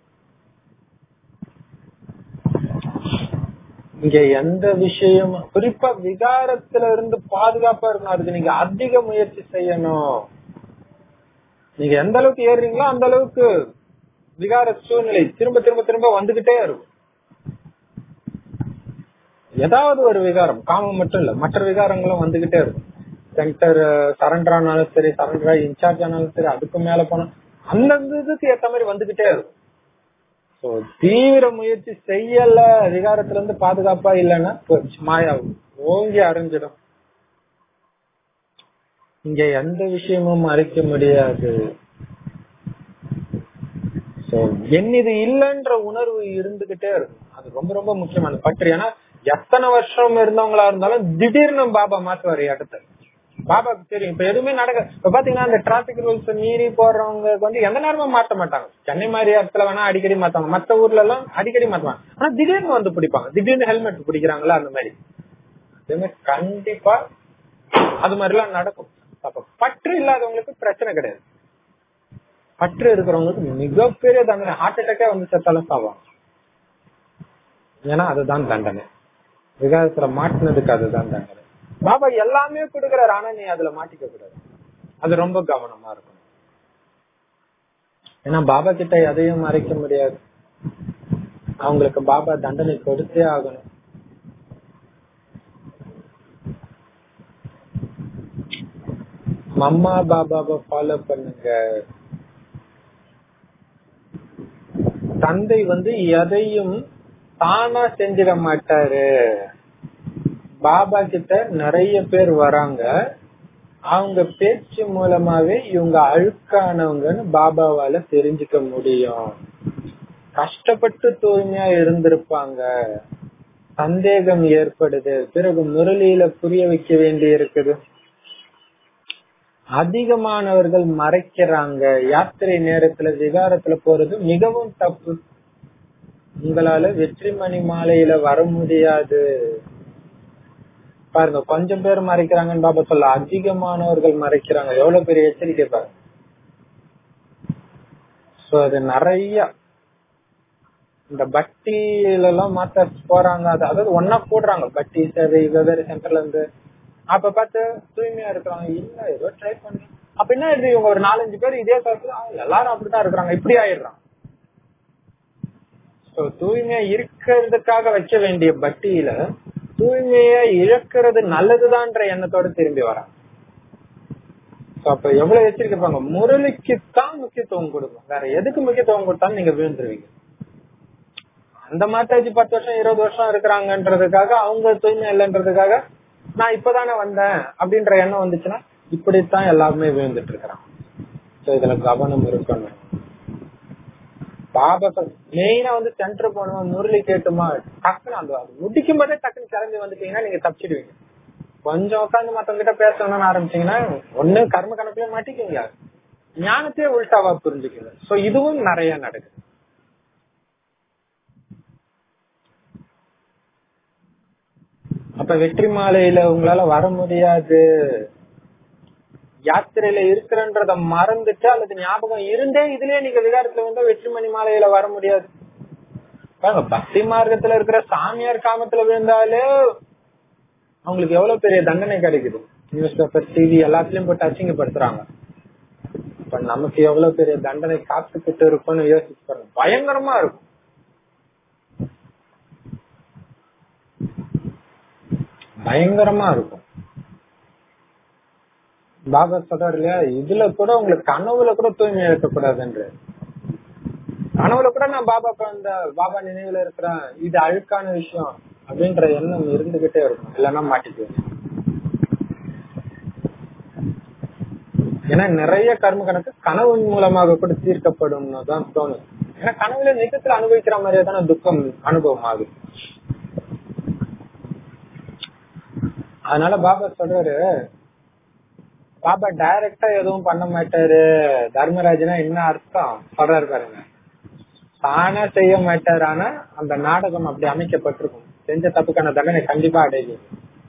இங்க எந்த விஷயமும் குறிப்பா விகாரத்துல இருந்து பாதுகாப்பா இருக்கணும் அதுக்கு நீங்க அதிக முயற்சி செய்யணும் நீங்க எந்த அளவுக்கு ஏறுறீங்களோ அந்த அளவுக்கு விகார சூழ்நிலை திரும்ப திரும்ப திரும்ப வந்துகிட்டே இருக்கும் ஏதாவது ஒரு விகாரம் காமம் மட்டும் இல்ல மற்ற விகாரங்களும் வந்துகிட்டே இருக்கும் சென்டர் சரண்டர் ஆனாலும் சரி சரண்டர் இன்சார்ஜ் ஆனாலும் சரி அதுக்கு மேல போனா அந்தந்த இதுக்கு ஏத்த மாதிரி வந்துகிட்டே இருக்கும் சோ தீவிர முயற்சி செய்யல அதிகாரத்துல இருந்து பாதுகாப்பா இல்லைன்னா மாயா ஓங்கி அரைஞ்சிடும் இங்க எந்த விஷயமும் மறைக்க முடியாது சோ என் இது இல்லைன்ற உணர்வு இருந்துகிட்டே இருக்கும் அது ரொம்ப ரொம்ப முக்கியமான பற்று ஏன்னா எத்தனை வருஷம் இருந்தவங்களா இருந்தாலும் திடீர்னு பாபா மாத்துவாரு இடத்த பாபாக்கு தெரியும் இப்ப எதுவுமே நடக்க இப்ப பாத்தீங்கன்னா அந்த டிராபிக் ரூல்ஸ் மீறி போறவங்க வந்து எந்த நேரமும் மாத்த மாட்டாங்க சென்னை மாதிரி இடத்துல வேணா அடிக்கடி மாத்தாங்க மத்த ஊர்ல எல்லாம் அடிக்கடி மாத்துவாங்க ஆனா திடீர்னு வந்து பிடிப்பாங்க திடீர்னு ஹெல்மெட் பிடிக்கிறாங்களா அந்த மாதிரி அதுமே கண்டிப்பா அது மாதிரி எல்லாம் நடக்கும் அப்ப பற்று இல்லாதவங்களுக்கு பிரச்சனை கிடையாது பற்று இருக்கிறவங்களுக்கு மிகப்பெரிய தண்டனை ஹார்ட் அட்டாக்கே வந்து செத்தாலும் சாவாங்க ஏன்னா அதுதான் தண்டனை விகாரத்துல மாட்டினதுக்கு அதுதான் தண்டனை பாபா எல்லாமே கொடுக்கிறாரு ஆனா நீ அதுல மாட்டிக்க கூடாது அது ரொம்ப கவனமா இருக்கும் ஏன்னா பாபா கிட்ட எதையும் மறைக்க முடியாது அவங்களுக்கு பாபா தண்டனை கொடுத்தே ஆகணும் மம்மா பாபாவை ஃபாலோ பண்ணுங்க தந்தை வந்து எதையும் தானா செஞ்சிட மாட்டாரு பாபா கிட்ட நிறைய பேர் வராங்க அவங்க பேச்சு மூலமாவே இவங்க அழுக்கானவங்கன்னு பாபாவால தெரிஞ்சுக்க முடியும் கஷ்டப்பட்டு தூய்மையா இருந்திருப்பாங்க சந்தேகம் ஏற்படுது பிறகு முரளியில புரிய வைக்க வேண்டி இருக்குது அதிகமானவர்கள் மறைக்கிறாங்க யாத்திரை நேரத்துல விகாரத்துல போறது மிகவும் தப்பு உங்களால வெற்றி மணி மாலையில வர முடியாது பாருங்க கொஞ்சம் பேர் மறைக்கிறாங்கன்னு பாபா சொல்ல அதிகமானவர்கள் மறைக்கிறாங்க எவ்வளவு பெரிய எச்சரிக்கை பாருங்க சோ அது நிறைய இந்த பட்டியில எல்லாம் மாத்த போறாங்க அது அதாவது ஒன்னா போடுறாங்க பட்டி சேவை வெவ்வேறு சென்டர்ல இருந்து அப்ப பார்த்து தூய்மையா இருக்கிறாங்க இல்ல ஏதோ ட்ரை பண்றேன் அப்ப என்ன இது இவங்க ஒரு நாலஞ்சு பேர் இதே காலத்துல எல்லாரும் அப்படித்தான் இருக்கிறாங்க இப்படி ஆயிடுறாங்க தூய்மையா இருக்கிறதுக்காக வைக்க வேண்டிய பட்டியல தூய்மையா இழக்கிறது நல்லதுதான்ற எண்ணத்தோட திரும்பி வராங்க அப்ப எவ்வளவு எச்சரிக்கைப்பாங்க முரளிக்கு தான் முக்கியத்துவம் கொடுக்கும் வேற எதுக்கு முக்கியத்துவம் கொடுத்தாலும் நீங்க விழுந்துருவீங்க அந்த மாத்தாஜி பத்து வருஷம் இருபது வருஷம் இருக்கிறாங்கன்றதுக்காக அவங்க தூய்மை இல்லைன்றதுக்காக நான் இப்பதானே வந்தேன் அப்படின்ற எண்ணம் வந்துச்சுன்னா இப்படித்தான் எல்லாருமே விழுந்துட்டு இருக்கிறாங்க இதுல கவனம் இருக்கணும் பாபா மெயினா வந்து சென்டர் போனோமா முரளி கேட்டுமா டக்குன்னு அந்த முடிக்கும் போதே டக்குன்னு கிளம்பி வந்துட்டீங்கன்னா நீங்க தப்பிச்சிடுவீங்க கொஞ்சம் உட்காந்து மத்தவங்க கிட்ட பேசணும்னு ஆரம்பிச்சீங்கன்னா ஒண்ணு கர்ம கணக்குலயே மாட்டிக்குவீங்க ஞானத்தையே உள்டாவா புரிஞ்சுக்கீங்க சோ இதுவும் நிறைய நடக்குது அப்ப வெற்றி மாலையில உங்களால வர முடியாது யாத்திரையில இருக்கிறன்றத மறந்துட்டு அல்லது ஞாபகம் இருந்தே இதுலயே நீங்க விகாரத்துல வந்தா வெற்றி மணி மாலையில வர முடியாது பக்தி மார்க்கத்துல இருக்கிற சாமியார் காமத்துல விழுந்தாலே அவங்களுக்கு எவ்வளவு பெரிய தண்டனை கிடைக்குது நியூஸ் பேப்பர் டிவி எல்லாத்துலயும் போட்டு அசிங்கப்படுத்துறாங்க இப்ப நமக்கு எவ்வளவு பெரிய தண்டனை காத்துக்கிட்டு இருக்கும்னு யோசிச்சு பாருங்க பயங்கரமா இருக்கும் பயங்கரமா இருக்கும் பாபா சொல்றாரு இல்லையா இதுல கூட உங்களுக்கு கனவுல கூட தூய்மை இருக்கக்கூடாதுன்ற கனவுல கூட நான் பாபா அந்த பாபா நினைவுல இருக்கிறேன் இது அழுக்கான விஷயம் அப்படின்ற எண்ணம் இருந்துகிட்டே இருக்கும் இல்லைன்னா மாட்டிக்குவேன் ஏன்னா நிறைய கர்ம கணக்கு கனவின் மூலமாக கூட தீர்க்கப்படும் தான் தோணுது ஏன்னா கனவுல நிஜத்துல அனுபவிக்கிற மாதிரியே தானே துக்கம் அனுபவம் ஆகுது அதனால பாபா சொல்றாரு பாபா டைரக்டா எதுவும் பண்ண மாட்டாரு தர்மராஜனா என்ன அர்த்தம் சொல்றாரு பாருங்க தானா செய்ய மாட்டாரு ஆனா அந்த நாடகம் அப்படி அமைக்கப்பட்டிருக்கும் செஞ்ச தப்புக்கான தண்டனை கண்டிப்பா அடையுது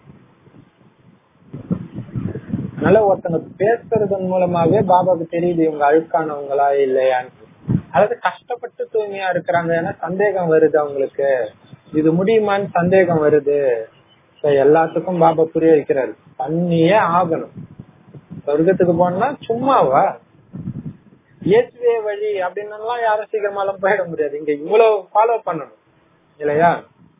அதனால ஒருத்தங்க பேசுறதன் மூலமாவே பாபாவுக்கு தெரியுது இவங்க அழுக்கானவங்களா இல்லையான்னு அதாவது கஷ்டப்பட்டு தூய்மையா இருக்கிறாங்க ஏன்னா சந்தேகம் வருது அவங்களுக்கு இது முடியுமான்னு சந்தேகம் வருது So, எல்லாத்துக்கும் பாபா புரிய வைக்கிறாரு பண்ணியே ஆகணும் சொர்க்கத்துக்கு போனா சும்மாவா இயேசுவே வழி அப்படின்னு யாரும் சீக்கிரமாலாம் போயிட முடியாது இங்க இவ்வளவு ஃபாலோ பண்ணணும் இல்லையா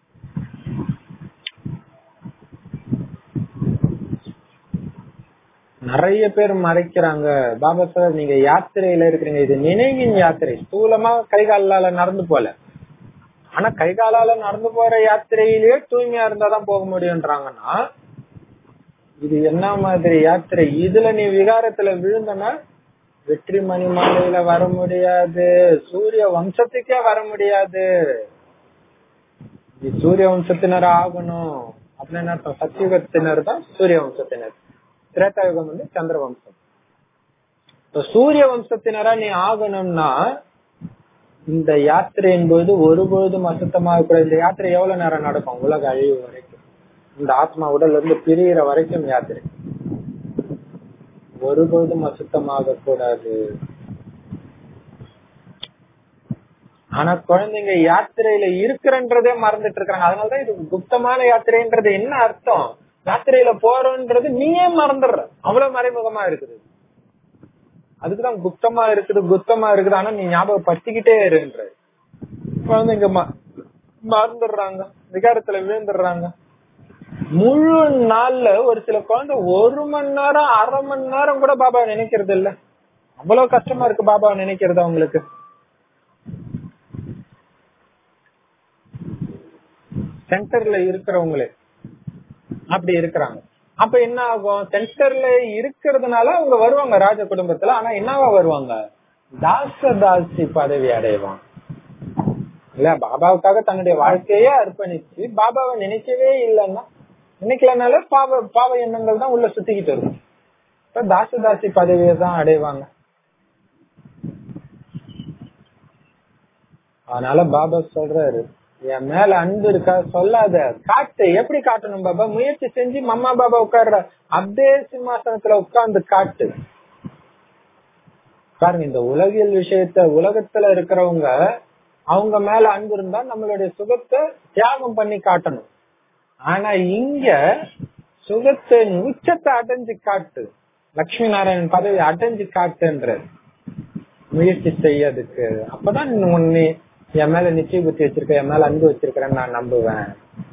நிறைய பேர் மறைக்கிறாங்க பாபா சார் நீங்க யாத்திரையில இருக்கிறீங்க இது நினைவின் யாத்திரை ஸ்தூலமா கை காலால நடந்து போல ஆனா கை காலால நடந்து போற யாத்திரையிலேயே தூய்மையா இருந்தாதான் போக முடியும்ன்றாங்கன்னா இது என்ன மாதிரி யாத்திரை இதுல நீ விகாரத்துல விழுந்தனா வெற்றி மணி மாலையில வர முடியாது சூரிய வம்சத்துக்கே வர முடியாது நீ சூரிய வம்சத்தினர் ஆகணும் அப்படின்னு என்ன அர்த்தம் சத்தியுகத்தினர் தான் சூரிய வம்சத்தினர் திரேதாயுகம் வந்து சந்திர வம்சம் இப்ப சூரிய வம்சத்தினரா நீ ஆகணும்னா இந்த யாத்திரையின் போது ஒருபொழுதும் அசுத்தமாக கூட இந்த யாத்திரை எவ்வளவு நேரம் நடக்கும் உலக அழிவு வரைக்கும் இந்த ஆத்மா உடல்ல இருந்து பிரியிற வரைக்கும் யாத்திரை ஒருபொழுதும் அசுத்தமாக கூடாது ஆனா குழந்தைங்க யாத்திரையில இருக்கிறன்றதே மறந்துட்டு இருக்காங்க அதனாலதான் இது குப்தமான யாத்திரைன்றது என்ன அர்த்தம் யாத்திரையில போறோன்றது நீயே மறந்துடுற அவ்வளவு மறைமுகமா இருக்குது அதுக்குதான் குப்தமா இருக்குது குப்தமா இருக்குது ஆனா நீ ஞாபகப்படுத்திக்கிட்டே இருன்ற குழந்தைங்க ம- மறந்துடுறாங்க விகாரத்துல விழுந்துடுறாங்க முழு நாள்ல ஒரு சில குழந்தை ஒரு மணி நேரம் அரை மணி நேரம் கூட பாபா நினைக்கிறது இல்ல அவ்வளவு கஷ்டமா இருக்கு பாபா நினைக்கிறது அவங்களுக்கு சென்டர்ல இருக்கிறவங்களே அப்படி இருக்கிறாங்க அப்ப என்ன ஆகும் சென்டர்ல இருக்கிறதுனால அவங்க வருவாங்க ராஜ குடும்பத்துல ஆனா என்னவா வருவாங்க தாச தாசி பதவி அடைவாங்க இல்ல பாபாவுக்காக தன்னுடைய வாழ்க்கையே அர்ப்பணிச்சு பாபாவை நினைக்கவே இல்லைன்னா நினைக்கலனால பாவ பாவ எண்ணங்கள் தான் உள்ள சுத்திக்கிட்டு இருக்கும் இப்ப தாச தாசி பதவியை தான் அடைவாங்க அதனால பாபா சொல்றாரு என் மேல அன்பு இருக்கா சொல்லாத காட்டு எப்படி காட்டணும் பாபா முயற்சி செஞ்சு மம்மா பாபா உட்கார்ற அப்படியே சிம்மாசனத்துல உட்கார்ந்து காட்டு பாருங்க இந்த உலகியல் விஷயத்த உலகத்துல இருக்கிறவங்க அவங்க மேல அன்பு இருந்தா நம்மளுடைய சுகத்தை தியாகம் பண்ணி காட்டணும் ஆனா இங்க சுகத்தை உச்சத்தை அடைஞ்சு காட்டு லட்சுமி நாராயணன் பதவி அடைஞ்சு காட்டுன்ற முயற்சி செய்யறதுக்கு அப்பதான் நீ என் மேல நிச்சய புத்தி வச்சிருக்க என் மேல அன்பு வச்சிருக்கிறேன்னு நான் நம்புவேன்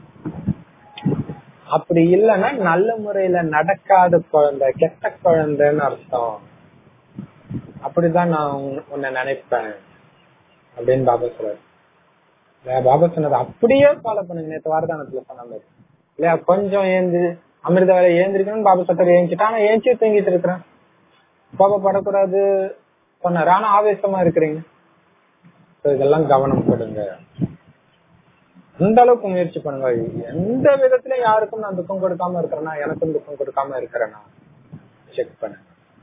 அப்படி இல்லைன்னா நல்ல முறையில நடக்காத குழந்தை கெட்ட குழந்தைன்னு அர்த்தம் அப்படிதான் நான் உன்- உன்னை நினைப்பேன் அப்படின்னு பாபா சொல்றாரு இல்லையா பாபா சொன்னது அப்படியே ஃபாலோ பண்ணுங்க நேற்று வாரதானத்துல சொன்ன மாதிரி இல்லையா கொஞ்சம் ஏந்து அமிர்த வேலை ஏந்திரிக்கணும்னு பாபா சட்டர் ஏஞ்சிட்டா ஆனா ஏஞ்சி தூங்கிட்டு இருக்கிறேன் பாபா படக்கூடாது சொன்னாரு ஆனா ஆவேசமா இருக்கிறீங்க So இதெல்லாம் கவனம் கொடுங்க அந்த அளவுக்கு முயற்சி பண்ணுங்க எந்த விதத்துல யாருக்கும் நான் துக்கம் கொடுக்காம இருக்கிறேன்னா எனக்கும் துக்கம் கொடுக்காம இருக்கிறேன்னா செக் பண்ணுங்க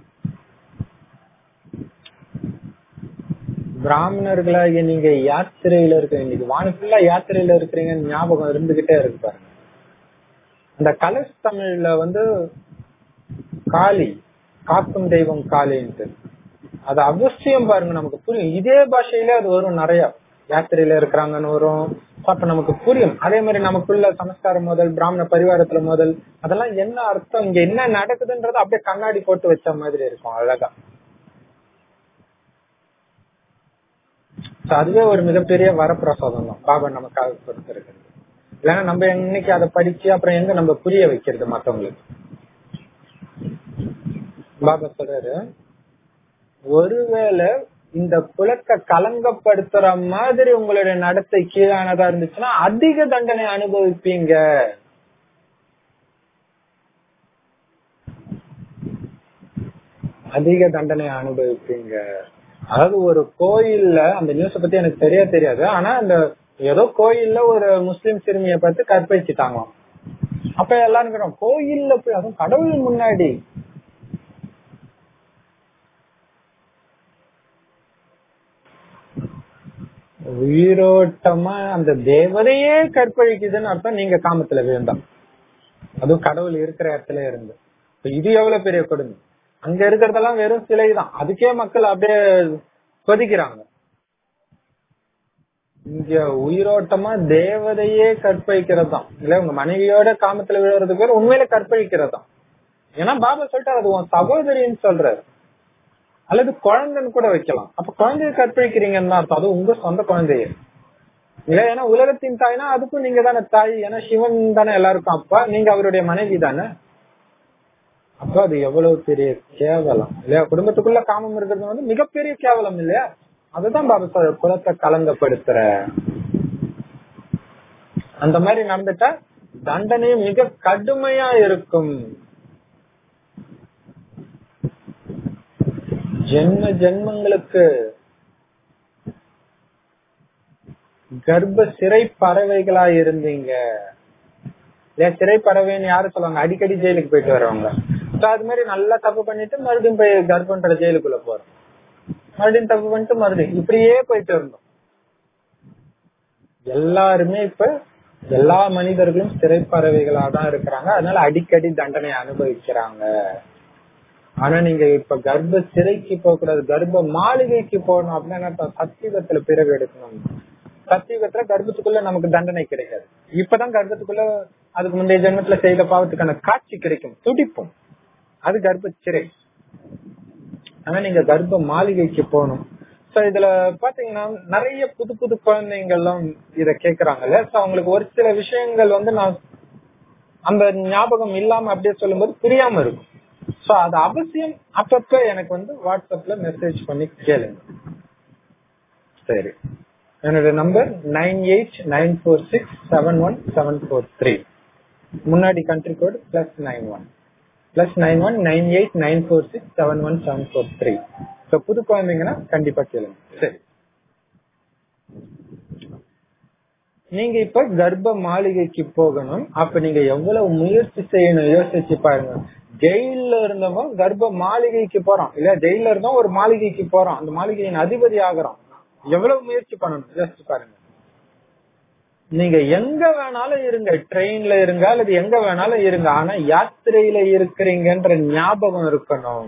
பிராமணர்களாகிய நீங்க யாத்திரையில இருக்க இன்னைக்கு வான ஃபுல்லா யாத்திரையில இருக்கிறீங்கன்னு ஞாபகம் இருந்துகிட்டே இருக்கு பாருங்க அந்த கலர்ஸ் தமிழ்ல வந்து காளி காக்கும் தெய்வம் காளின்ட்டு அது அவசியம் பாருங்க நமக்கு புரியும் இதே பாஷையில அது வரும் நிறைய யாத்திரையில இருக்கிறாங்கன்னு வரும் அப்ப நமக்கு புரியும் அதே மாதிரி நமக்குள்ள சமஸ்காரம் முதல் பிராமண பரிவாரத்துல முதல் அதெல்லாம் என்ன அர்த்தம் இங்க என்ன நடக்குதுன்றது அப்படியே கண்ணாடி போட்டு வச்ச மாதிரி இருக்கும் அழகா So அதுவே ஒரு மிகப்பெரிய வரப்பிரசாதம் தான் பாபா நமக்காக கொடுத்திருக்கிறது இல்லைன்னா நம்ம என்னைக்கு அதை படிச்சு அப்புறம் எங்க நம்ம புரிய வைக்கிறது மத்தவங்களுக்கு பாபா சொல்றாரு ஒருவேளை இந்த குலத்தை கலங்கப்படுத்துற மாதிரி உங்களுடைய நடத்தை கீழானதா இருந்துச்சுன்னா அதிக தண்டனை அனுபவிப்பீங்க அதிக தண்டனை அனுபவிப்பீங்க அதாவது ஒரு கோயில்ல அந்த நியூஸ பத்தி எனக்கு சரியா தெரியாது ஆனா அந்த ஏதோ கோயில்ல ஒரு முஸ்லிம் சிறுமியை பார்த்து கற்பழிச்சிட்டாங்க அப்ப எல்லாரும் கேட்டோம், கோயில்ல போய் அதுவும் கடவுள் முன்னாடி உயிரோட்டமா அந்த தேவதையே கற்பழிக்குதுன்னு அர்த்தம் நீங்க காமத்துல விழுந்தா அதுவும் கடவுள் இருக்கிற இடத்துல இருந்து இப்ப இது எவ்வளவு பெரிய கொடுமை அங்க இருக்கிறதெல்லாம் வெறும் சிலைதான் அதுக்கே மக்கள் அப்படியே கொதிக்கிறாங்க இங்க உயிரோட்டமா தேவதையே கற்பழிக்கிறதாம் இல்ல உங்க மனைவியோட காமத்துல விழுறதுக்கு பேர் உண்மையில கற்பழிக்கிறதாம் ஏன்னா பாபா சொல்லிட்டாரு அது உன் சகோதரின்னு சொல்றாரு அல்லது குழந்தைன்னு கூட வைக்கலாம் அப்ப குழந்தைய கற்பழிக்கிறீங்கன்னு தான் அர்த்தம் அது உங்க சொந்த குழந்தைய இல்ல ஏன்னா உலகத்தின் தாய்னா அதுக்கும் நீங்க தானே தாய் ஏன்னா சிவன் தானே எல்லாருக்கும் அப்பா நீங்க அவருடைய மனைவி தானே அப்ப அது எவ்வளவு பெரிய கேவலம் இல்லையா குடும்பத்துக்குள்ள காமம் இருக்கிறது வந்து மிகப்பெரிய கேவலம் இல்லையா அதுதான் பாபா சொல்ற குலத்தை கலங்கப்படுத்துற அந்த மாதிரி நடந்துட்டா தண்டனையும் மிக கடுமையா இருக்கும் ஜென்ம ஜென்மங்களுக்கு கர்ப்ப சிறை பறவைகளா இருந்தீங்க இல்லையா சிறை பறவைன்னு யாரு சொல்லுவாங்க அடிக்கடி ஜெயிலுக்கு போயிட்டு வரவங்க So, அது மாதிரி நல்லா தப்பு பண்ணிட்டு மறுபடியும் போய் கர்ப்பன்ற ஜெயிலுக்குள்ள போறோம் மறுபடியும் தப்பு பண்ணிட்டு மறுபடியும் இப்படியே போயிட்டு இருந்தோம் எல்லாருமே இப்ப எல்லா மனிதர்களும் சிறை பறவைகளா தான் இருக்கிறாங்க அதனால அடிக்கடி தண்டனை அனுபவிக்கிறாங்க ஆனா நீங்க இப்ப கர்ப்ப சிறைக்கு போக கூடாது கர்ப்ப மாளிகைக்கு போகணும் அப்படின்னா என்ன அர்த்தம்? சத்தியுகத்துல பிறகு எடுக்கணும் சத்தியுகத்துல கர்ப்பத்துக்குள்ள நமக்கு தண்டனை கிடைக்காது இப்பதான் கர்ப்பத்துக்குள்ள அதுக்கு முந்தைய ஜென்மத்துல செய்த பாவத்துக்கான காட்சி கிடைக்கும் துடிப்போம் அது கர்ப்ப சிறை ஆனா நீங்க கர்ப்ப மாளிகைக்கு போகணும் சோ இதுல பாத்தீங்கன்னா நிறைய புது புது குழந்தைங்கள்லாம் இத கேக்குறாங்கல்ல சோ அவங்களுக்கு ஒரு சில விஷயங்கள் வந்து நான் அந்த ஞாபகம் இல்லாம அப்படியே சொல்லும்போது புரியாம இருக்கும் சோ அது அவசியம் அப்பப்ப எனக்கு வந்து வாட்ஸ்அப்ல மெசேஜ் பண்ணி கேளுங்க சரி என்னோட number nine eight nine four six seven one seven four three முன்னாடி country code plus nine one plus nine one nine eight nine four six seven one seven four three so புது குழந்தைங்கன்னா கண்டிப்பா கேளுங்க சரி நீங்க இப்ப கர்ப்ப மாளிகைக்கு போகணும் அப்ப நீங்க எவ்வளவு முயற்சி செய்யணும் யோசிச்சு பாருங்க ஜெயில இருந்தவங்க கர்ப்ப மாளிகைக்கு போறோம் இல்ல ஜெயில இருந்தோம் ஒரு மாளிகைக்கு போறோம் அந்த மாளிகையின் அதிபதி ஆகிறோம் எவ்வளவு முயற்சி பண்ணணும் யோசிச்சு பாருங்க நீங்க எங்க வேணாலும் இருங்க ட்ரெயின்ல இருங்க அல்லது எங்க வேணாலும் இருங்க ஆனா யாத்திரையில இருக்கிறீங்கன்ற ஞாபகம் இருக்கணும்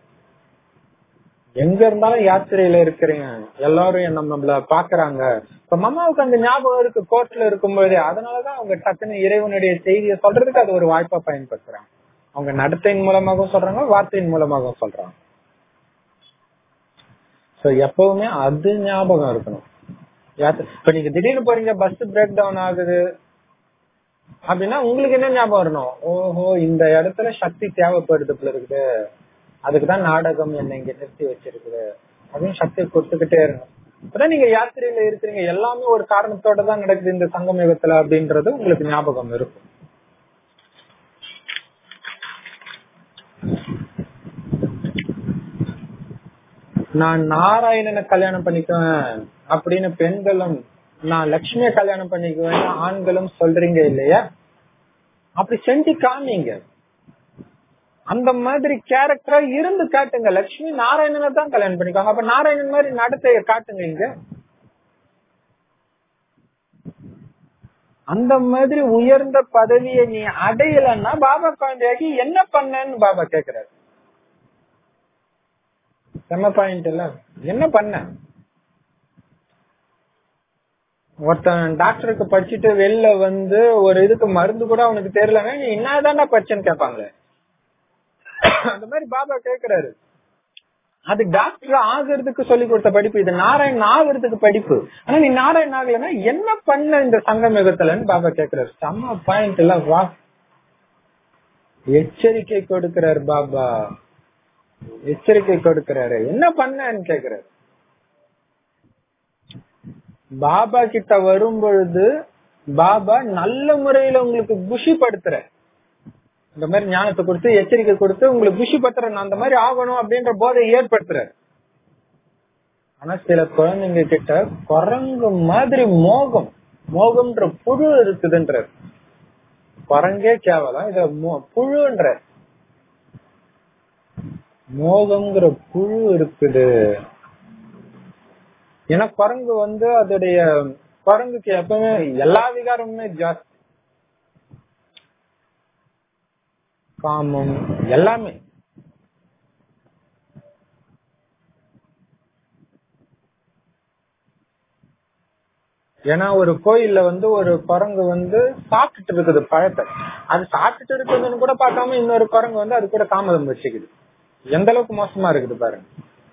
எங்க இருந்தாலும் யாத்திரையில இருக்கிறீங்க எல்லாரும் என்ன நம்மள பாக்குறாங்க இப்ப மம்மாவுக்கு அந்த ஞாபகம் இருக்கு கோர்ட்ல இருக்கும்போதே அதனாலதான் அவங்க டக்குன்னு இறைவனுடைய செய்தியை சொல்றதுக்கு அது ஒரு வாய்ப்பா பயன்படுத்துறாங்க அவங்க நடத்தையின் மூலமாகவும் சொல்றாங்க வார்த்தையின் மூலமாகவும் சொல்றாங்க சோ எப்பவுமே அது ஞாபகம் இருக்கணும் யாத்திரை இப்ப நீங்க திடீர்னு போறீங்க பஸ் பிரேக் டவுன் ஆகுது அப்படின்னா உங்களுக்கு என்ன ஞாபகம் வரணும் ஓஹோ இந்த இடத்துல சக்தி தேவைப்படுது போல இருக்குது அதுக்குதான் நாடகம் என்ன இங்க நிறுத்தி வச்சிருக்குது அப்படின்னு சக்தி கொடுத்துக்கிட்டே இருக்கணும் இப்பதான் நீங்க யாத்திரையில இருக்கிறீங்க எல்லாமே ஒரு காரணத்தோட தான் நடக்குது இந்த சங்கம் யுகத்துல அப்படின்றது உங்களுக்கு ஞாபகம் இருக்கும் நான் நாராயணனை கல்யாணம் பண்ணிக்குவேன் அப்படின்னு பெண்களும் நான் லட்சுமிய கல்யாணம் பண்ணிக்குவேன் ஆண்களும் சொல்றீங்க இல்லையா அப்படி செஞ்சு காமிங்க அந்த மாதிரி கேரக்டரா இருந்து காட்டுங்க லட்சுமி நாராயணனை தான் கல்யாணம் பண்ணிக்குவாங்க அப்ப நாராயணன் மாதிரி நடத்தைய காட்டுங்க இங்க அந்த மாதிரி உயர்ந்த பதவியை நீ அடையலன்னா பாபா குழந்தையாகி என்ன பண்ணன்னு பாபா கேக்குறாரு செம்ம பாயிண்ட் இல்ல என்ன பண்ண ஒருத்தன் டாக்டருக்கு படிச்சுட்டு வெளில வந்து ஒரு இதுக்கு மருந்து கூட அவனுக்கு தெரியலன்னா நீ என்னதான்டா படிச்சேன்னு கேட்பாங்களே அந்த மாதிரி பாபா கேக்குறாரு அது டாக்டர் ஆகிறதுக்கு சொல்லி கொடுத்த படிப்பு இது நாராயணன் ஆகிறதுக்கு படிப்பு ஆனா நீ நாராயணன் ஆகலன்னா என்ன பண்ண இந்த சங்கம் யுகத்துலன்னு பாபா கேக்குறாரு செம்ம பாயிண்ட் இல்ல வா எச்சரிக்கை கொடுக்கிறார் பாபா எச்சரிக்கை கொடுக்கிறாரு என்ன பண்ணன்னு கேக்குறாரு பாபா கிட்ட வரும் பொழுது பாபா நல்ல முறையில உங்களுக்கு குஷிப்படுத்துற இந்த மாதிரி ஞானத்தை கொடுத்து எச்சரிக்கை கொடுத்து உங்களுக்கு குஷி பத்திரன் அந்த மாதிரி ஆகணும் அப்படின்ற போதை ஏற்படுத்துறாரு ஆனா சில குழந்தைங்க கிட்ட குரங்கு மாதிரி மோகம் மோகம்ன்ற புழு இருக்குதுன்றார் குரங்கே கேவலம் இத புழுன்ற மோகம்ங்கிற புழு இருக்குது ஏன்னா குரங்கு வந்து அதோடைய குரங்குக்கு எப்பவுமே எல்லா விகாரமுமே ஜாஸ்தி காமம் எல்லாமே ஏன்னா ஒரு கோயில்ல வந்து ஒரு குரங்கு வந்து சாப்பிட்டுட்டு இருக்குது பழத்தை அது சாப்பிட்டுட்டு இருக்குதுன்னு கூட பார்க்காம இன்னொரு குரங்கு வந்து அது கூட தாமதம் வச்சுக்குது எந்த அளவுக்கு மோசமா இருக்குது பாருங்க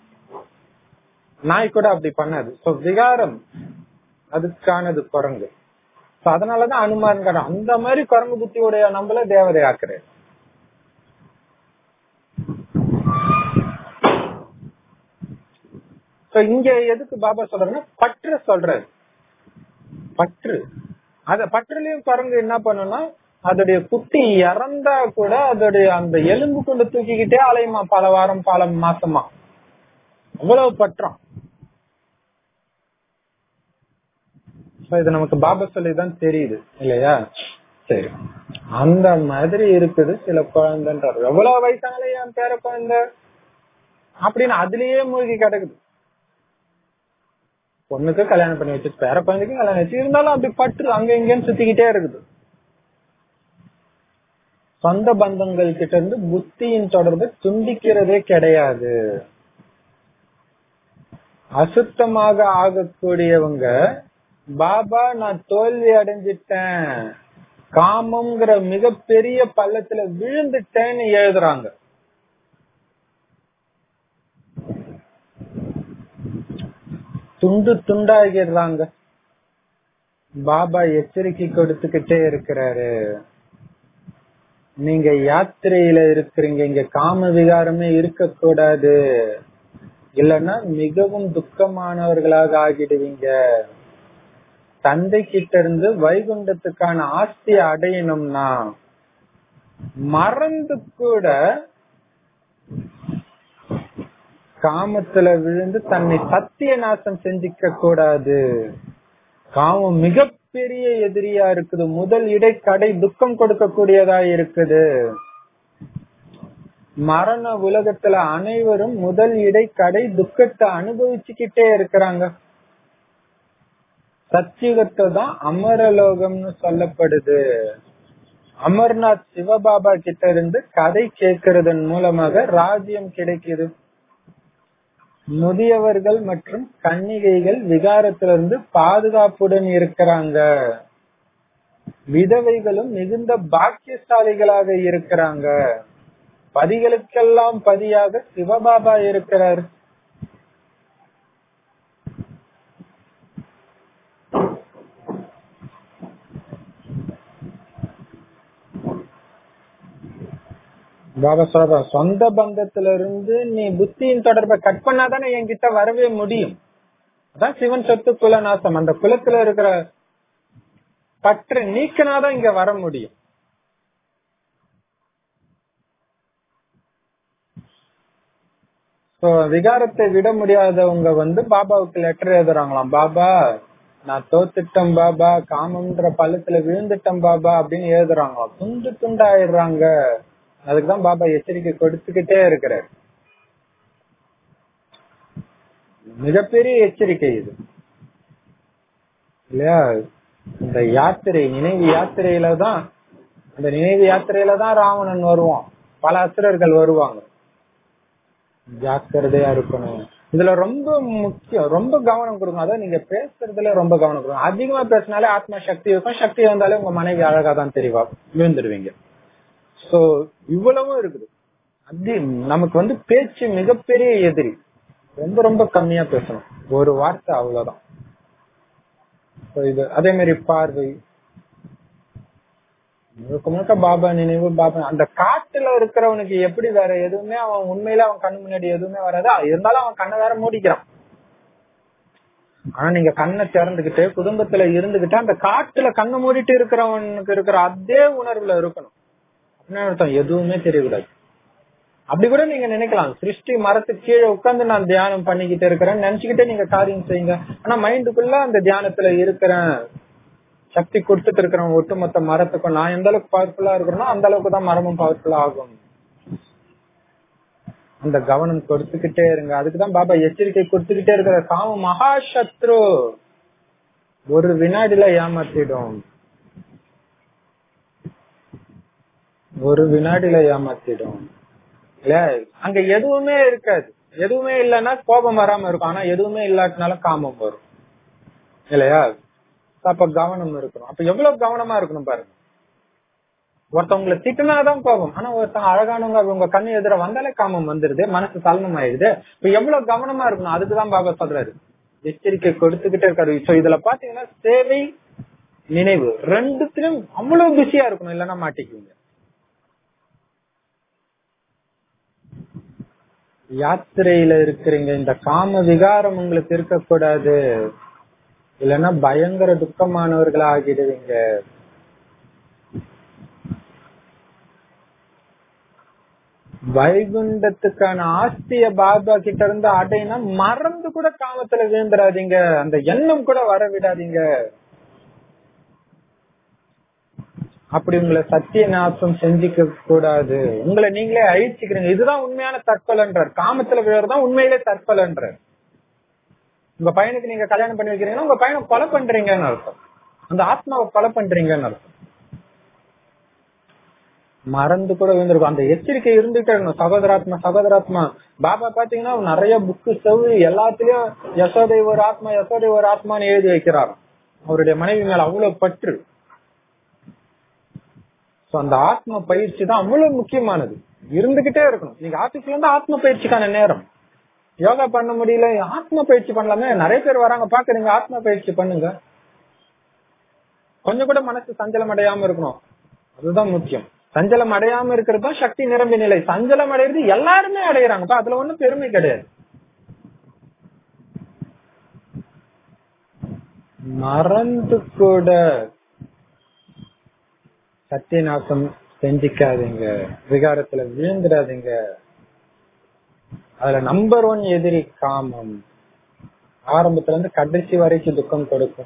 நாய் கூட அப்படி பண்ணாது சோ விகாரம் அதுக்கானது குரங்கு சோ அதனாலதான் அனுமான் அந்த மாதிரி குரங்கு புத்தியுடைய நம்மள தேவதை ஆக்குறாரு இங்க எதுக்கு பாபா சொல்றாருன்னா பற்ற சொல்றாரு பற்று அத பற்றுலயும் குரங்கு என்ன பண்ணும்னா அதோடைய குட்டி இறந்தா கூட அதோடைய அந்த எலும்பு கொண்டு தூக்கிக்கிட்டே அலையுமா பல வாரம் பல மாசமா அவ்வளவு பற்றம் இது நமக்கு பாபா சொல்லிதான் தெரியுது இல்லையா சரி அந்த மாதிரி இருக்குது சில குழந்தைன்றார் எவ்வளவு வயசானாலே என் பேர குழந்தை அப்படின்னு அதுலயே மூழ்கி கிடக்குது பொண்ணுக்கு கல்யாணம் பண்ணி வச்சு பேர குழந்தைக்கும் கல்யாணம் வச்சு இருந்தாலும் அப்படி பற்று அங்க இங்கன்னு சுத்திக்கிட்டே இருக்குது சொந்த பந்தங்கள் கிட்ட இருந்து புத்தியின் தொடர்பு துண்டிக்கிறதே கிடையாது அசுத்தமாக ஆகக்கூடியவங்க பாபா நான் தோல்வி அடைஞ்சிட்டேன் காமம்ங்கிற மிகப்பெரிய பள்ளத்துல விழுந்துட்டேன்னு எழுதுறாங்க துண்டு துண்டாகிடுறாங்க பாபா எச்சரிக்கை கொடுத்துக்கிட்டே இருக்கிறாரு நீங்க யாத்திரையில இருக்கிறீங்க இங்க காம விகாரமே இருக்கக்கூடாது இல்லைன்னா மிகவும் துக்கமானவர்களாக ஆகிடுவீங்க தந்தை கிட்ட இருந்து வைகுண்டத்துக்கான ஆஸ்தி அடையணும்னா மறந்து கூட காமத்துல விழுந்து தன்னை சத்திய நாசம் செஞ்சிக்க கூடாது காமம் மிகப்பெரிய எதிரியா இருக்குது முதல் இடை கடை துக்கம் கொடுக்கக்கூடியதா இருக்குது மரண உலகத்துல அனைவரும் முதல் இடை கடை துக்கத்தை அனுபவிச்சுக்கிட்டே இருக்கிறாங்க சத்தியுகத்தை தான் அமரலோகம்னு சொல்லப்படுது அமர்நாத் சிவபாபா கிட்ட இருந்து கதை கேட்கறதன் மூலமாக ராஜ்யம் கிடைக்குது முதியவர்கள் மற்றும் கன்னிகைகள் விகாரத்திலிருந்து பாதுகாப்புடன் இருக்கிறாங்க விதவைகளும் மிகுந்த பாக்கியசாலிகளாக இருக்கிறாங்க பதிகளுக்கெல்லாம் பதியாக சிவபாபா இருக்கிறார் பாபா சொல்ற சொந்த பந்தத்துல இருந்து நீ புத்தியின் தொடர்பை கட் பண்ணாதானே என்கிட்ட வரவே முடியும் அதான் சிவன் சொத்து குல நாசம் அந்த குலத்துல இருக்கிற பற்று நீக்கினாதான் இங்க வர முடியும் விகாரத்தை விட முடியாதவங்க வந்து பாபாவுக்கு லெட்டர் எழுதுறாங்களாம் பாபா நான் தோத்துட்டேன் பாபா காமம்ன்ற பள்ளத்துல விழுந்துட்டேன் பாபா அப்படின்னு எழுதுறாங்களாம் துண்டு துண்டு ஆயிடுறாங்க அதுக்குதான் பாபா எச்சரிக்கை கொடுத்துக்கிட்டே இருக்கிறார் மிகப்பெரிய எச்சரிக்கை இது இல்லையா இந்த யாத்திரை நினைவு யாத்திரையில தான் அந்த நினைவு யாத்திரையில தான் ராவணன் வருவான் பல அசுரர்கள் வருவாங்க ஜாக்கிரதையா இருக்கணும் இதுல ரொம்ப முக்கியம் ரொம்ப கவனம் கொடுங்க அதாவது நீங்க பேசுறதுல ரொம்ப கவனம் கொடுங்க அதிகமா பேசினாலே ஆத்மா சக்தி இருக்கும் சக்தி வந்தாலே உங்க மனைவி அழகா தான் தெரியவா விழுந்துருவீங்க சோ இவ்வளவும் இருக்குது அது நமக்கு வந்து பேச்சு மிகப்பெரிய எதிரி ரொம்ப ரொம்ப கம்மியா பேசணும் ஒரு வார்த்தை அவ்வளவுதான் இது அதே மாதிரி பார்வை முழுக்க முழுக்க பாபா நினைவு பாபா அந்த காட்டுல இருக்கிறவனுக்கு எப்படி வேற எதுவுமே அவன் உண்மையில அவன் கண்ணு முன்னாடி எதுவுமே வராது இருந்தாலும் அவன் கண்ணை வேற மூடிக்கிறான் ஆனா நீங்க கண்ணை திறந்துகிட்டு குடும்பத்துல இருந்துகிட்டு அந்த காட்டுல கண்ணை மூடிட்டு இருக்கிறவனுக்கு இருக்கிற அதே உணர்வுல இருக்கணும் என்ன அர்த்தம் எதுவுமே தெரியக்கூடாது அப்படி கூட நீங்க நினைக்கலாம் சிருஷ்டி மரத்துக்கு கீழே உட்கார்ந்து நான் தியானம் பண்ணிக்கிட்டு இருக்கிறேன் நினைச்சுக்கிட்டே நீங்க காரியம் செய்யுங்க ஆனா மைண்டுக்குள்ள அந்த தியானத்துல இருக்கிறேன் சக்தி கொடுத்துட்டு இருக்கிறேன் ஒட்டுமொத்த மரத்துக்கும் நான் எந்த அளவுக்கு பவர்ஃபுல்லா இருக்கிறேனோ அந்த அளவுக்கு தான் மரமும் பவர்ஃபுல்லா ஆகும் அந்த கவனம் கொடுத்துக்கிட்டே இருங்க அதுக்குதான் பாபா எச்சரிக்கை கொடுத்துக்கிட்டே இருக்கிற காம மகா சத்ரு ஒரு வினாடியில ஏமாத்திடும் ஒரு வினாடியில ஏமாத்திடும் இல்ல அங்க எதுவுமே இருக்காது எதுவுமே இல்லைன்னா கோபம் வராம இருக்கும் ஆனா எதுவுமே இல்லாட்டினால காமம் வரும் இல்லையா அப்ப கவனம் இருக்கணும் அப்ப எவ்வளவு கவனமா இருக்கணும் பாருங்க ஒருத்தவங்களை திட்டினாதான் கோபம் ஆனா ஒருத்தவங்க அழகானவங்க உங்க கண்ணு எதிர வந்தாலே காமம் வந்துருது மனசு சலனம் ஆயிடுது இப்ப எவ்வளவு கவனமா இருக்கணும் அதுக்குதான் பாபா சொல்றாரு எச்சரிக்கை கொடுத்துக்கிட்டே இருக்காரு சோ இதுல பாத்தீங்கன்னா சேவை நினைவு ரெண்டுத்திலும் அவ்வளவு பிஸியா இருக்கணும் இல்லைன்னா மாட்டிக்குவீங்க யாத்திரையில இருக்கிறீங்க இந்த காம விகாரம் உங்களுக்கு இருக்கக்கூடாது இல்லைன்னா பயங்கர துக்கமானவர்களா ஆகிடுவீங்க வைகுண்டத்துக்கான ஆஸ்திய பாபா கிட்ட இருந்து அடையினா மறந்து கூட காமத்துல விழுந்துடாதீங்க அந்த எண்ணம் கூட வர விடாதீங்க அப்படி உங்களை சத்திய நாசம் செஞ்சுக்க கூடாது உங்களை நீங்களே அழிச்சுக்கிறீங்க இதுதான் உண்மையான தற்கொலைன்றார் காமத்துல விழுறதுதான் உண்மையிலே தற்கொலைன்றார் உங்க பையனுக்கு நீங்க கல்யாணம் பண்ணி வைக்கிறீங்கன்னா உங்க பையனை கொலை பண்றீங்கன்னு அர்த்தம் அந்த ஆத்மாவை கொலை பண்றீங்கன்னு அர்த்தம் மறந்து கூட விழுந்திருக்கும் அந்த எச்சரிக்கை இருந்துட்டே இருக்கணும் சகோதராத்மா சகோதராத்மா பாபா பாத்தீங்கன்னா நிறைய புக்கு செவ்வி எல்லாத்துலயும் யசோதை ஒரு ஆத்மா யசோதை ஒரு ஆத்மான்னு எழுதி வைக்கிறார் அவருடைய மனைவி மேல அவ்வளவு பற்று அந்த ஆத்ம பயிற்சி தான் அவ்வளவு முக்கியமானது இருந்துகிட்டே இருக்கணும் நீங்க ஆபீஸ்ல இருந்து ஆத்ம பயிற்சிக்கான நேரம் யோகா பண்ண முடியல ஆத்ம பயிற்சி பண்ணலாமே நிறைய பேர் வராங்க பாக்குறீங்க ஆத்ம பயிற்சி பண்ணுங்க கொஞ்சம் கூட மனசு சஞ்சலம் அடையாம இருக்கணும் அதுதான் முக்கியம் சஞ்சலம் அடையாம இருக்கிறது தான் சக்தி நிரம்பி நிலை சஞ்சலம் அடையிறது எல்லாருமே அடையிறாங்கப்பா அதுல ஒண்ணும் பெருமை கிடையாது மறந்து கூட சத்தியநாசம் செஞ்சுக்காதீங்க விகாரத்துல விழுந்துடாதீங்க அதுல நம்பர் ஒன் எதிரி காமம் ஆரம்பத்துல இருந்து கடைசி வரைக்கும் துக்கம் கொடுக்கும்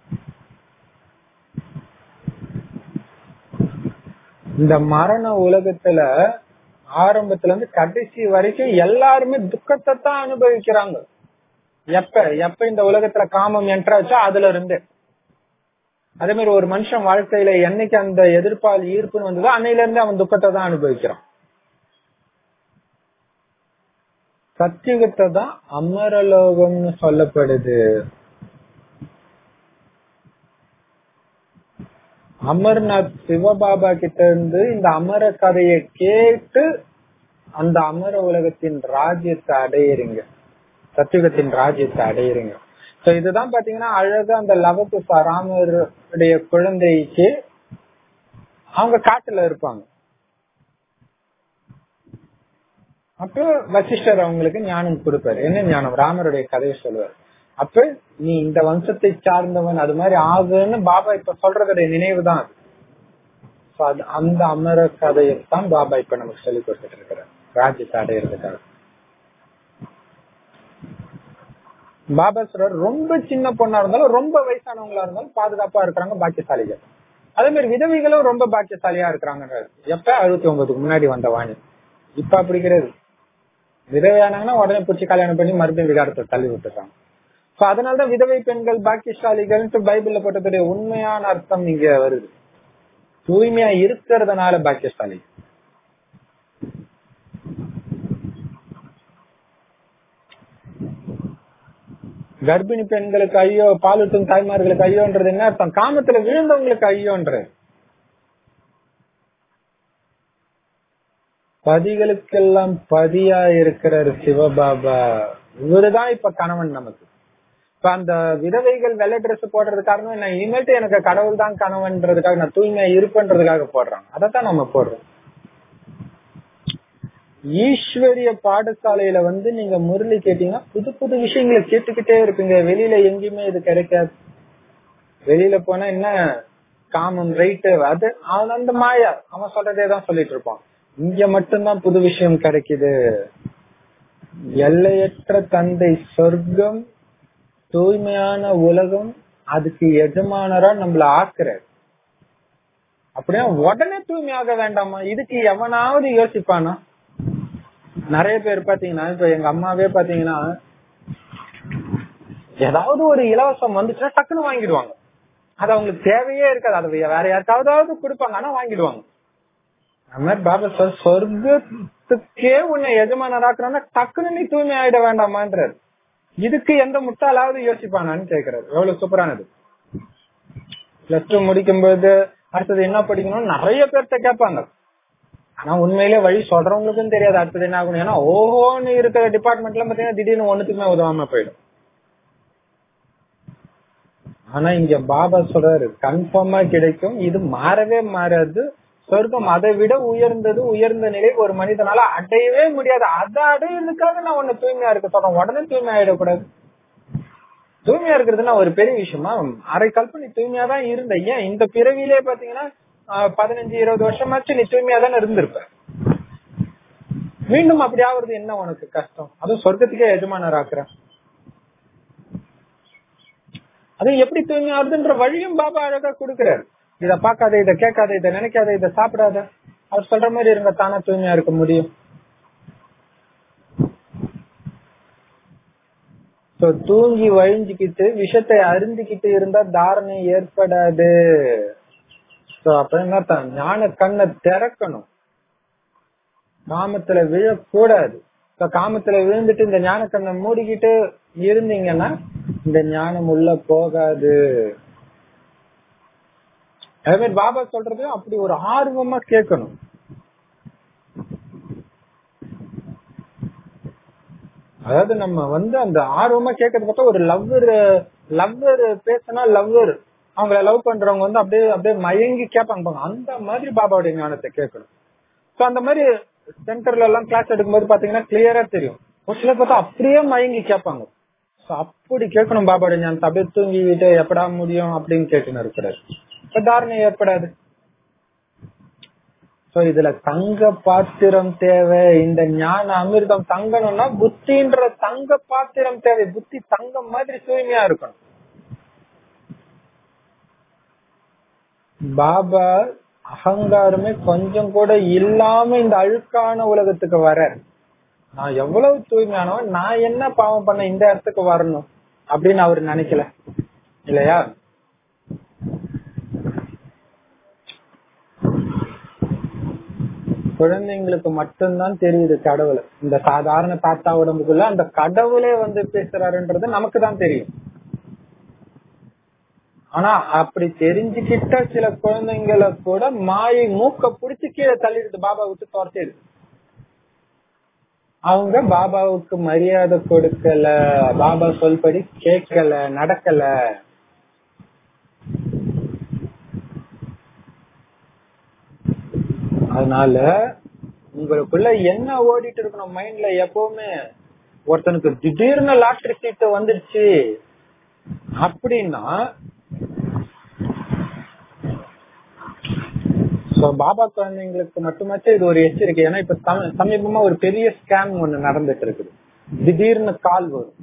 இந்த மரண உலகத்துல ஆரம்பத்துல இருந்து கடைசி வரைக்கும் எல்லாருமே துக்கத்தை தான் அனுபவிக்கிறாங்க எப்ப எப்ப இந்த உலகத்துல காமம் என்றாச்சோ அதுல இருந்து அதே மாதிரி ஒரு மனுஷன் வாழ்க்கையில என்னைக்கு அந்த எதிர்ப்பால் ஈர்ப்புன்னு வந்ததோ அன்னையில இருந்து அவன் துக்கத்தை தான் அனுபவிக்கிறான் சத்தியுகத்தை தான் அமரலோகம்னு சொல்லப்படுது அமர்நாத் சிவபாபா கிட்ட இருந்து இந்த அமர கதையை கேட்டு அந்த அமர உலகத்தின் ராஜ்யத்தை அடையிறீங்க சத்தியுகத்தின் ராஜ்யத்தை அடையிறீங்க சோ இதுதான் பாத்தீங்கன்னா அழகா அந்த லவக்கு ராமருடைய குழந்தைக்கு அவங்க காட்டுல இருப்பாங்க அப்ப வசிஷ்டர் அவங்களுக்கு ஞானம் கொடுப்பாரு என்ன ஞானம் ராமருடைய கதையை சொல்லுவார் அப்ப நீ இந்த வம்சத்தை சார்ந்தவன் அது மாதிரி ஆகுன்னு பாபா இப்ப சொல்றதுடைய நினைவு தான் அது அந்த அமர கதையைத்தான் பாபா இப்ப நமக்கு சொல்லி கொடுத்துட்டு இருக்கிறார் ராஜ்யத்தை அடையிறதுக்காக பாபா சொல்றாரு ரொம்ப சின்ன பொண்ணா இருந்தாலும் ரொம்ப வயசானவங்களா இருந்தாலும் பாதுகாப்பா இருக்கிறாங்க பாக்கியசாலிகள் அதே மாதிரி விதவிகளும் ரொம்ப பாக்கியசாலியா இருக்கிறாங்க எப்ப அறுபத்தி ஒன்பதுக்கு முன்னாடி வந்த வாணி இப்ப அப்படி கிடையாது விதவையானாங்கன்னா உடனே பிடிச்சி கல்யாணம் பண்ணி மறுபடியும் விகாரத்தை தள்ளி விட்டுறாங்க சோ அதனாலதான் விதவை பெண்கள் பாக்கியசாலிகள் பைபிள்ல போட்டதுடைய உண்மையான அர்த்தம் இங்க வருது தூய்மையா இருக்கிறதுனால பாக்கியசாலி கர்ப்பிணி பெண்களுக்கு ஐயோ பாலூட்டும் தாய்மார்களுக்கு ஐயோன்றது என்ன அர்த்தம் காமத்துல விழுந்தவங்களுக்கு ஐயோன்ற பதிகளுக்கெல்லாம் பதியா இருக்கிறார் சிவபாபா இவருதான் இப்ப கணவன் நமக்கு இப்ப அந்த விதவைகள் வெள்ளை ட்ரெஸ் போடுறது காரணம் நான் இனிமேட்டு எனக்கு கடவுள் தான் கணவன்றதுக்காக நான் தூய்மையா இருப்பேன்றதுக்காக போடுறாங்க அதைத்தான் நம்ம போடுறோம் ஈஸ்வரிய பாடசாலையில வந்து நீங்க முரளி கேட்டீங்கன்னா புது புது விஷயங்களை கேட்டுக்கிட்டே இருப்பீங்க வெளியில எங்கேயுமே இது கிடைக்காது வெளியில போனா என்ன காமம் ரைட்டு அது அவன் அந்த மாயா அவன் சொல்றதே தான் சொல்லிட்டு இருப்பான் இங்க மட்டும்தான் புது விஷயம் கிடைக்குது எல்லையற்ற தந்தை சொர்க்கம் தூய்மையான உலகம் அதுக்கு எஜமானரா நம்மள ஆக்குறாரு அப்படியே உடனே தூய்மையாக வேண்டாமா இதுக்கு எவனாவது யோசிப்பானா நிறைய பேர் பாத்தீங்கன்னா இப்ப எங்க அம்மாவே பாத்தீங்கன்னா ஏதாவது ஒரு இலவசம் வந்துச்சுன்னா டக்குன்னு வாங்கிடுவாங்க அது அவங்களுக்கு தேவையே இருக்காது அதை வேற யாருக்காவது கொடுப்பாங்க ஆனா வாங்கிடுவாங்க அந்த மாதிரி பாபா சார் சொர்க்கத்துக்கே உன்னை எஜமானராக்குறோம்னா டக்குன்னு நீ தூய்மை ஆயிட வேண்டாமான்றாரு இதுக்கு எந்த முட்டாளாவது யோசிப்பானான்னு கேக்குறாரு எவ்வளவு சூப்பரானது பிளஸ் டூ முடிக்கும் போது அடுத்தது என்ன படிக்கணும் நிறைய பேர்த்த கேட்பாங்க ஆனா உண்மையிலே வழி சொல்றவங்களுக்கும் தெரியாது அடுத்தது என்ன ஆகணும் ஏன்னா ஓஹோன்னு இருக்கிற டிபார்ட்மெண்ட்ல பாத்தீங்கன்னா திடீர்னு ஒண்ணுத்துக்குமே உதவாம போயிடும் ஆனா இங்க பாபா சொல்றாரு கன்ஃபார்மா கிடைக்கும் இது மாறவே மாறாது சொர்க்கம் அதை விட உயர்ந்தது உயர்ந்த நிலை ஒரு மனிதனால அடையவே முடியாது அதை அடையிறதுக்காக நான் உன்னை தூய்மையா இருக்க சொல்றேன் உடனே தூய்மை ஆயிடக்கூடாது தூய்மையா இருக்கிறதுனா ஒரு பெரிய விஷயமா அரை கல்பனை தூய்மையா தான் இருந்த ஏன் இந்த பிறவிலே பாத்தீங்கன்னா பதினஞ்சு இருபது வருஷமாச்சு நீ தூய்மையா தானே இருந்திருப்ப மீண்டும் அப்படி ஆகுறது என்ன உனக்கு கஷ்டம் அதுவும் சொர்க்கத்துக்கே எஜமானர் ஆக்குறேன் அது எப்படி தூய்மை ஆகுதுன்ற வழியும் பாபா அழகா கொடுக்கிறாரு இத பாக்காத இத கேட்காத இத நினைக்காத இத சாப்பிடாத அவர் சொல்ற மாதிரி இருங்க தானே தூய்மையா இருக்க முடியும் தூங்கி வழிஞ்சுக்கிட்டு விஷத்தை அருந்திக்கிட்டு இருந்தா தாரணை ஏற்படாது அப்ப என்ன ஞான கண்ணை திறக்கணும் காமத்துல விழக்கூடாது இப்ப காமத்துல விழுந்துட்டு இந்த ஞான கண்ணை மூடிக்கிட்டு இருந்தீங்கன்னா இந்த ஞானம் உள்ள போகாது அதே பாபா சொல்றது அப்படி ஒரு ஆர்வமா கேட்கணும் அதாவது நம்ம வந்து அந்த ஆர்வமா கேட்கறது பார்த்தா ஒரு லவ்வர் லவ்வர் பேசினா லவ்வர் அவங்கள லவ் பண்றவங்க வந்து அப்படியே அப்படியே மயங்கி கேட்பாங்க அந்த மாதிரி பாபாவுடைய ஞானத்தை கேட்கணும் சோ அந்த மாதிரி சென்டர்ல எல்லாம் கிளாஸ் எடுக்கும்போது பாத்தீங்கன்னா கிளியரா தெரியும் ஒரு சிலர் பார்த்தா அப்படியே மயங்கி கேட்பாங்க அப்படி கேட்கணும் பாபாவுடைய ஞானத்தை அப்படியே தூங்கிட்டு எப்படா முடியும் அப்படின்னு கேட்டுன்னு இருக்கிறாரு தாரணை ஏற்படாது சோ இதுல தங்க பாத்திரம் தேவை இந்த ஞான அமிர்தம் தங்கணும்னா புத்தின்ற தங்க பாத்திரம் தேவை புத்தி தங்கம் மாதிரி தூய்மையா இருக்கணும் பாபா அகங்காரமே கொஞ்சம் கூட இல்லாம இந்த அழுக்கான உலகத்துக்கு வர நான் எவ்வளவு தூய்மையானவன் நான் என்ன பாவம் பண்ண இந்த இடத்துக்கு வரணும் அப்படின்னு அவர் நினைக்கல இல்லையா குழந்தைங்களுக்கு மட்டும்தான் தெரியுது கடவுள் இந்த சாதாரண தாத்தா உடம்புக்குள்ள அந்த கடவுளே வந்து பேசுறாருன்றது நமக்கு தான் தெரியும் ஆனா அப்படி தெரிஞ்சுக்கிட்ட சில குழந்தைங்களை கூட மாயை மூக்க புடிச்சு கீழே தள்ளிடுது பாபா விட்டு துரத்திடுது அவங்க பாபாவுக்கு மரியாதை கொடுக்கல பாபா சொல்படி கேட்கல நடக்கல அதனால உங்களுக்குள்ள என்ன ஓடிட்டு இருக்கணும் மைண்ட்ல எப்பவுமே ஒருத்தனுக்கு திடீர்னு லாட்டரி சீட்டு வந்துருச்சு அப்படின்னா சோ பாபா குழந்தைங்களுக்கு மட்டுமாச்சும் இது ஒரு எச்சரிக்கை ஏன்னா இப்ப சமீபமா ஒரு பெரிய ஸ்கேம் ஒண்ணு நடந்துட்டு இருக்குது திடீர்னு கால் வரும்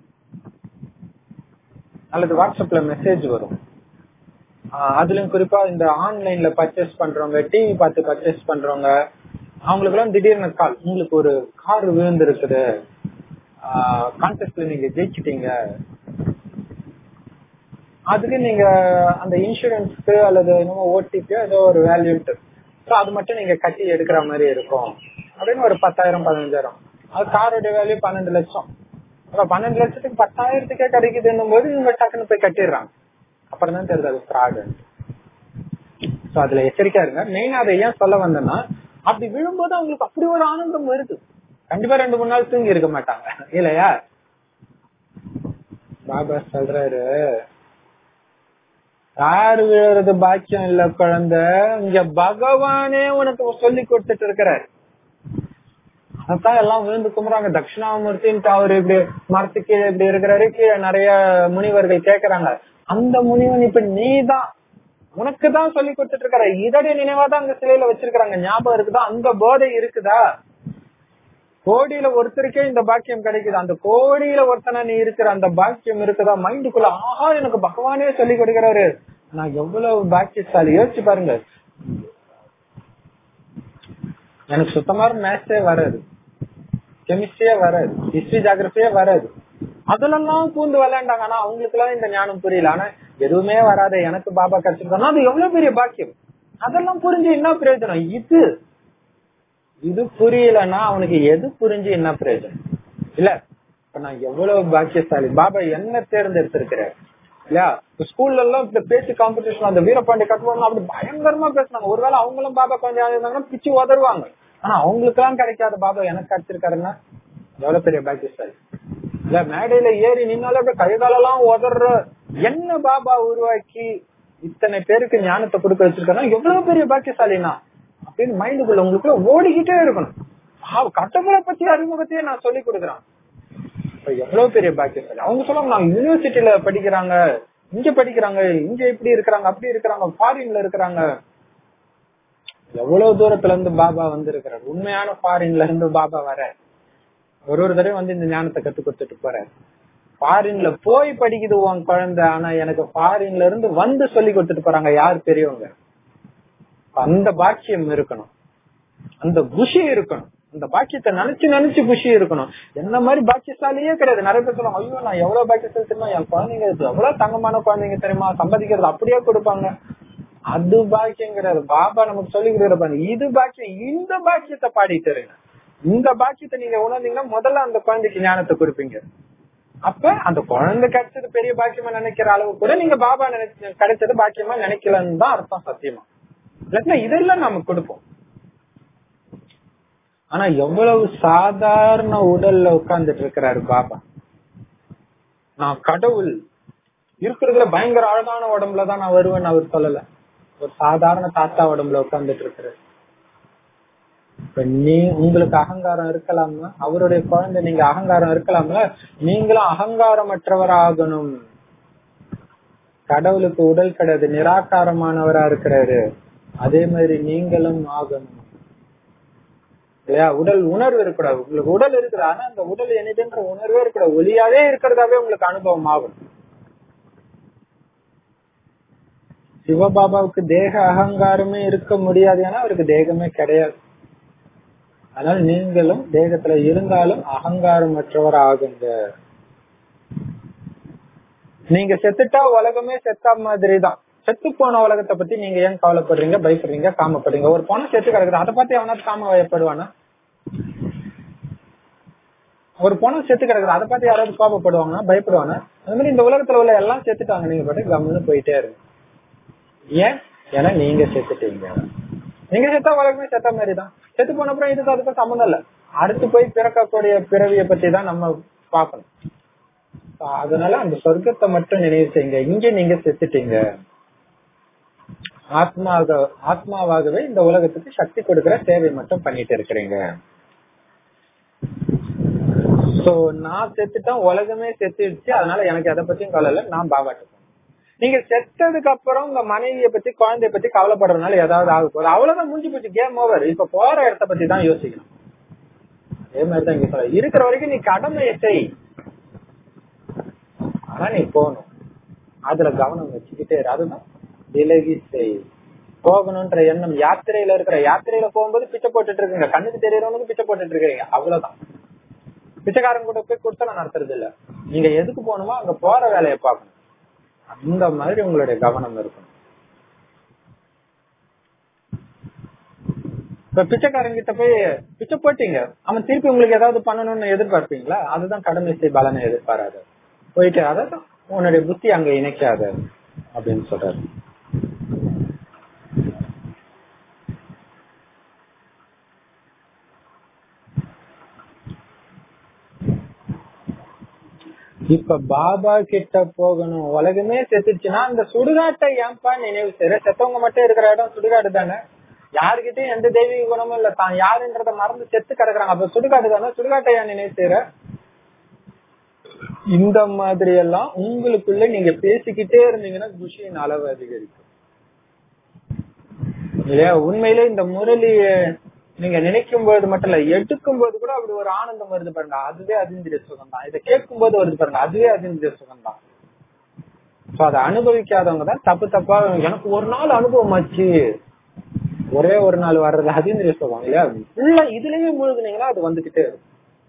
அல்லது வாட்ஸ்அப்ல மெசேஜ் வரும் அதுலயும் குறிப்பா இந்த ஆன்லைன்ல பர்ச்சேஸ் பண்றவங்க டிவி பார்த்து பர்ச்சேஸ் பண்றவங்க அவங்களுக்கு எல்லாம் திடீர்னு கால் உங்களுக்கு ஒரு கார் விழுந்திருக்குது கான்டெஸ்ட்ல நீங்க ஜெயிச்சிட்டீங்க அதுக்கு நீங்க அந்த இன்சூரன்ஸ்க்கு அல்லது என்னமோ ஓடிபி ஏதோ ஒரு வேல்யூட்டு ஸோ அது மட்டும் நீங்க கட்டி எடுக்கிற மாதிரி இருக்கும் அப்படின்னு ஒரு பத்தாயிரம் பதினஞ்சாயிரம் அது காரோட வேல்யூ பன்னெண்டு லட்சம் அப்ப பன்னெண்டு லட்சத்துக்கு பத்தாயிரத்துக்கே கிடைக்குதுன்னும் போது இவங்க டக்குன்னு போய் கட்டிடுறாங்க அப்புறம் தான் தெரியுது அது ஃப்ராடு ஸோ அதுல எச்சரிக்கையா இருங்க மெயினா அதை ஏன் சொல்ல வந்தேன்னா அப்படி விழும்போது அவங்களுக்கு அப்படி ஒரு ஆனந்தம் வருது கண்டிப்பா ரெண்டு மூணு நாள் தூங்கி இருக்க மாட்டாங்க இல்லையா பாபா சொல்றாரு யாரு விழுறது பாக்கியம் இல்ல குழந்தை இங்க பகவானே உனக்கு சொல்லி கொடுத்துட்டு இருக்கிறாரு அதான் எல்லாம் விழுந்து கும்புறாங்க தட்சிணாமூர்த்தின்ட்டு அவரு இப்படி மரத்து கீழே இப்படி இருக்கிறாரு கீழே நிறைய முனிவர்கள் கேக்குறாங்க அந்த முனிவன் இப்ப நீதான் உனக்கு தான் சொல்லி கொடுத்துட்டு இருக்காரு இதோட நினைவா தான் அங்க சிலையில வச்சிருக்காங்க ஞாபகம் இருக்குதா அந்த போதை இருக்குதா கோடியில ஒருத்தருக்கே இந்த பாக்கியம் கிடைக்குது அந்த கோடியில ஒருத்தனை நீ இருக்கிற அந்த பாக்கியம் இருக்குதா மைண்டுக்குள்ள ஆஹா எனக்கு பகவானே சொல்லி கொடுக்கிறாரு நான் எவ்வளவு பாக்கியசாலி யோசிச்சு பாருங்க எனக்கு சுத்தமா மேத்ஸே வராது கெமிஸ்ட்ரியே வராது ஹிஸ்டரி ஜாகிரபியே வராது அதுலலாம் பூந்து விளையாண்டாங்க ஆனா அவங்களுக்கு எல்லாம் இந்த ஞானம் புரியல ஆனா எதுவுமே வராது எனக்கு பாபா கிடைச்சிருக்கா அது எவ்வளவு பெரிய பாக்கியம் அதெல்லாம் புரிஞ்சு என்ன பிரயோஜனம் இது இது புரியலன்னா அவனுக்கு எது புரிஞ்சு என்ன பிரயோஜனம் இல்ல இப்ப நான் எவ்வளவு பாக்கியசாலி பாபா என்ன தேர்ந்தெடுத்திருக்கிறார் இல்லையா ஸ்கூல்ல எல்லாம் இந்த பேச்சு காம்படிஷன் அந்த வீரபாண்டி கட்டுவாங்க அப்படி பயங்கரமா பேசினாங்க ஒருவேளை அவங்களும் பாபா கொஞ்சம் இருந்தாங்கன்னா பிச்சு உதருவாங்க ஆனா அவங்களுக்கு எல்லாம் கிடைக்காத பாபா எனக்கு கிடைச்சிருக்காருன்னா எவ்வளவு பெரிய பாக்கியசாலி இல்ல மேடையில ஏறி நின்னாலும் அப்படியே கைகாலெல்லாம் உதற என்ன பாபா உருவாக்கி இத்தனை பேருக்கு ஞானத்தை கொடுக்க வச்சிருக்காருன்னா எவ்வளவு பெரிய பாக்கியசாலினா அப்படின்னு மைண்டுக்குள்ள உங்களுக்குள்ள ஓடிக்கிட்டே இருக்கணும் கட்டமுறை பத்தி அறிமுகத்தையே நான் சொல்லி கொடுக்குறேன் எவ்வளவு பெரிய பாக்கியசாலி அவங்க சொல்லுவாங்க நான் யூனிவர்சிட்டியில படிக்கிறாங்க இங்க படிக்கிறாங்க இங்க இப்படி இருக்கிறாங்க அப்படி இருக்கிறாங்க ஃபாரின்ல இருக்கிறாங்க எவ்வளவு தூரத்துல இருந்து பாபா வந்து இருக்கிறார் உண்மையான ஃபாரின்ல இருந்து பாபா வர ஒரு ஒரு தடவை வந்து இந்த ஞானத்தை கத்து கொடுத்துட்டு போறாரு ஃபாரின்ல போய் படிக்குது உன் குழந்தை ஆனா எனக்கு ஃபாரின்ல இருந்து வந்து சொல்லி கொடுத்துட்டு போறாங்க யார் பெரியவங்க அந்த பாக்கியம் இருக்கணும் அந்த குஷி இருக்கணும் அந்த பாக்கியத்தை நினைச்சு நினைச்சு குஷி இருக்கணும் என்ன மாதிரி பாக்கியசாலியே கிடையாது நிறைய பேர் சொல்லுவாங்க ஐயோ நான் எவ்வளவு பாக்கியசாலி தெரியுமா என் குழந்தைங்க எவ்வளவு தங்கமான குழந்தைங்க தெரியுமா சம்பாதிக்கிறது அப்படியே கொடுப்பாங்க அது பாக்கியம் கிடையாது பாபா நமக்கு சொல்லி கொடுக்குற இது பாக்கியம் இந்த பாக்கியத்தை பாடிட்டு இருங்க இந்த பாக்கியத்தை நீங்க உணர்ந்தீங்கன்னா முதல்ல அந்த குழந்தைக்கு ஞானத்தை கொடுப்பீங்க அப்ப அந்த குழந்தை கிடைச்சது பெரிய பாக்கியமா நினைக்கிற அளவு கூட நீங்க பாபா நினைச்சு கிடைச்சது பாக்கியமா நினைக்கலன்னு தான் அர்த்தம் சத்தியமா இல்லாட்டினா இதெல்லாம் நம்ம கொடுப்போம் ஆனா எவ்வளவு சாதாரண உடல்ல உட்கார்ந்துட்டு இருக்கிறாரு பாபா நான் கடவுள் இருக்கிறதுல பயங்கர அழகான உடம்புல தான் நான் வருவேன்னு அவர் சொல்லல ஒரு சாதாரண தாத்தா உடம்புல உட்கார்ந்துட்டு இருக்கிறாரு இப்ப நீ உங்களுக்கு அகங்காரம் இருக்கலாமா அவருடைய குழந்தை நீங்க அகங்காரம் இருக்கலாம்ல நீங்களும் அகங்காரமற்றவர் ஆகணும் கடவுளுக்கு உடல் கிடையாது நிராகாரமானவரா இருக்கிறாரு அதே மாதிரி நீங்களும் ஆகணும் இல்லையா உடல் உணர்வு இருக்கக்கூடாது உங்களுக்கு உடல் இருக்குது ஆனா அந்த உடல் என்னதுன்ற உணர்வே இருக்கக்கூடாது ஒளியாவே இருக்கிறதாவே உங்களுக்கு அனுபவம் ஆகும் சிவபாபாவுக்கு தேக அகங்காரமே இருக்க முடியாது ஏன்னா அவருக்கு தேகமே கிடையாது அதனால நீங்களும் தேகத்துல இருந்தாலும் அகங்காரம் மற்றவர் ஆகுங்க நீங்க செத்துட்டா உலகமே செத்த மாதிரி தான் செத்து போன உலகத்தை பத்தி நீங்க ஏன் கவலைப்படுறீங்க பயப்படுறீங்க காமப்படுறீங்க ஒரு பொண்ணு செத்து கிடக்குது அதை பத்தி அவனாவது காம பயப்படுவானா ஒரு பொண்ணு செத்து கிடக்குது அதை பத்தி யாராவது கோபப்படுவாங்கன்னா பயப்படுவானா அந்த மாதிரி இந்த உலகத்துல உள்ள எல்லாம் செத்துட்டாங்க நீங்க பாட்டு கம்முன்னு போயிட்டே இருங்க ஏன் ஏன்னா நீங்க செத்துட்டீங்க நீங்க செத்தா உலகமே செத்த மாதிரி தான் செத்து போன அப்புறம் இதுக்கு அதுக்கு சம்மந்தம் இல்ல அடுத்து போய் பிறக்கக்கூடிய பிறவிய பத்தி தான் நம்ம பாக்கணும் அதனால அந்த சொர்க்கத்தை மட்டும் நினைவு செய்யுங்க இங்க நீங்க செத்துட்டீங்க ஆத்மாக ஆத்மாவாகவே இந்த உலகத்துக்கு சக்தி கொடுக்கிற சேவை மட்டும் பண்ணிட்டு இருக்கிறீங்க சோ நான் செத்துட்டேன் உலகமே செத்துடுச்சு அதனால எனக்கு எதை பத்தியும் கவலை இல்லை நான் பாபாட்டு நீங்க செத்ததுக்கு அப்புறம் உங்க மனைவிய பத்தி குழந்தைய பத்தி கவலைப்படுறதுனால ஏதாவது ஆக போகுது அவ்வளவுதான் முடிஞ்சு போச்சு கேம் ஓவர் இப்ப போற இடத்த பத்தி தான் யோசிக்கணும் அதே மாதிரிதான் இங்க சொல்ல இருக்கிற வரைக்கும் நீ கடமையை செய் ஆனா நீ போகணும் அதுல கவனம் வச்சுக்கிட்டே இரு அதுதான் விலகி செய் போகணும்ன்ற எண்ணம் யாத்திரையில இருக்கிற யாத்திரையில போகும்போது பிச்சை போட்டுட்டு இருக்கீங்க கண்ணுக்கு தெரியறவனுக்கு பிச்சை போட்டுட்டு இருக்கீங்க அவ்வளவுதான் பிச்சைக்காரன் கூட போய் கொடுத்தலாம் நடத்துறது இல்ல நீங்க எதுக்கு போகணுமோ அங்க போற வேலையை பார்க்கணும் அந்த மாதிரி உங்களுடைய கவனம் இருக்கும் இப்ப பிச்சைக்காரன் கிட்ட போய் பிச்சை போட்டீங்க அவன் திருப்பி உங்களுக்கு ஏதாவது பண்ணணும்னு எதிர்பார்ப்பீங்களா அதுதான் கடமை செய் பலனை எதிர்பாராது போயிட்டு அதான் உன்னுடைய புத்தி அங்க இணைக்காத அப்படின்னு சொல்றாரு இப்ப பாபா கிட்ட போகணும் உலகமே செத்துச்சுன்னா அந்த சுடுகாட்டை ஏன்பா நினைவு செய்யற செத்தவங்க மட்டும் இருக்கிற இடம் சுடுகாடு தானே யாருக்கிட்டையும் எந்த தெய்வீக குணமும் இல்ல தான் யாருன்றத மறந்து செத்து கிடக்குறாங்க அப்ப சுடுகாடு தானே சுடுகாட்டை ஏன் நினைவு செய்யற இந்த மாதிரி எல்லாம் உங்களுக்குள்ள நீங்க பேசிக்கிட்டே இருந்தீங்கன்னா குஷியின் அளவு அதிகரிக்கும் இல்லையா உண்மையிலே இந்த முரளிய நீங்க நினைக்கும் போது மட்டும் இல்ல எடுக்கும் போது கூட அப்படி ஒரு ஆனந்தம் வருது பாருங்க அதுவே அதிந்திரிய சுகம் தான் இதை கேட்கும் போது வருது பாருங்க அதுவே அதிந்திரிய சுகம் தான் சோ அதை அனுபவிக்காதவங்க தான் தப்பு தப்பா எனக்கு ஒரு நாள் அனுபவம் ஆச்சு ஒரே ஒரு நாள் வர்றது அதிந்திரிய சுகம் இல்லையா உள்ள இதுலயே முழுகுனீங்கன்னா அது வந்துகிட்டே இருக்கும்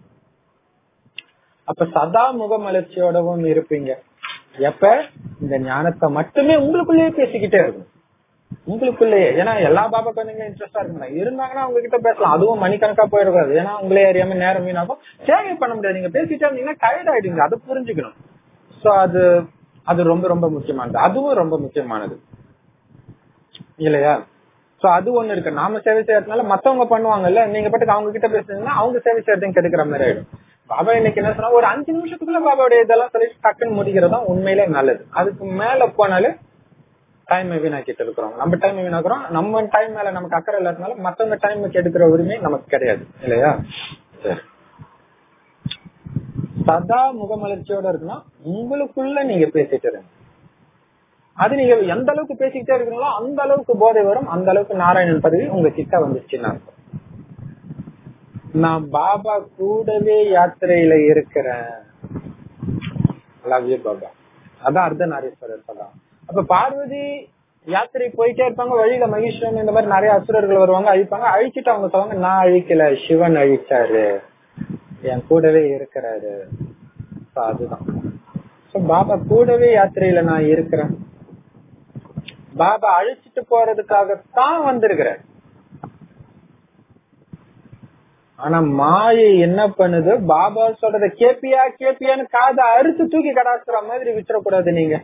அப்ப சதா முகமலர்ச்சியோடவும் இருப்பீங்க எப்ப இந்த ஞானத்தை மட்டுமே உங்களுக்குள்ளேயே பேசிக்கிட்டே இருக்கும் உங்களுக்குள்ளேயே ஏன்னா எல்லா பாபா குழந்தைங்களும் இன்ட்ரெஸ்டா இருக்கும் இருந்தாங்கன்னா அவங்க கிட்ட பேசலாம் அதுவும் மணிக்கணக்கா போயிடக்கூடாது ஏன்னா உங்களே அறியாம நேரம் வீணாகும் சேவை பண்ண முடியாது நீங்க பேசிட்டே இருந்தீங்கன்னா டயர்ட் ஆயிடுங்க அதை புரிஞ்சுக்கணும் சோ அது அது ரொம்ப ரொம்ப முக்கியமானது அதுவும் ரொம்ப முக்கியமானது இல்லையா சோ அது ஒண்ணு இருக்கு நாம சேவை செய்யறதுனால மத்தவங்க பண்ணுவாங்கல்ல நீங்க பாட்டுக்கு அவங்க கிட்ட பேசுனீங்கன்னா அவங்க சேவை செய்யறதையும் கெடுக்கிற மாதிரி ஆயிடும் பாபா இன்னைக்கு என்ன சொன்னா ஒரு அஞ்சு நிமிஷத்துக்குள்ள பாபாவுடைய இதெல்லாம் சொல்லி டக்குன்னு முடிக்கிறதா உண்மையிலே நல்லது அதுக்கு மேல போனாலே டைம் வீணாக்கிட்டு இருக்கிறோம் நம்ம டைம் வீணாக்குறோம் நம்ம டைம் மேல நமக்கு அக்கறை இல்லாதனால மத்தவங்க டைம் கெடுக்கிற உரிமை நமக்கு கிடையாது இல்லையா சரி சதா முகமலர்ச்சியோட இருக்குன்னா உங்களுக்குள்ள நீங்க பேசிட்டு இருங்க அது நீங்க எந்த அளவுக்கு பேசிக்கிட்டே இருக்கீங்களோ அந்த அளவுக்கு போதை வரும் அந்த அளவுக்கு நாராயணன் பதவி உங்க கிட்ட வந்துச்சுன்னு அர்த்தம் நான் பாபா கூடவே யாத்திரையில இருக்கிறேன் லவ் யூ பாபா அதான் அர்த்தநாரீஸ்வரர் பதம் அப்ப பார்வதி யாத்திரை போயிட்டே இருப்பாங்க வழியில மகேஸ்வரன் இந்த மாதிரி நிறைய அசுரர்கள் வருவாங்க அழிப்பாங்க அழிச்சிட்டு அவங்க சொல்லுவாங்க நான் அழிக்கல சிவன் அழிச்சாரு என் கூடவே இருக்கிறாரு அதுதான் பாபா கூடவே யாத்திரையில நான் இருக்கிறேன் பாபா அழிச்சிட்டு போறதுக்காகத்தான் வந்திருக்கிறேன் ஆனா மாயை என்ன பண்ணுது பாபா சொல்றத கேப்பியா கேப்பியான்னு காதை அறுத்து தூக்கி கடாசுற மாதிரி விட்டுறக்கூடாது நீங்க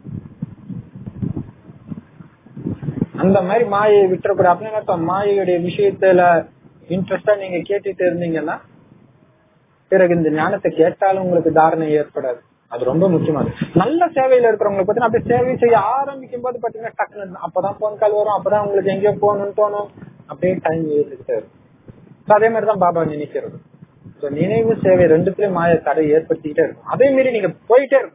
அந்த மாதிரி மாயை விட்டுறக்கூடாது அப்படின்னு மாயையுடைய விஷயத்துல இன்ட்ரெஸ்டா நீங்க கேட்டுட்டு இருந்தீங்கன்னா பிறகு இந்த ஞானத்தை கேட்டாலும் உங்களுக்கு தாரணை ஏற்படாது அது ரொம்ப முக்கியமானது நல்ல சேவையில இருக்கிறவங்களை பத்தி அப்படியே சேவை செய்ய ஆரம்பிக்கும் போது பாத்தீங்கன்னா டக்குனு அப்பதான் போன் கால் வரும் அப்பதான் உங்களுக்கு எங்கேயோ போகணும்னு தோணும் அப்படியே டைம் ஏறிக்கிட்டே இருக்கும் அதே மாதிரிதான் பாபா நினைக்கிறது நினைவு சேவை ரெண்டுத்துலயும் மாய தடை ஏற்படுத்திக்கிட்டே இருக்கும் அதே மாரி நீங்க போயிட்டே இருக்கும்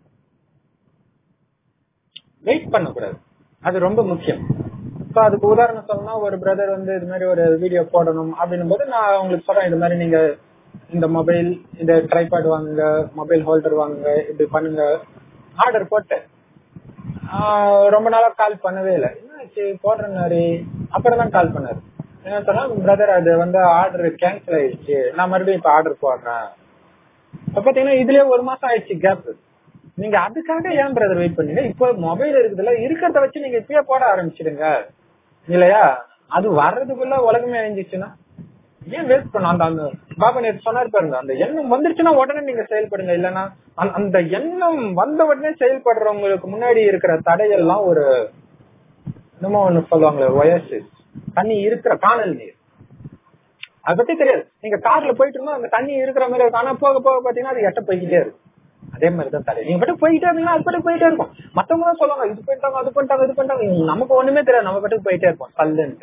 வெயிட் பண்ணக்கூடாது அது ரொம்ப முக்கியம் சோ அதுக்கு உதாரணம் சொல்லணும்னா ஒரு பிரதர் வந்து இது மாதிரி ஒரு வீடியோ போடணும் அப்படின்னும் போது நான் உங்களுக்கு சொல்றேன் இது மாதிரி நீங்க இந்த மொபைல் இந்த ட்ரைபாட் வாங்குங்க மொபைல் ஹோல்டர் வாங்குங்க இப்படி பண்ணுங்க ஆர்டர் போட்டேன் ரொம்ப நாளா கால் பண்ணவே இல்லை என்னாச்சு போடுறேன்னாரு அப்புறம் தான் கால் பண்ணாரு என்ன சொன்னா பிரதர் அது வந்து ஆர்டர் கேன்சல் ஆயிடுச்சு நான் மறுபடியும் இப்ப ஆர்டர் போடுறேன் இப்ப பாத்தீங்கன்னா இதுலயே ஒரு மாசம் ஆயிடுச்சு கேப் நீங்க அதுக்காக ஏன் பிரதர் வெயிட் பண்ணீங்க இப்போ மொபைல் இருக்குதுல்ல இருக்கிறத வச்சு நீங்க இப்பயே போட ஆரம்பிச்சிடுங்க இல்லையா அது வர்றதுக்குள்ள உலகமே அழிஞ்சிச்சுன்னா ஏன் வேஸ்ட் பண்ணும் அந்த அந்த பாபா நேற்று சொன்னாரு பாருங்க அந்த எண்ணம் வந்துருச்சுன்னா உடனே நீங்க செயல்படுங்க இல்லைன்னா அந்த எண்ணம் வந்த உடனே செயல்படுறவங்களுக்கு முன்னாடி இருக்கிற தடையெல்லாம் ஒரு என்னமோ ஒண்ணு சொல்லுவாங்களே வயசு தண்ணி இருக்கிற காணல் நீர் அதை பத்தி தெரியாது நீங்க கார்ல போயிட்டு இருந்தா அந்த தண்ணி இருக்கிற மாதிரி இருக்கும் ஆனா போக போக பாத்தீங்கன்னா அது எட்ட போய்கிட்டே இருக்கும் அதே மாதிரிதான் தடை நீங்க பட்டு போயிட்டே இருந்தீங்கன்னா அது பட்டு போயிட்டே இருக்கும் மத்தவங்க தான் சொல்லுவாங்க இது பண்ணிட்டாங்க அது பண்ணிட்டாங்க இது பண்ணிட்டாங்க நமக்கு ஒண்ணுமே தெரியாது நம்ம பட்டு போயிட்டே இருப்போம் கல்லுன்ட்டு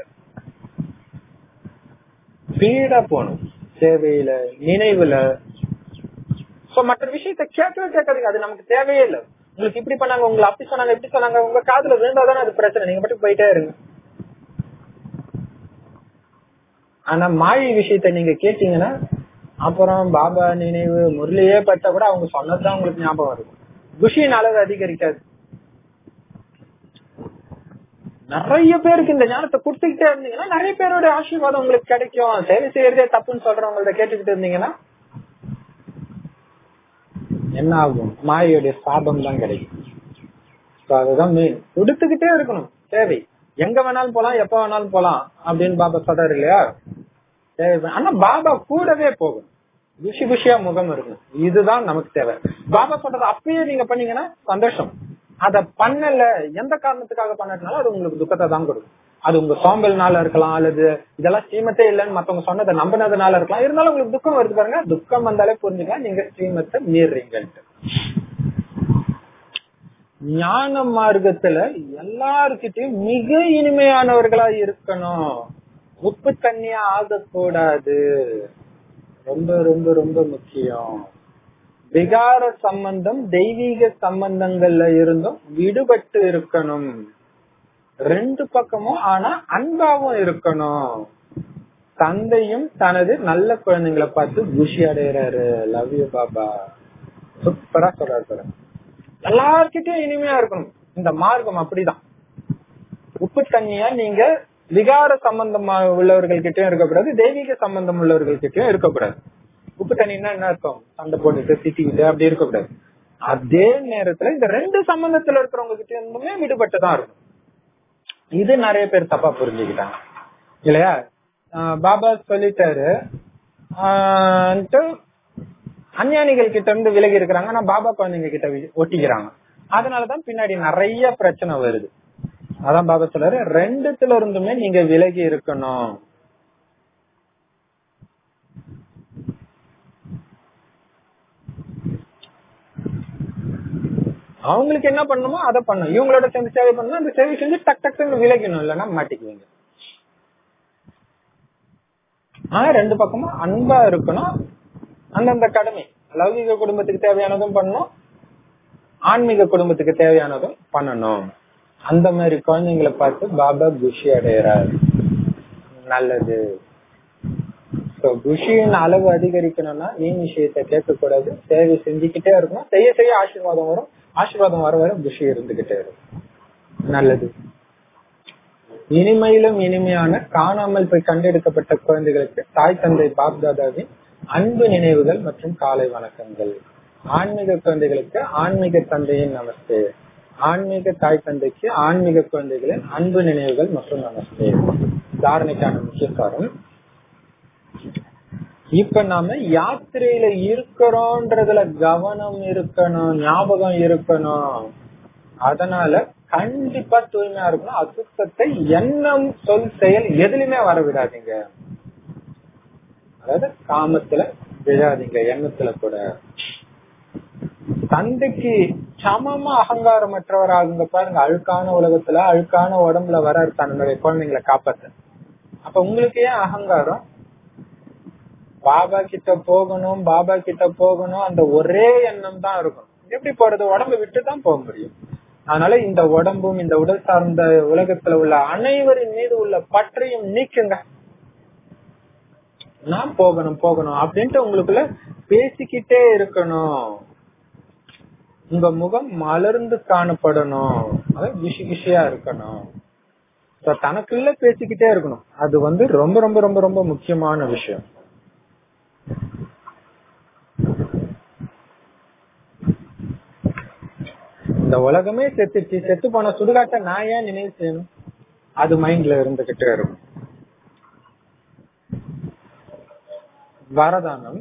ஸ்பீடா போகணும் சேவையில நினைவுல சோ மற்ற விஷயத்த கேட்கவே கேட்காதீங்க அது நமக்கு தேவையே இல்லை உங்களுக்கு இப்படி பண்ணாங்க உங்களை அப்படி சொன்னாங்க இப்படி சொன்னாங்க உங்க காதுல விழுந்தாதானே அது பிரச்சனை நீங்க மட்டும் போயிட்டே இருங்க ஆனா மாயை விஷயத்த நீங்க கேட்டீங்கன்னா அப்புறம் பாபா நினைவு முரளியே பட்டா கூட அவங்க சொன்னதுதான் உங்களுக்கு ஞாபகம் இருக்கும் குஷியின் அளவு அதிகரிக்காது நிறைய பேருக்கு இந்த ஞானத்தை கொடுத்துக்கிட்டே இருந்தீங்கன்னா நிறைய பேரோட ஆசீர்வாதம் உங்களுக்கு கிடைக்கும் சேவை செய்யறதே தப்புன்னு சொல்றவங்கள்ட்ட கேட்டுக்கிட்டு இருந்தீங்கன்னா என்ன ஆகும் மாயோடைய சாபம் தான் கிடைக்கும் அதுதான் மெயின் கொடுத்துக்கிட்டே இருக்கணும் சேவை எங்க வேணாலும் போலாம் எப்ப வேணாலும் போலாம் அப்படின்னு பாபா சொல்றாரு இல்லையா தேவை ஆனா பாபா கூடவே போகும் குஷி குஷியா முகம் இருக்கும் இதுதான் நமக்கு தேவை பாபா சொல்றது அப்பயே நீங்க பண்ணீங்கன்னா சந்தோஷம் அத பண்ணல எந்த காரணத்துக்காக பண்ணதுனால அது உங்களுக்கு துக்கத்தை தான் கொடுக்கும் அது உங்க சோம்பல்னால இருக்கலாம் அல்லது இதெல்லாம் ஸ்ரீமத்தே இல்லைன்னு மத்தவங்க சொன்னதை நம்பினதுனால இருக்கலாம் இருந்தாலும் உங்களுக்கு துக்கம் வருது பாருங்க துக்கம் வந்தாலே புரிஞ்சுக்கலாம் நீங்க ஸ்ரீமத்தை மீறீங்கன்ட்டு ஞான மார்க்கத்துல எல்லாருக்கிட்டையும் மிக இனிமையானவர்களா இருக்கணும் உப்பு தண்ணியா ஆகக்கூடாது ரொம்ப ரொம்ப ரொம்ப முக்கியம் விகார சம்பந்தம் தெய்வீக சம்பந்தங்கள்ல இருந்தும் விடுபட்டு இருக்கணும் ரெண்டு பக்கமும் ஆனா அன்பாவும் இருக்கணும் தந்தையும் தனது நல்ல குழந்தைங்களை பார்த்து குஷி அடைகிறாரு லவ் யூ பாபா சூப்பரா சொல்றாரு பாருங்க எல்லார்கிட்டயும் இனிமையா இருக்கணும் இந்த மார்க்கம் அப்படிதான் உப்பு தண்ணியா நீங்க விகார சம்பந்தம் உள்ளவர்கள் கிட்டயும் இருக்கக்கூடாது தெய்வீக சம்பந்தம் உள்ளவர்கள் கிட்டயும் இருக்கக்கூடாது உப்பு தண்ணின்னா என்ன அர்த்தம் சண்டை போட்டுட்டு திட்டிக்கிட்டு அப்படி இருக்கக்கூடாது அதே நேரத்துல இந்த ரெண்டு சம்பந்தத்துல இருக்கிறவங்க கிட்ட இருந்துமே விடுபட்டுதான் இருக்கும் இது நிறைய பேர் தப்பா புரிஞ்சுக்கிட்டாங்க இல்லையா ஆஹ் பாபா சொல்லிட்டாரு ஆஹ் அஞ்ஞானிகள் கிட்ட இருந்து விலகி இருக்கிறாங்க ஆனா பாபா குழந்தைங்க கிட்ட வி- ஒட்டிக்கிறாங்க அதனாலதான் பின்னாடி நிறைய பிரச்சனை வருது அதான் பாபா சொல்றாரு ரெண்டுத்துல இருந்துமே நீங்க விலகி இருக்கணும் அவங்களுக்கு என்ன பண்ணணுமோ அதை பண்ணணும் இவங்களோட சேர்ந்து சேவை பண்ணணும் அந்த சேவை செஞ்சு டக் டக்குன்னு விலகணும் இல்லைன்னா மாட்டிக்குவீங்க ஆனா ரெண்டு பக்கமும் அன்பா இருக்கணும் அந்தந்த கடமை லௌகிக குடும்பத்துக்கு தேவையானதும் பண்ணணும் ஆன்மீக குடும்பத்துக்கு தேவையானதும் பண்ணணும் அந்த மாதிரி குழந்தைங்களை பார்த்து பாபா குஷி அடைகிறார் நல்லது So, குஷியின் அளவு அதிகரிக்கணும்னா வீண் விஷயத்தை கேட்க கூடாது சேவை செஞ்சுக்கிட்டே இருக்கணும் செய்ய செய்ய ஆசீர்வாதம் வரும் ஆசீர்வாதம் வர வர குஷி இருந்துகிட்டே இருக்கும் நல்லது இனிமையிலும் இனிமையான காணாமல் போய் கண்டெடுக்கப்பட்ட குழந்தைகளுக்கு தாய் தந்தை பாப்தாதாவின் அன்பு நினைவுகள் மற்றும் காலை வணக்கங்கள் ஆன்மீக குழந்தைகளுக்கு ஆன்மீக தந்தையின் நமஸ்தே ஆன்மீக தாய் தந்தைக்கு ஆன்மீக குழந்தைகளின் அன்பு நினைவுகள் மற்றும் நமஸ்தே தாரணைக்கான முக்கிய காரணம் இப்ப நாம யாத்திரையில இருக்கிறோன்றதுல கவனம் இருக்கணும் ஞாபகம் இருக்கணும் அதனால கண்டிப்பா தூய்மையா இருக்கணும் அசுத்தத்தை எண்ணம் சொல் செயல் எதுலயுமே வர விடாதீங்க அதாவது காமத்துல விழாதீங்க எண்ணத்துல கூட தந்தைக்கு சமமா அகங்காரமற்றவராகுங்க பாருங்க அழுக்கான உலகத்துல அழுக்கான உடம்புல வர தன்னுடைய குழந்தைங்களை காப்பாத்த அப்ப உங்களுக்கு ஏன் அகங்காரம் பாபா கிட்ட போகணும் பாபா கிட்ட போகணும் அந்த ஒரே எண்ணம் தான் இருக்கும் எப்படி போறது உடம்பு விட்டு தான் போக முடியும் அதனால இந்த உடம்பும் இந்த உடல் சார்ந்த உலகத்துல உள்ள அனைவரின் மீது உள்ள பற்றையும் நீக்குங்க நான் போகணும் போகணும் அப்படின்ட்டு உங்களுக்குள்ள பேசிக்கிட்டே இருக்கணும் உங்க முகம் மலர்ந்து காணப்படணும் அது விஷி விஷயா இருக்கணும் So, தனக்குள்ள பேசிக்கிட்டே இருக்கணும் அது வந்து ரொம்ப ரொம்ப ரொம்ப ரொம்ப முக்கியமான விஷயம் இந்த உலகமே செத்துச்சு செத்து போன சுடுகாட்டை நான் ஏன் நினைவு செய்யணும் அது மைண்ட்ல இருந்துகிட்டே இருக்கும் வரதானம்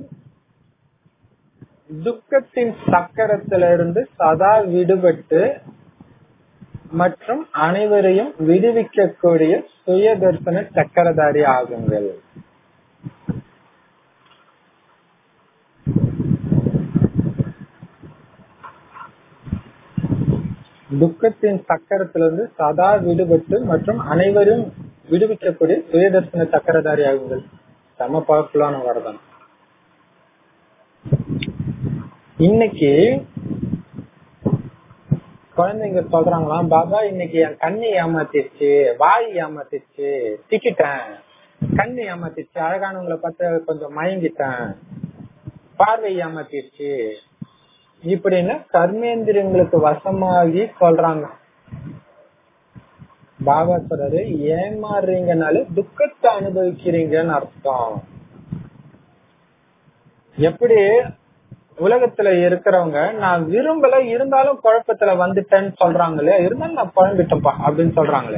துக்கத்தின் சக்கரத்திலிருந்து சதா விடுபட்டு மற்றும் அனைவரையும் விடுவிக்கக்கூடிய சுய தர்சன சக்கரதாரி ஆகுங்கள் துக்கத்தின் சக்கரத்திலிருந்து சதா விடுபட்டு மற்றும் அனைவரும் விடுவிக்கக்கூடிய சுயதர்சன சக்கரதாரி ஆகுங்கள் செம பவர்ஃபுல்லான வரதான் இன்னைக்கு குழந்தைங்க சொல்றாங்களாம் பாபா இன்னைக்கு என் கண்ணு ஏமாத்திருச்சு வாய் ஏமாத்திருச்சு திக்கிட்டேன் கண்ணு ஏமாத்திருச்சு அழகானவங்களை பார்த்து கொஞ்சம் மயங்கிட்டேன் பார்வை ஏமாத்திருச்சு இப்படின்னு கர்மேந்திரியங்களுக்கு வசமாகி சொல்றாங்க பாபா சொல்றாரு ஏமாறுறீங்கனாலே துக்கத்தை அனுபவிக்கிறீங்கன்னு அர்த்தம் எப்படி உலகத்துல இருக்கிறவங்க நான் விரும்பல இருந்தாலும் குழப்பத்துல வந்துட்டேன்னு சொல்றாங்களே இருந்தாலும் நான் குழம்பிட்டேன்ப்பா அப்படின்னு சொல்றாங்களே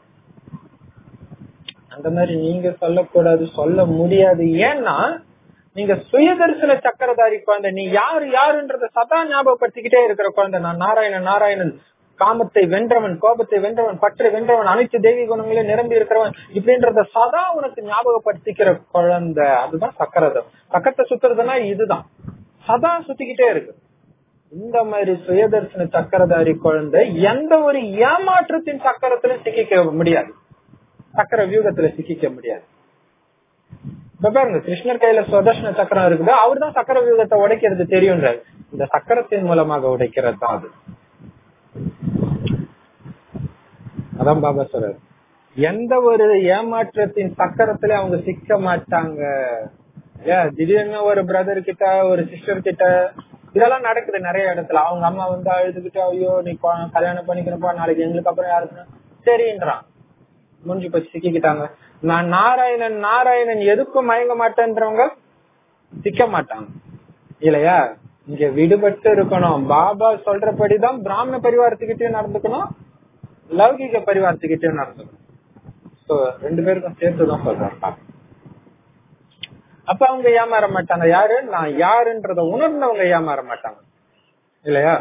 அந்த மாதிரி நீங்க சொல்லக்கூடாது சொல்ல முடியாது ஏன்னா நீங்க சுயதர்சன சக்கரதாரி குழந்தை நீ யாரு யாருன்றத சதா ஞாபகப்படுத்திக்கிட்டே இருக்கிற குழந்தை நான் நாராயணன் நாராயணன் காமத்தை வென்றவன் கோபத்தை வென்றவன் பற்றை வென்றவன் அனைத்து தெய்வீக குணங்களையும் நிரம்பி இருக்கிறவன் இப்படின்றத சதா உனக்கு ஞாபகப்படுத்திக்கிற குழந்தை அதுதான் சக்கரதம் சக்கரத்தை சுத்துறதுன்னா இதுதான் சதா சுத்திக்கிட்டே இருக்கு இந்த மாதிரி சுயதர்சன சக்கரதாரி குழந்தை எந்த ஒரு ஏமாற்றத்தின் சக்கரத்திலும் சிக்கிக்க முடியாது சக்கர வியூகத்துல சிக்கிக்க முடியாது இப்ப பாருங்க கிருஷ்ணர் கையில சுதர்ஷன சக்கரம் இருக்குது அவர் தான் சக்கர வியூகத்தை உடைக்கிறது தெரியும்ன்றாரு இந்த சக்கரத்தின் மூலமாக உடைக்கிறது தான் அது அதான் பாபா சொல்றாரு எந்த ஒரு ஏமாற்றத்தின் சக்கரத்துல அவங்க சிக்க மாட்டாங்க ஏன் திடீர்னு ஒரு பிரதர் கிட்ட ஒரு சிஸ்டர் கிட்ட இதெல்லாம் நடக்குது நிறைய இடத்துல அவங்க அம்மா வந்து அழுதுகிட்டு ஐயோ நீ கொ- கல்யாணம் பண்ணிக்கணும்பா நாளைக்கு எங்களுக்கு அப்புறம் யாருக்கு சரின்றான் முடிஞ்சு போய் சிக்கிக்கிட்டாங்க நான் நாராயணன் நாராயணன் எதுக்கும் மயங்க மாட்டேன்றவங்க சிக்க மாட்டாங்க இல்லையா இங்க விடுபட்டு இருக்கணும் பாபா சொல்றபடிதான் பிராமண பரிவாரத்துக்கிட்டயும் நடந்துக்கணும் லௌகிக பரிவாரத்துக்கிட்டயும் நடந்துக்கணும் So, ரெண்டு பேருக்கும் சேர்த்துதான் சொல்றேன் பாப்பா. அப்ப அவங்க ஏமாற மாட்டாங்க யாரு நான் யாருன்றத உணர்ந்தவங்க ஏமாற மாட்டாங்க இல்லையா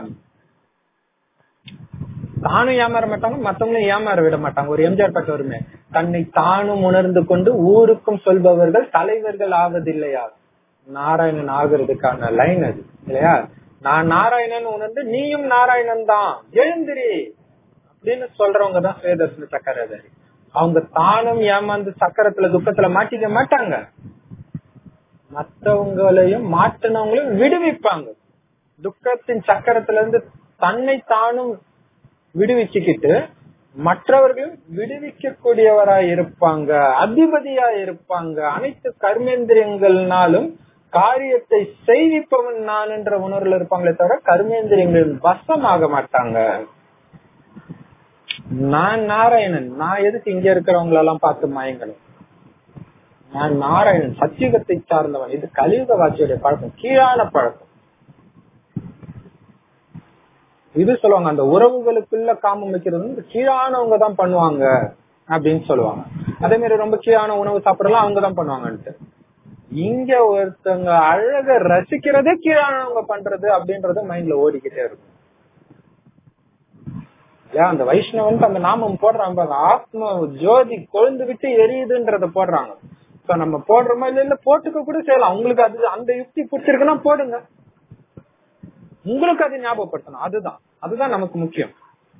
தானும் ஏமாற மாட்டாங்க மத்தவங்களும் ஏமாற விட மாட்டாங்க ஒரு எம்ஜிஆர் பாட்டு வருமே தன்னை தானும் உணர்ந்து கொண்டு ஊருக்கும் சொல்பவர்கள் தலைவர்கள் ஆவதில்லையா நாராயணன் ஆகுறதுக்கான லைன் அது இல்லையா நான் நாராயணன் உணர்ந்து நீயும் நாராயணன் தான் எழுந்திரி அப்படின்னு சொல்றவங்க தான் சுயதர்சன சக்கரதாரி அவங்க தானும் ஏமாந்து சக்கரத்துல துக்கத்துல மாட்டிக்க மாட்டாங்க மற்றவங்களையும் மாற்றினவங்களையும் விடுவிப்பாங்க துக்கத்தின் சக்கரத்துல இருந்து தன்னை தானும் விடுவிச்சுக்கிட்டு மற்றவர்களும் விடுவிக்க கூடியவராய் இருப்பாங்க அதிபதியா இருப்பாங்க அனைத்து கர்மேந்திரியங்கள்னாலும் காரியத்தை செய்விப்பவன் நான் என்ற உணர்வுல இருப்பாங்களே தவிர கர்மேந்திரியங்களின் வசம் ஆக மாட்டாங்க நான் நாராயணன் நான் எதுக்கு இங்க இருக்கிறவங்க எல்லாம் பார்த்து மயங்கணும் நான் நாராயணன் சத்தியுகத்தை சார்ந்தவன் இது கலியுக வாட்சியுடைய பழக்கம் கீழான பழக்கம் இது சொல்லுவாங்க அந்த உறவுகளுக்குள்ள காமம் வைக்கிறது வந்து கீழானவங்க தான் பண்ணுவாங்க அப்படின்னு சொல்லுவாங்க அதே மாதிரி ரொம்ப கீழான உணவு சாப்பிடலாம் அவங்க தான் பண்ணுவாங்கன்ட்டு இங்க ஒருத்தவங்க அழக ரசிக்கிறதே கீழானவங்க பண்றது அப்படின்றது மைண்ட்ல ஓடிக்கிட்டே இருக்கும் இல்லையா அந்த வைஷ்ணவன் அந்த நாமம் போடுறாங்க பாருங்க ஆத்ம ஜோதி கொழுந்து விட்டு எரியுதுன்றத போடுறாங்க சோ நம்ம போடுறோமா இல்ல இல்ல போட்டுக்க கூட செய்யலாம் உங்களுக்கு அது அந்த யுக்தி பிடிச்சிருக்குன்னா போடுங்க உங்களுக்கு அது ஞாபகப்படுத்தணும் அதுதான் அதுதான் நமக்கு முக்கியம்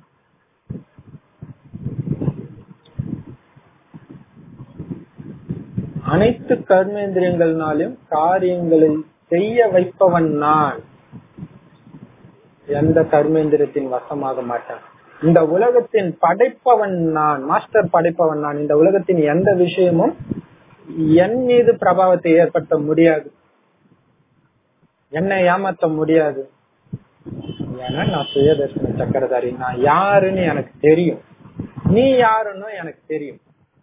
அனைத்து கர்மேந்திரியங்கள்னாலும் காரியங்களை செய்ய வைப்பவன் நான் எந்த கர்மேந்திரத்தின் வசமாக மாட்டான் இந்த உலகத்தின் படைப்பவன் நான் மாஸ்டர் படைப்பவன் நான் இந்த உலகத்தின் எந்த விஷயமும் என் மீது பிரபாவத்தை ஏற்படுத்த முடியாது என்னை ஏமாத்த முடியாது ஏன்னா நான் சுயதர்சன சக்கரதாரி நான் யாருன்னு எனக்கு தெரியும் நீ யாருன்னு எனக்கு தெரியும்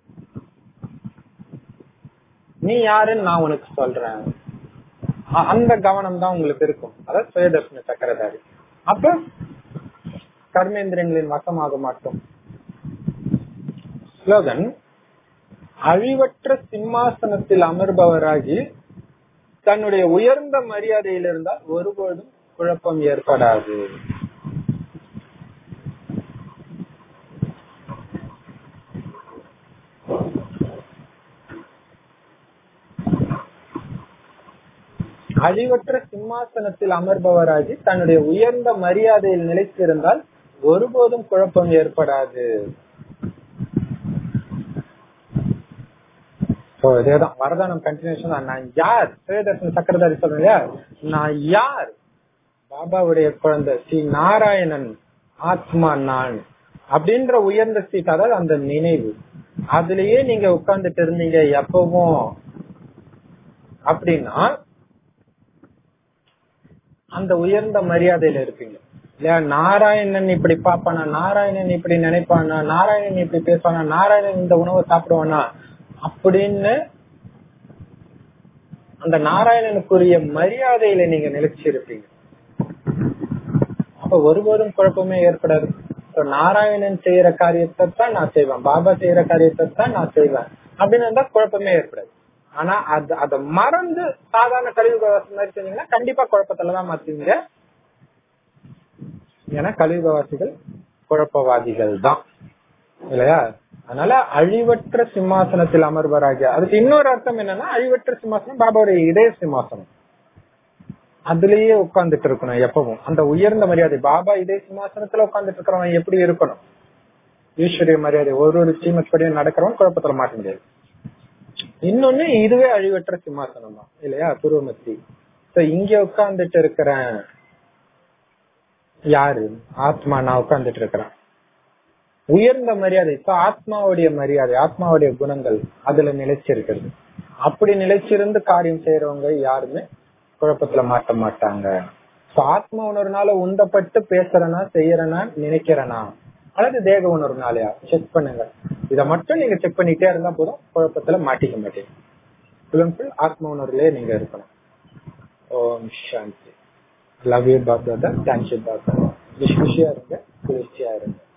நீ யாருன்னு நான் உனக்கு சொல்றேன் அ- அந்த கவனம் தான் உங்களுக்கு இருக்கும் அதாவது சுயதர்சன சக்கரதாரி அப்ப கர்மேந்திரங்களின் வசமாக மாட்டோம் ஸ்லோகன் அழிவற்ற சிம்மாசனத்தில் அமர்பவராகி தன்னுடைய உயர்ந்த மரியாதையில் இருந்தால் ஒருபோதும் குழப்பம் ஏற்படாது அழிவற்ற சிம்மாசனத்தில் அமர்பவராகி தன்னுடைய உயர்ந்த மரியாதையில் நிலைத்திருந்தால் ஒருபோதும் குழப்பம் ஏற்படாது So, இதேதான் வரதானம் கண்டினியூஷன் தான் நான் யார் சுயதர்சன சக்கரதாரி சொல்றேன் இல்லையா? நான் யார் பாபாவுடைய குழந்தை ஸ்ரீ நாராயணன் ஆத்மா நான் அப்படின்ற உயர்ந்த சீட் அதாவது அந்த நினைவு அதுலயே நீங்க உட்கார்ந்துட்டு இருந்தீங்க எப்பவும் அப்படின்னா அந்த உயர்ந்த மரியாதையில இருப்பீங்க இல்லையா நாராயணன் இப்படி பாப்பானா நாராயணன் இப்படி நினைப்பானா நாராயணன் இப்படி பேசுவானா நாராயணன் இந்த உணவை சாப்பிடுவானா அப்படின்னு அந்த நாராயணனுக்குரிய மரியாதையில நீங்க நிலைச்சிருப்பீங்க அப்ப ஒருபோதும் குழப்பமே ஏற்படாது So, நாராயணன் செய்யற காரியத்தை தான் நான் செய்வேன் பாபா செய்யற காரியத்தை தான் நான் செய்வேன் அப்படின்னு இருந்தா குழப்பமே ஏற்படாது ஆனா அது அதை மறந்து சாதாரண கழிவு மாதிரி செஞ்சீங்கன்னா கண்டிப்பா குழப்பத்துலதான் மாத்துவீங்க ஏன்னா கலியுகவாசிகள் குழப்பவாதிகள் தான் இல்லையா அதனால அழிவற்ற சிம்மாசனத்தில் அமர்வராகிய அதுக்கு இன்னொரு அர்த்தம் என்னன்னா அழிவற்ற சிம்மாசனம் பாபாவுடைய இதய சிம்மாசனம் அதுலயே உட்கார்ந்துட்டு இருக்கணும் எப்பவும் அந்த உயர்ந்த மரியாதை பாபா இதே சிம்மாசனத்துல உட்கார்ந்துட்டு இருக்கிறவன் எப்படி இருக்கணும் ஈஸ்வரிய மரியாதை ஒரு ஒரு சீமப்படியும் நடக்கிறவன் குழப்பத்துல மாட்ட முடியாது இன்னொன்னு இதுவே அழிவற்ற சிம்மாசனம் தான் இல்லையா துருவமத்தி So, இங்க உட்கார்ந்துட்டு இருக்கிறேன் யாரு ஆத்மா நான் உட்கார்ந்துட்டு இருக்கிறேன் உயர்ந்த மரியாதை இப்ப ஆத்மாவுடைய மரியாதை ஆத்மாவுடைய குணங்கள் அதுல நிலைச்சிருக்கிறது அப்படி நிலைச்சிருந்து காரியம் செய்யறவங்க யாருமே குழப்பத்துல மாட்ட மாட்டாங்க So, ஆத்ம உணர்வுனால உந்தப்பட்டு பேசுறனா செய்யறனா நினைக்கிறனா அல்லது தேக உணர்வுனாலயா செக் பண்ணுங்க இத மட்டும் நீங்க செக் பண்ணிட்டே இருந்தா போதும் குழப்பத்துல மாட்டிக்க மாட்டீங்க ஃபுல் அண்ட் ஃபுல் ஆத்ம உணர்வுலயே நீங்க இருக்கணும் ஓம் சாந்தி love you Bap Dada thank you Bap குஷியா இருங்க குளிர்ச்சியா இருங்க